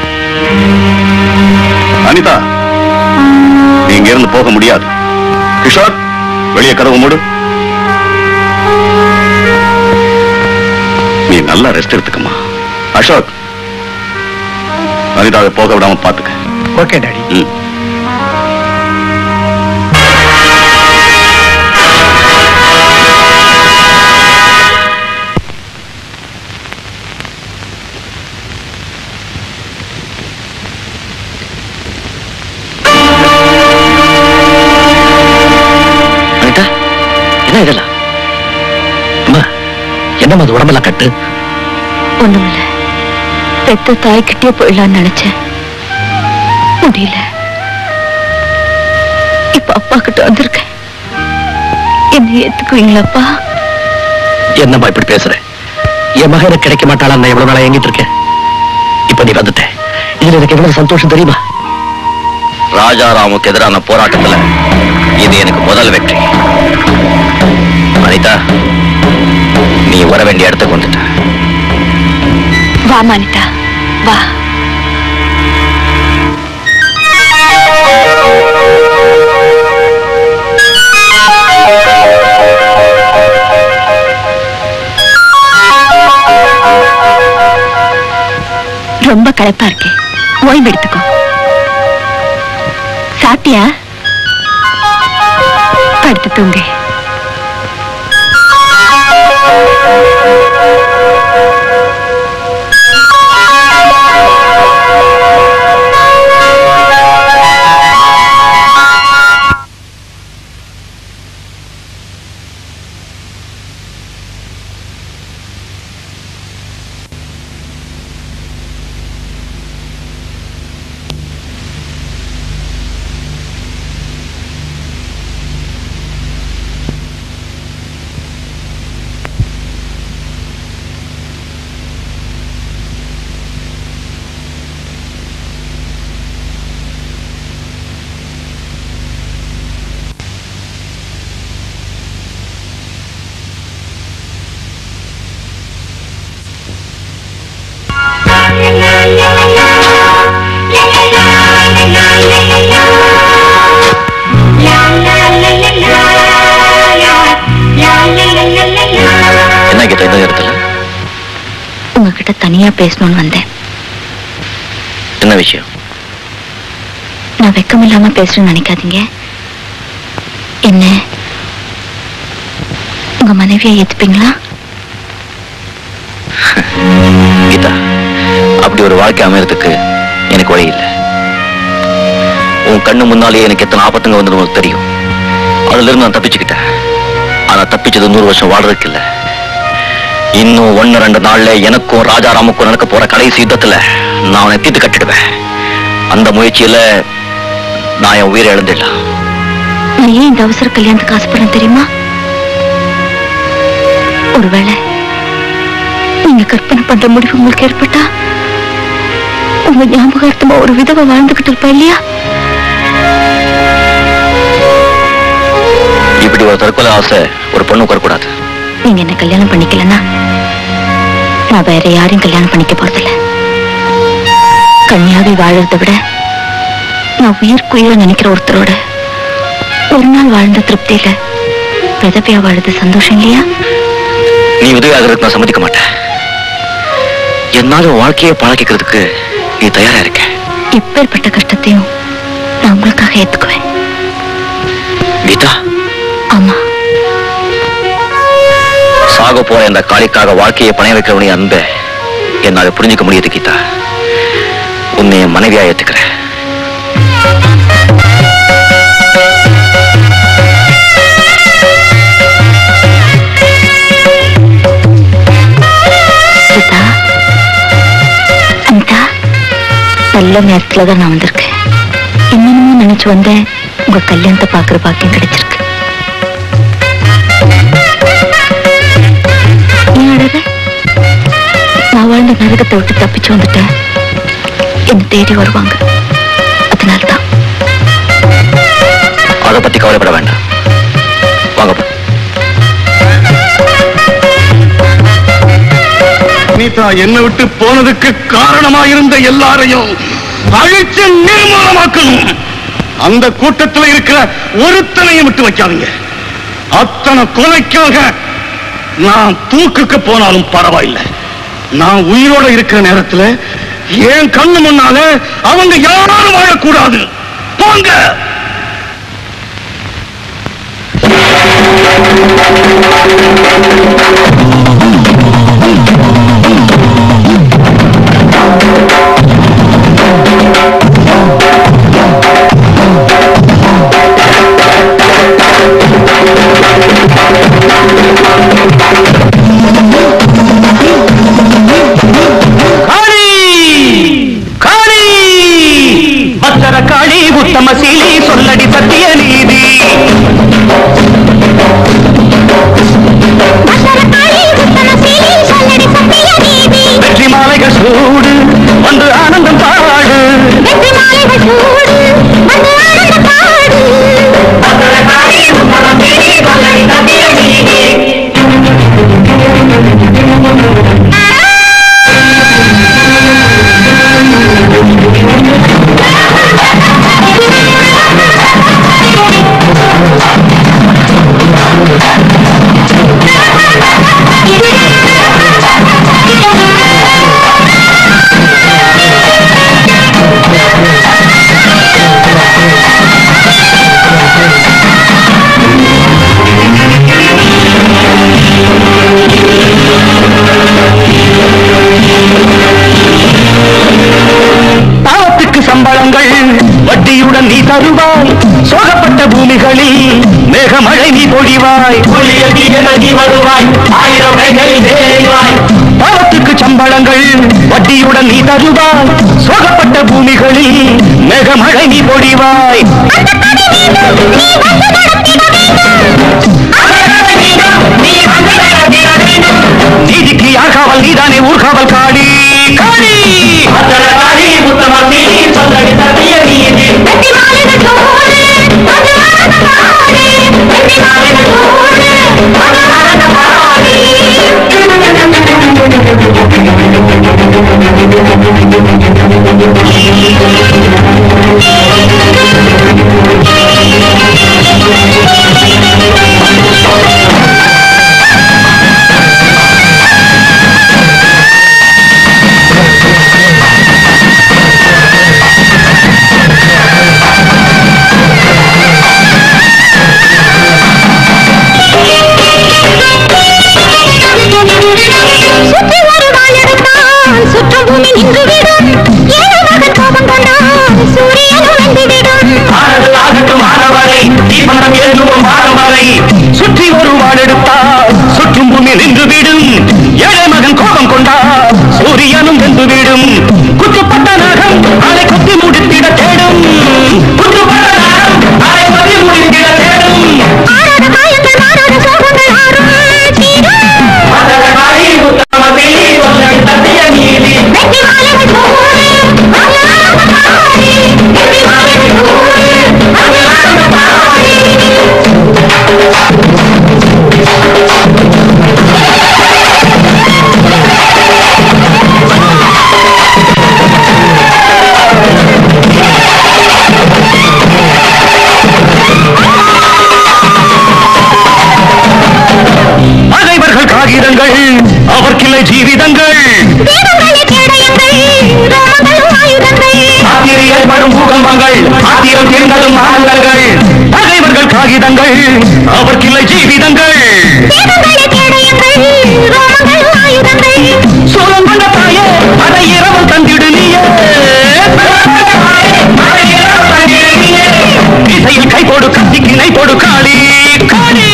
அனிதா நீ இங்க இருந்து போக முடியாது கிஷோர் வெளியே கதவு மூடு நீ நல்லா ரெஸ்ட் எடுத்துக்கம்மா அசோக் அனிதாவை போக விடாம பாத்துக்க ஓகே டாடி ம் அனிதா என்ன இதெல்லாம் அம்மா என்னம்மா அது உடம்பெல்லாம் கட்டு ஒண்ணுமில்ல பெத்த தாய்கிட்டே போயிடலாம்னு நினைச்சேன் முடியல இப்ப அப்பா கிட்ட வந்திருக்கேன் என்ன ஏத்துக்குவீங்களாப்பா என்னம்மா இப்படி பேசுற என் மகன் எனக்கு கிடைக்க மாட்டாளா நான் எவ்வளவு நாளா எங்கிட்டு இருக்கேன் இப்ப நீ வந்துட்ட இதுல எனக்கு எவ்வளவு சந்தோஷம் தெரியுமா ராஜாராமுக்கு எதிரான போராட்டத்துல இது எனக்கு முதல் வெற்றி அனிதா நீ வர வேண்டிய இடத்துக்கு வந்துட்ட வா மானிதா வா ரொம்ப களைப்பா இருக்கே ஓய்வு எடுத்துக்கோ சாப்பிட்டியா படுத்து தூங்கு உங்ககிட்ட தனியா பேசணும்னு வந்தேன் என்ன விஷயம் நான் வெக்கம் இல்லாம பேசுறேன்னு நினைக்காதீங்க என்ன உங்க மனைவியை ஏத்துப்பீங்களா கீதா அப்படி ஒரு வாழ்க்கை அமையறதுக்கு எனக்கு வழி இல்லை உன் கண்ணு முன்னாலேயே எனக்கு எத்தனை ஆபத்துங்க வந்து உனக்கு தெரியும் அதுல இருந்து நான் தப்பிச்சுக்கிட்டேன் ஆனா தப்பிச்சது நூறு வருஷம் வாழ்றதுக்கு இல்ல இன்னும் ஒன்னு ரெண்டு நாள்ல எனக்கும் ராஜாராமுக்கும் நடக்க போற கடைசி யுத்தத்துல நான் அவனை தீர்த்து கட்டிடுவேன் அந்த முயற்சியில நான் என் உயிரை இழந்துடலாம் நான் ஏன் இந்த அவசர கல்யாணத்துக்கு ஆசைப்படுறேன் தெரியுமா ஒருவேளை நீங்க கற்பனை பண்ற முடிவு உங்களுக்கு ஏற்பட்டா உங்க ஞாபகார்த்தமா ஒரு விதவை வாழ்ந்துகிட்டு இருப்பா இல்லையா இப்படி ஒரு தற்கொலை ஆசை ஒரு பொண்ணுக்கு வரக்கூடாது நீங்க என்ன கல்யாணம் பண்ணிக்கலன்னா நான் வேற யாரையும் கல்யாணம் பண்ணிக்க போறதில்ல கன்னியாவை வாழறதை விட நான் உயிர்க்குயிர நினைக்கிற ஒருத்தரோட ஒரு நாள் வாழ்ந்த திருப்தியில விதவையா வாழுது சந்தோஷம் இல்லையா நீ உதவி ஆகிறதுக்கு நான் சம்மதிக்க மாட்டேன் என்னால உன் வாழ்க்கையை பழக்கிக்கிறதுக்கு நீ தயாரா இருக்க இப்பேற்பட்ட கஷ்டத்தையும் நான் உங்களுக்காக ஏத்துக்குவேன் கீதா ஆமா சாக போற இந்த காளிக்காக வாழ்க்கையை பணைய வைக்கிறவனே அன்ப என்னால புரிஞ்சுக்க முடியுது கீதா உன்னை என் மனைவியா ஏத்துக்கிறேன் கீதா அனிதா நல்ல நேரத்துல தான் நான் வந்திருக்கேன் என்னென்னமோ நினைச்சு வந்தேன் உங்க கல்யாணத்தை பாக்குற பாக்கியம் கிடைச்சிருக்கு ஏன் அழகு நான் வாழ்ந்த நரகத்தை விட்டு தப்பிச்சு வந்துட்டேன் என்னை தேடி வருவாங்க அதனால்தான் அதை பத்தி கவலைப்பட வேண்டாம் வாங்க போ. நீதா என்னை விட்டு போனதுக்கு காரணமா இருந்த எல்லாரையும் அழிச்சு நிர்மூலமாக்கணும் அந்த கூட்டத்துல இருக்கிற ஒருத்தனையும் விட்டு வைக்காதீங்க அத்தனை கொலைக்காக நான் தூக்குக்கு போனாலும் பரவாயில்லை நான் உயிரோட இருக்கிற நேரத்துல என் கண்ணு முன்னால அவங்க யாரும் வாழக்கூடாது போங்க காளி காளி பத்தர காளி உத்தம சீலி சொல்லடி சத்திய நீதி வெற்றி மாலைகள் சூடு வந்து ஆனந்தம் பாடு பத்தர காளி உத்தம சீலி சொல்லடி சத்திய நீதி பாவத்துக்கு சம்பளங்கள் வட்டியுடன் நீ தருவாய் சோகப்பட்ட பூமிகளில் மேகமழை நீ பொழிவாய் நதி வருவாய் ஆயிரம் தேவாய் பாவத்துக்கு சம்பளங்கள் வட்டியுடன் நீ தருவாய் சோகப்பட்ட பூமிகளில் மேகமழை நீ பொழிவாய் நீதிக்கு யாகாவல் நீதானே ஊர்காவல் காளி காளி காளி உத்தம சொல்லடி சத்திய நீதி Thank you. காகிதங்கள் அவர்க்கில்லை ஜீவிதங்கள் சோழம் கொண்ட தாயே அதை இரவல் தந்திடு நீயே இசையில் கை போடு கத்திக்கு நை போடு காளி காளி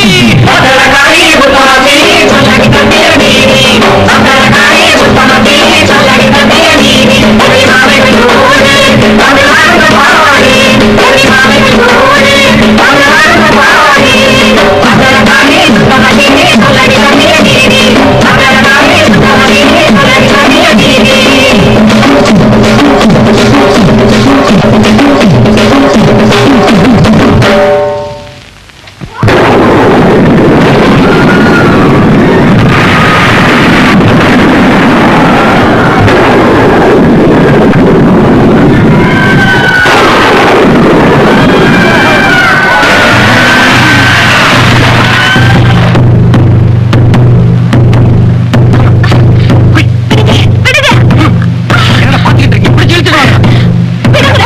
என்னடா பாத்துக்கிட்டு இருக்கீங்க இப்படி இழுத்துட்டு வாங்க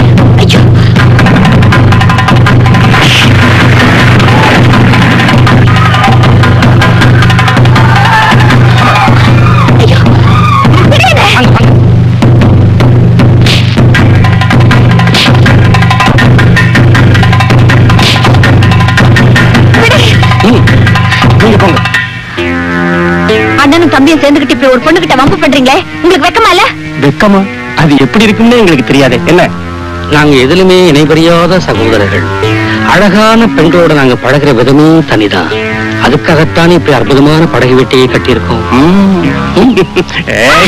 நீங்க போங்க அண்ணனும் தம்பியும் சேர்ந்துகிட்டு இப்படி ஒரு பொண்ணு கிட்ட வம்பு பண்றீங்களே உங்களுக்கு வெக்கமா இல்ல வெக்கமா அது எப்படி இருக்கும்னு எங்களுக்கு தெரியாது என்ன நாங்க எதிலுமே இணைபறியாத சகோதரர்கள் அழகான பெண்களோட நாங்க பழகுற விதமே தனிதான் அதுக்காகத்தான் இப்படி அற்புதமான படகு வெட்டியை கட்டியிருக்கோம் ம். ஏய்.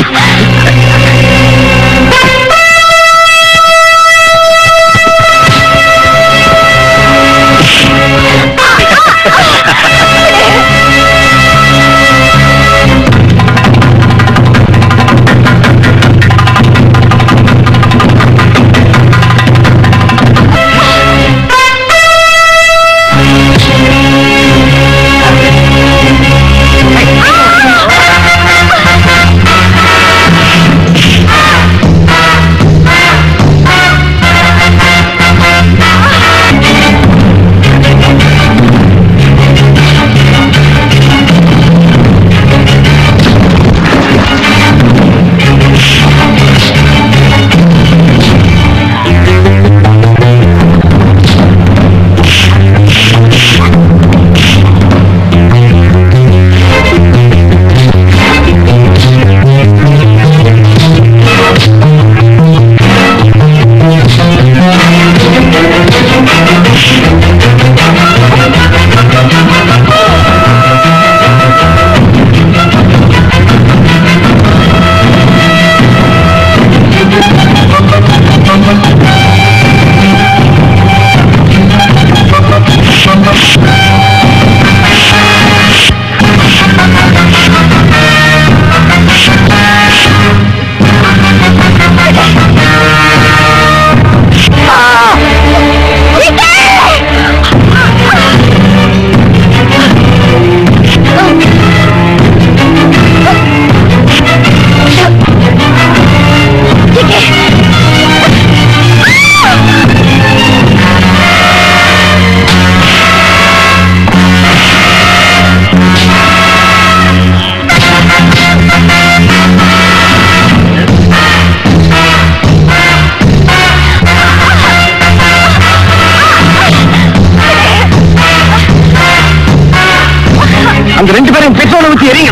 அந்த ரெண்டு பேரும் பெட்ரோலை ஊத்தி எறிங்க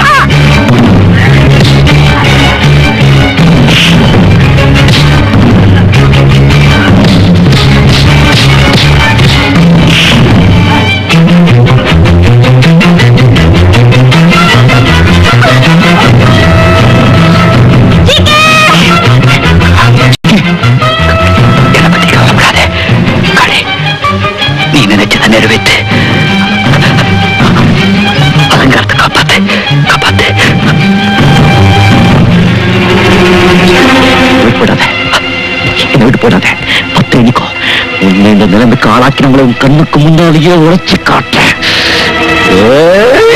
என்னை பத்தி கவலைப்படாத காளி நீ நினைச்சதை நிறைவேற்று அலங்காரத்தை காப்பாத்து காப்பாத்து விட்டுவிடாத என்னை விட்டு போடாத பத்து எண்ணிக்கோ உன்னை இந்த நிலைமைக்கு ஆளாக்கினவங்களை உன் கண்ணுக்கு முன்னாலேயே உழைச்சு காட்டுறேன் ஏய்!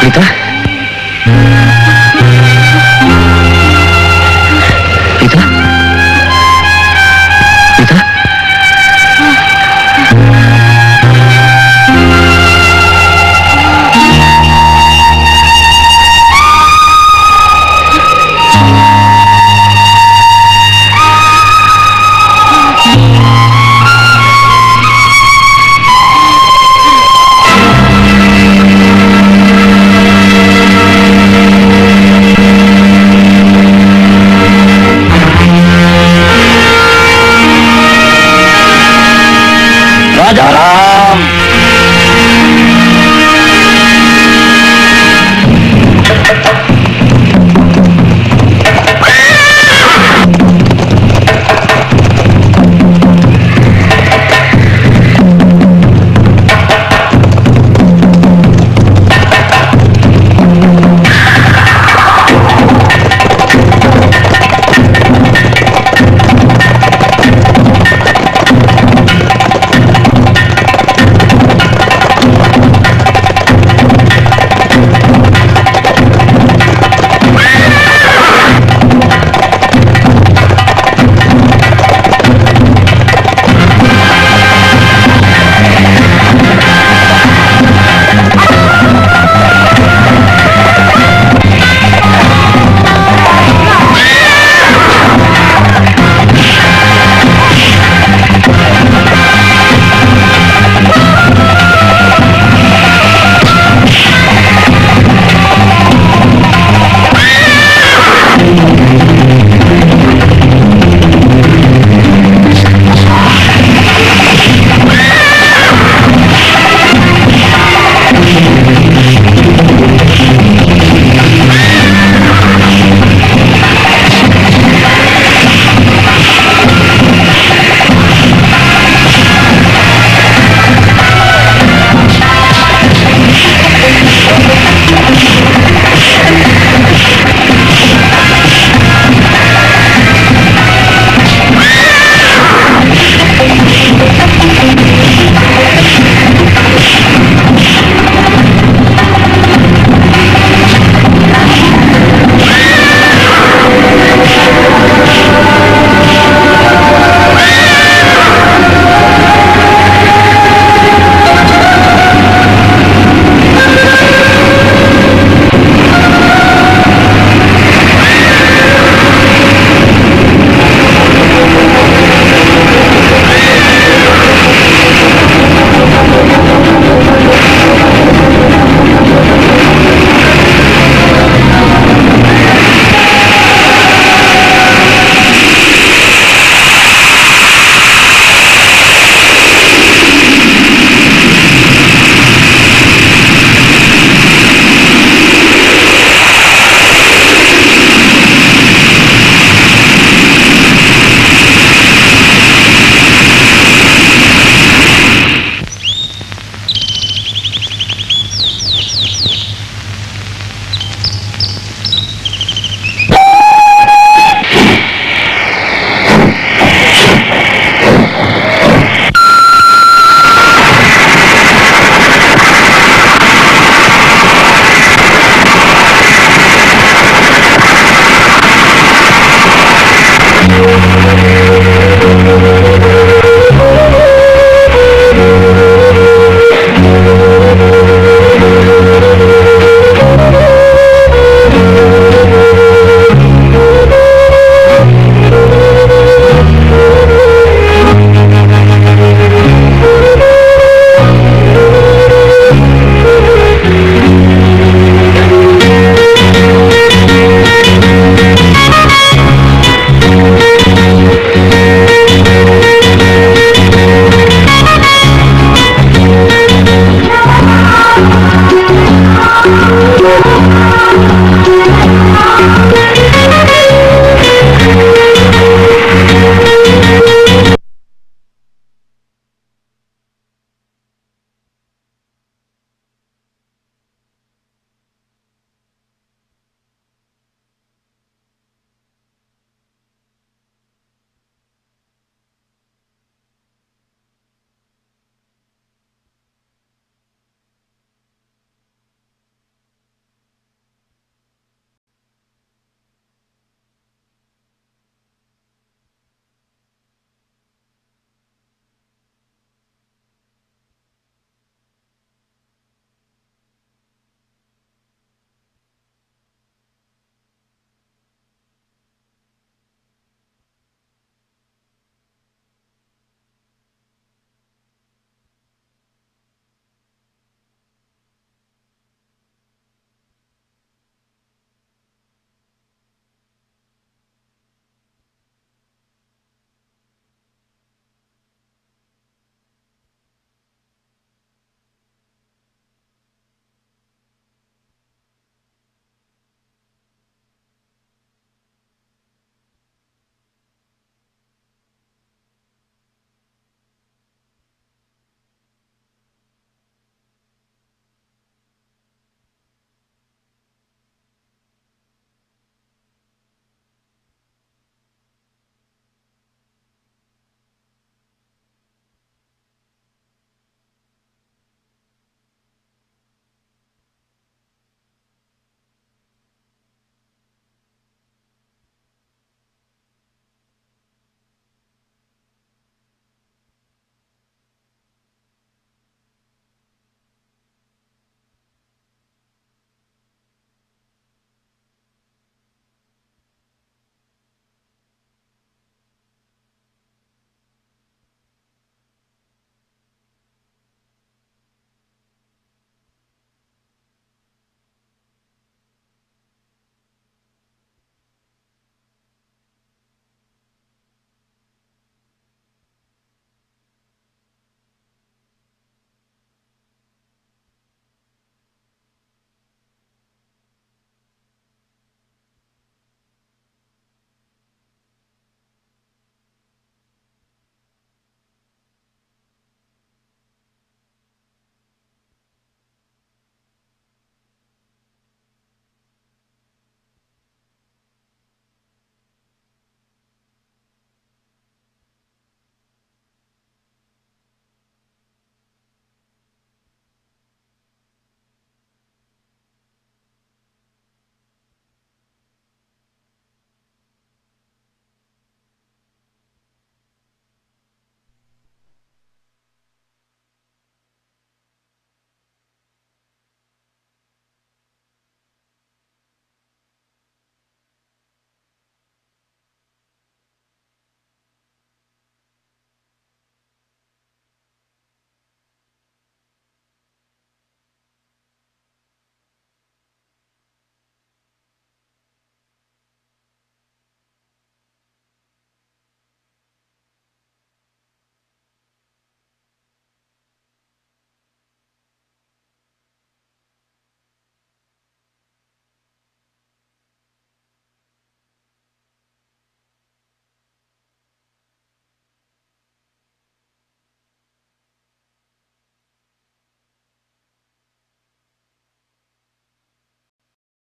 கீதா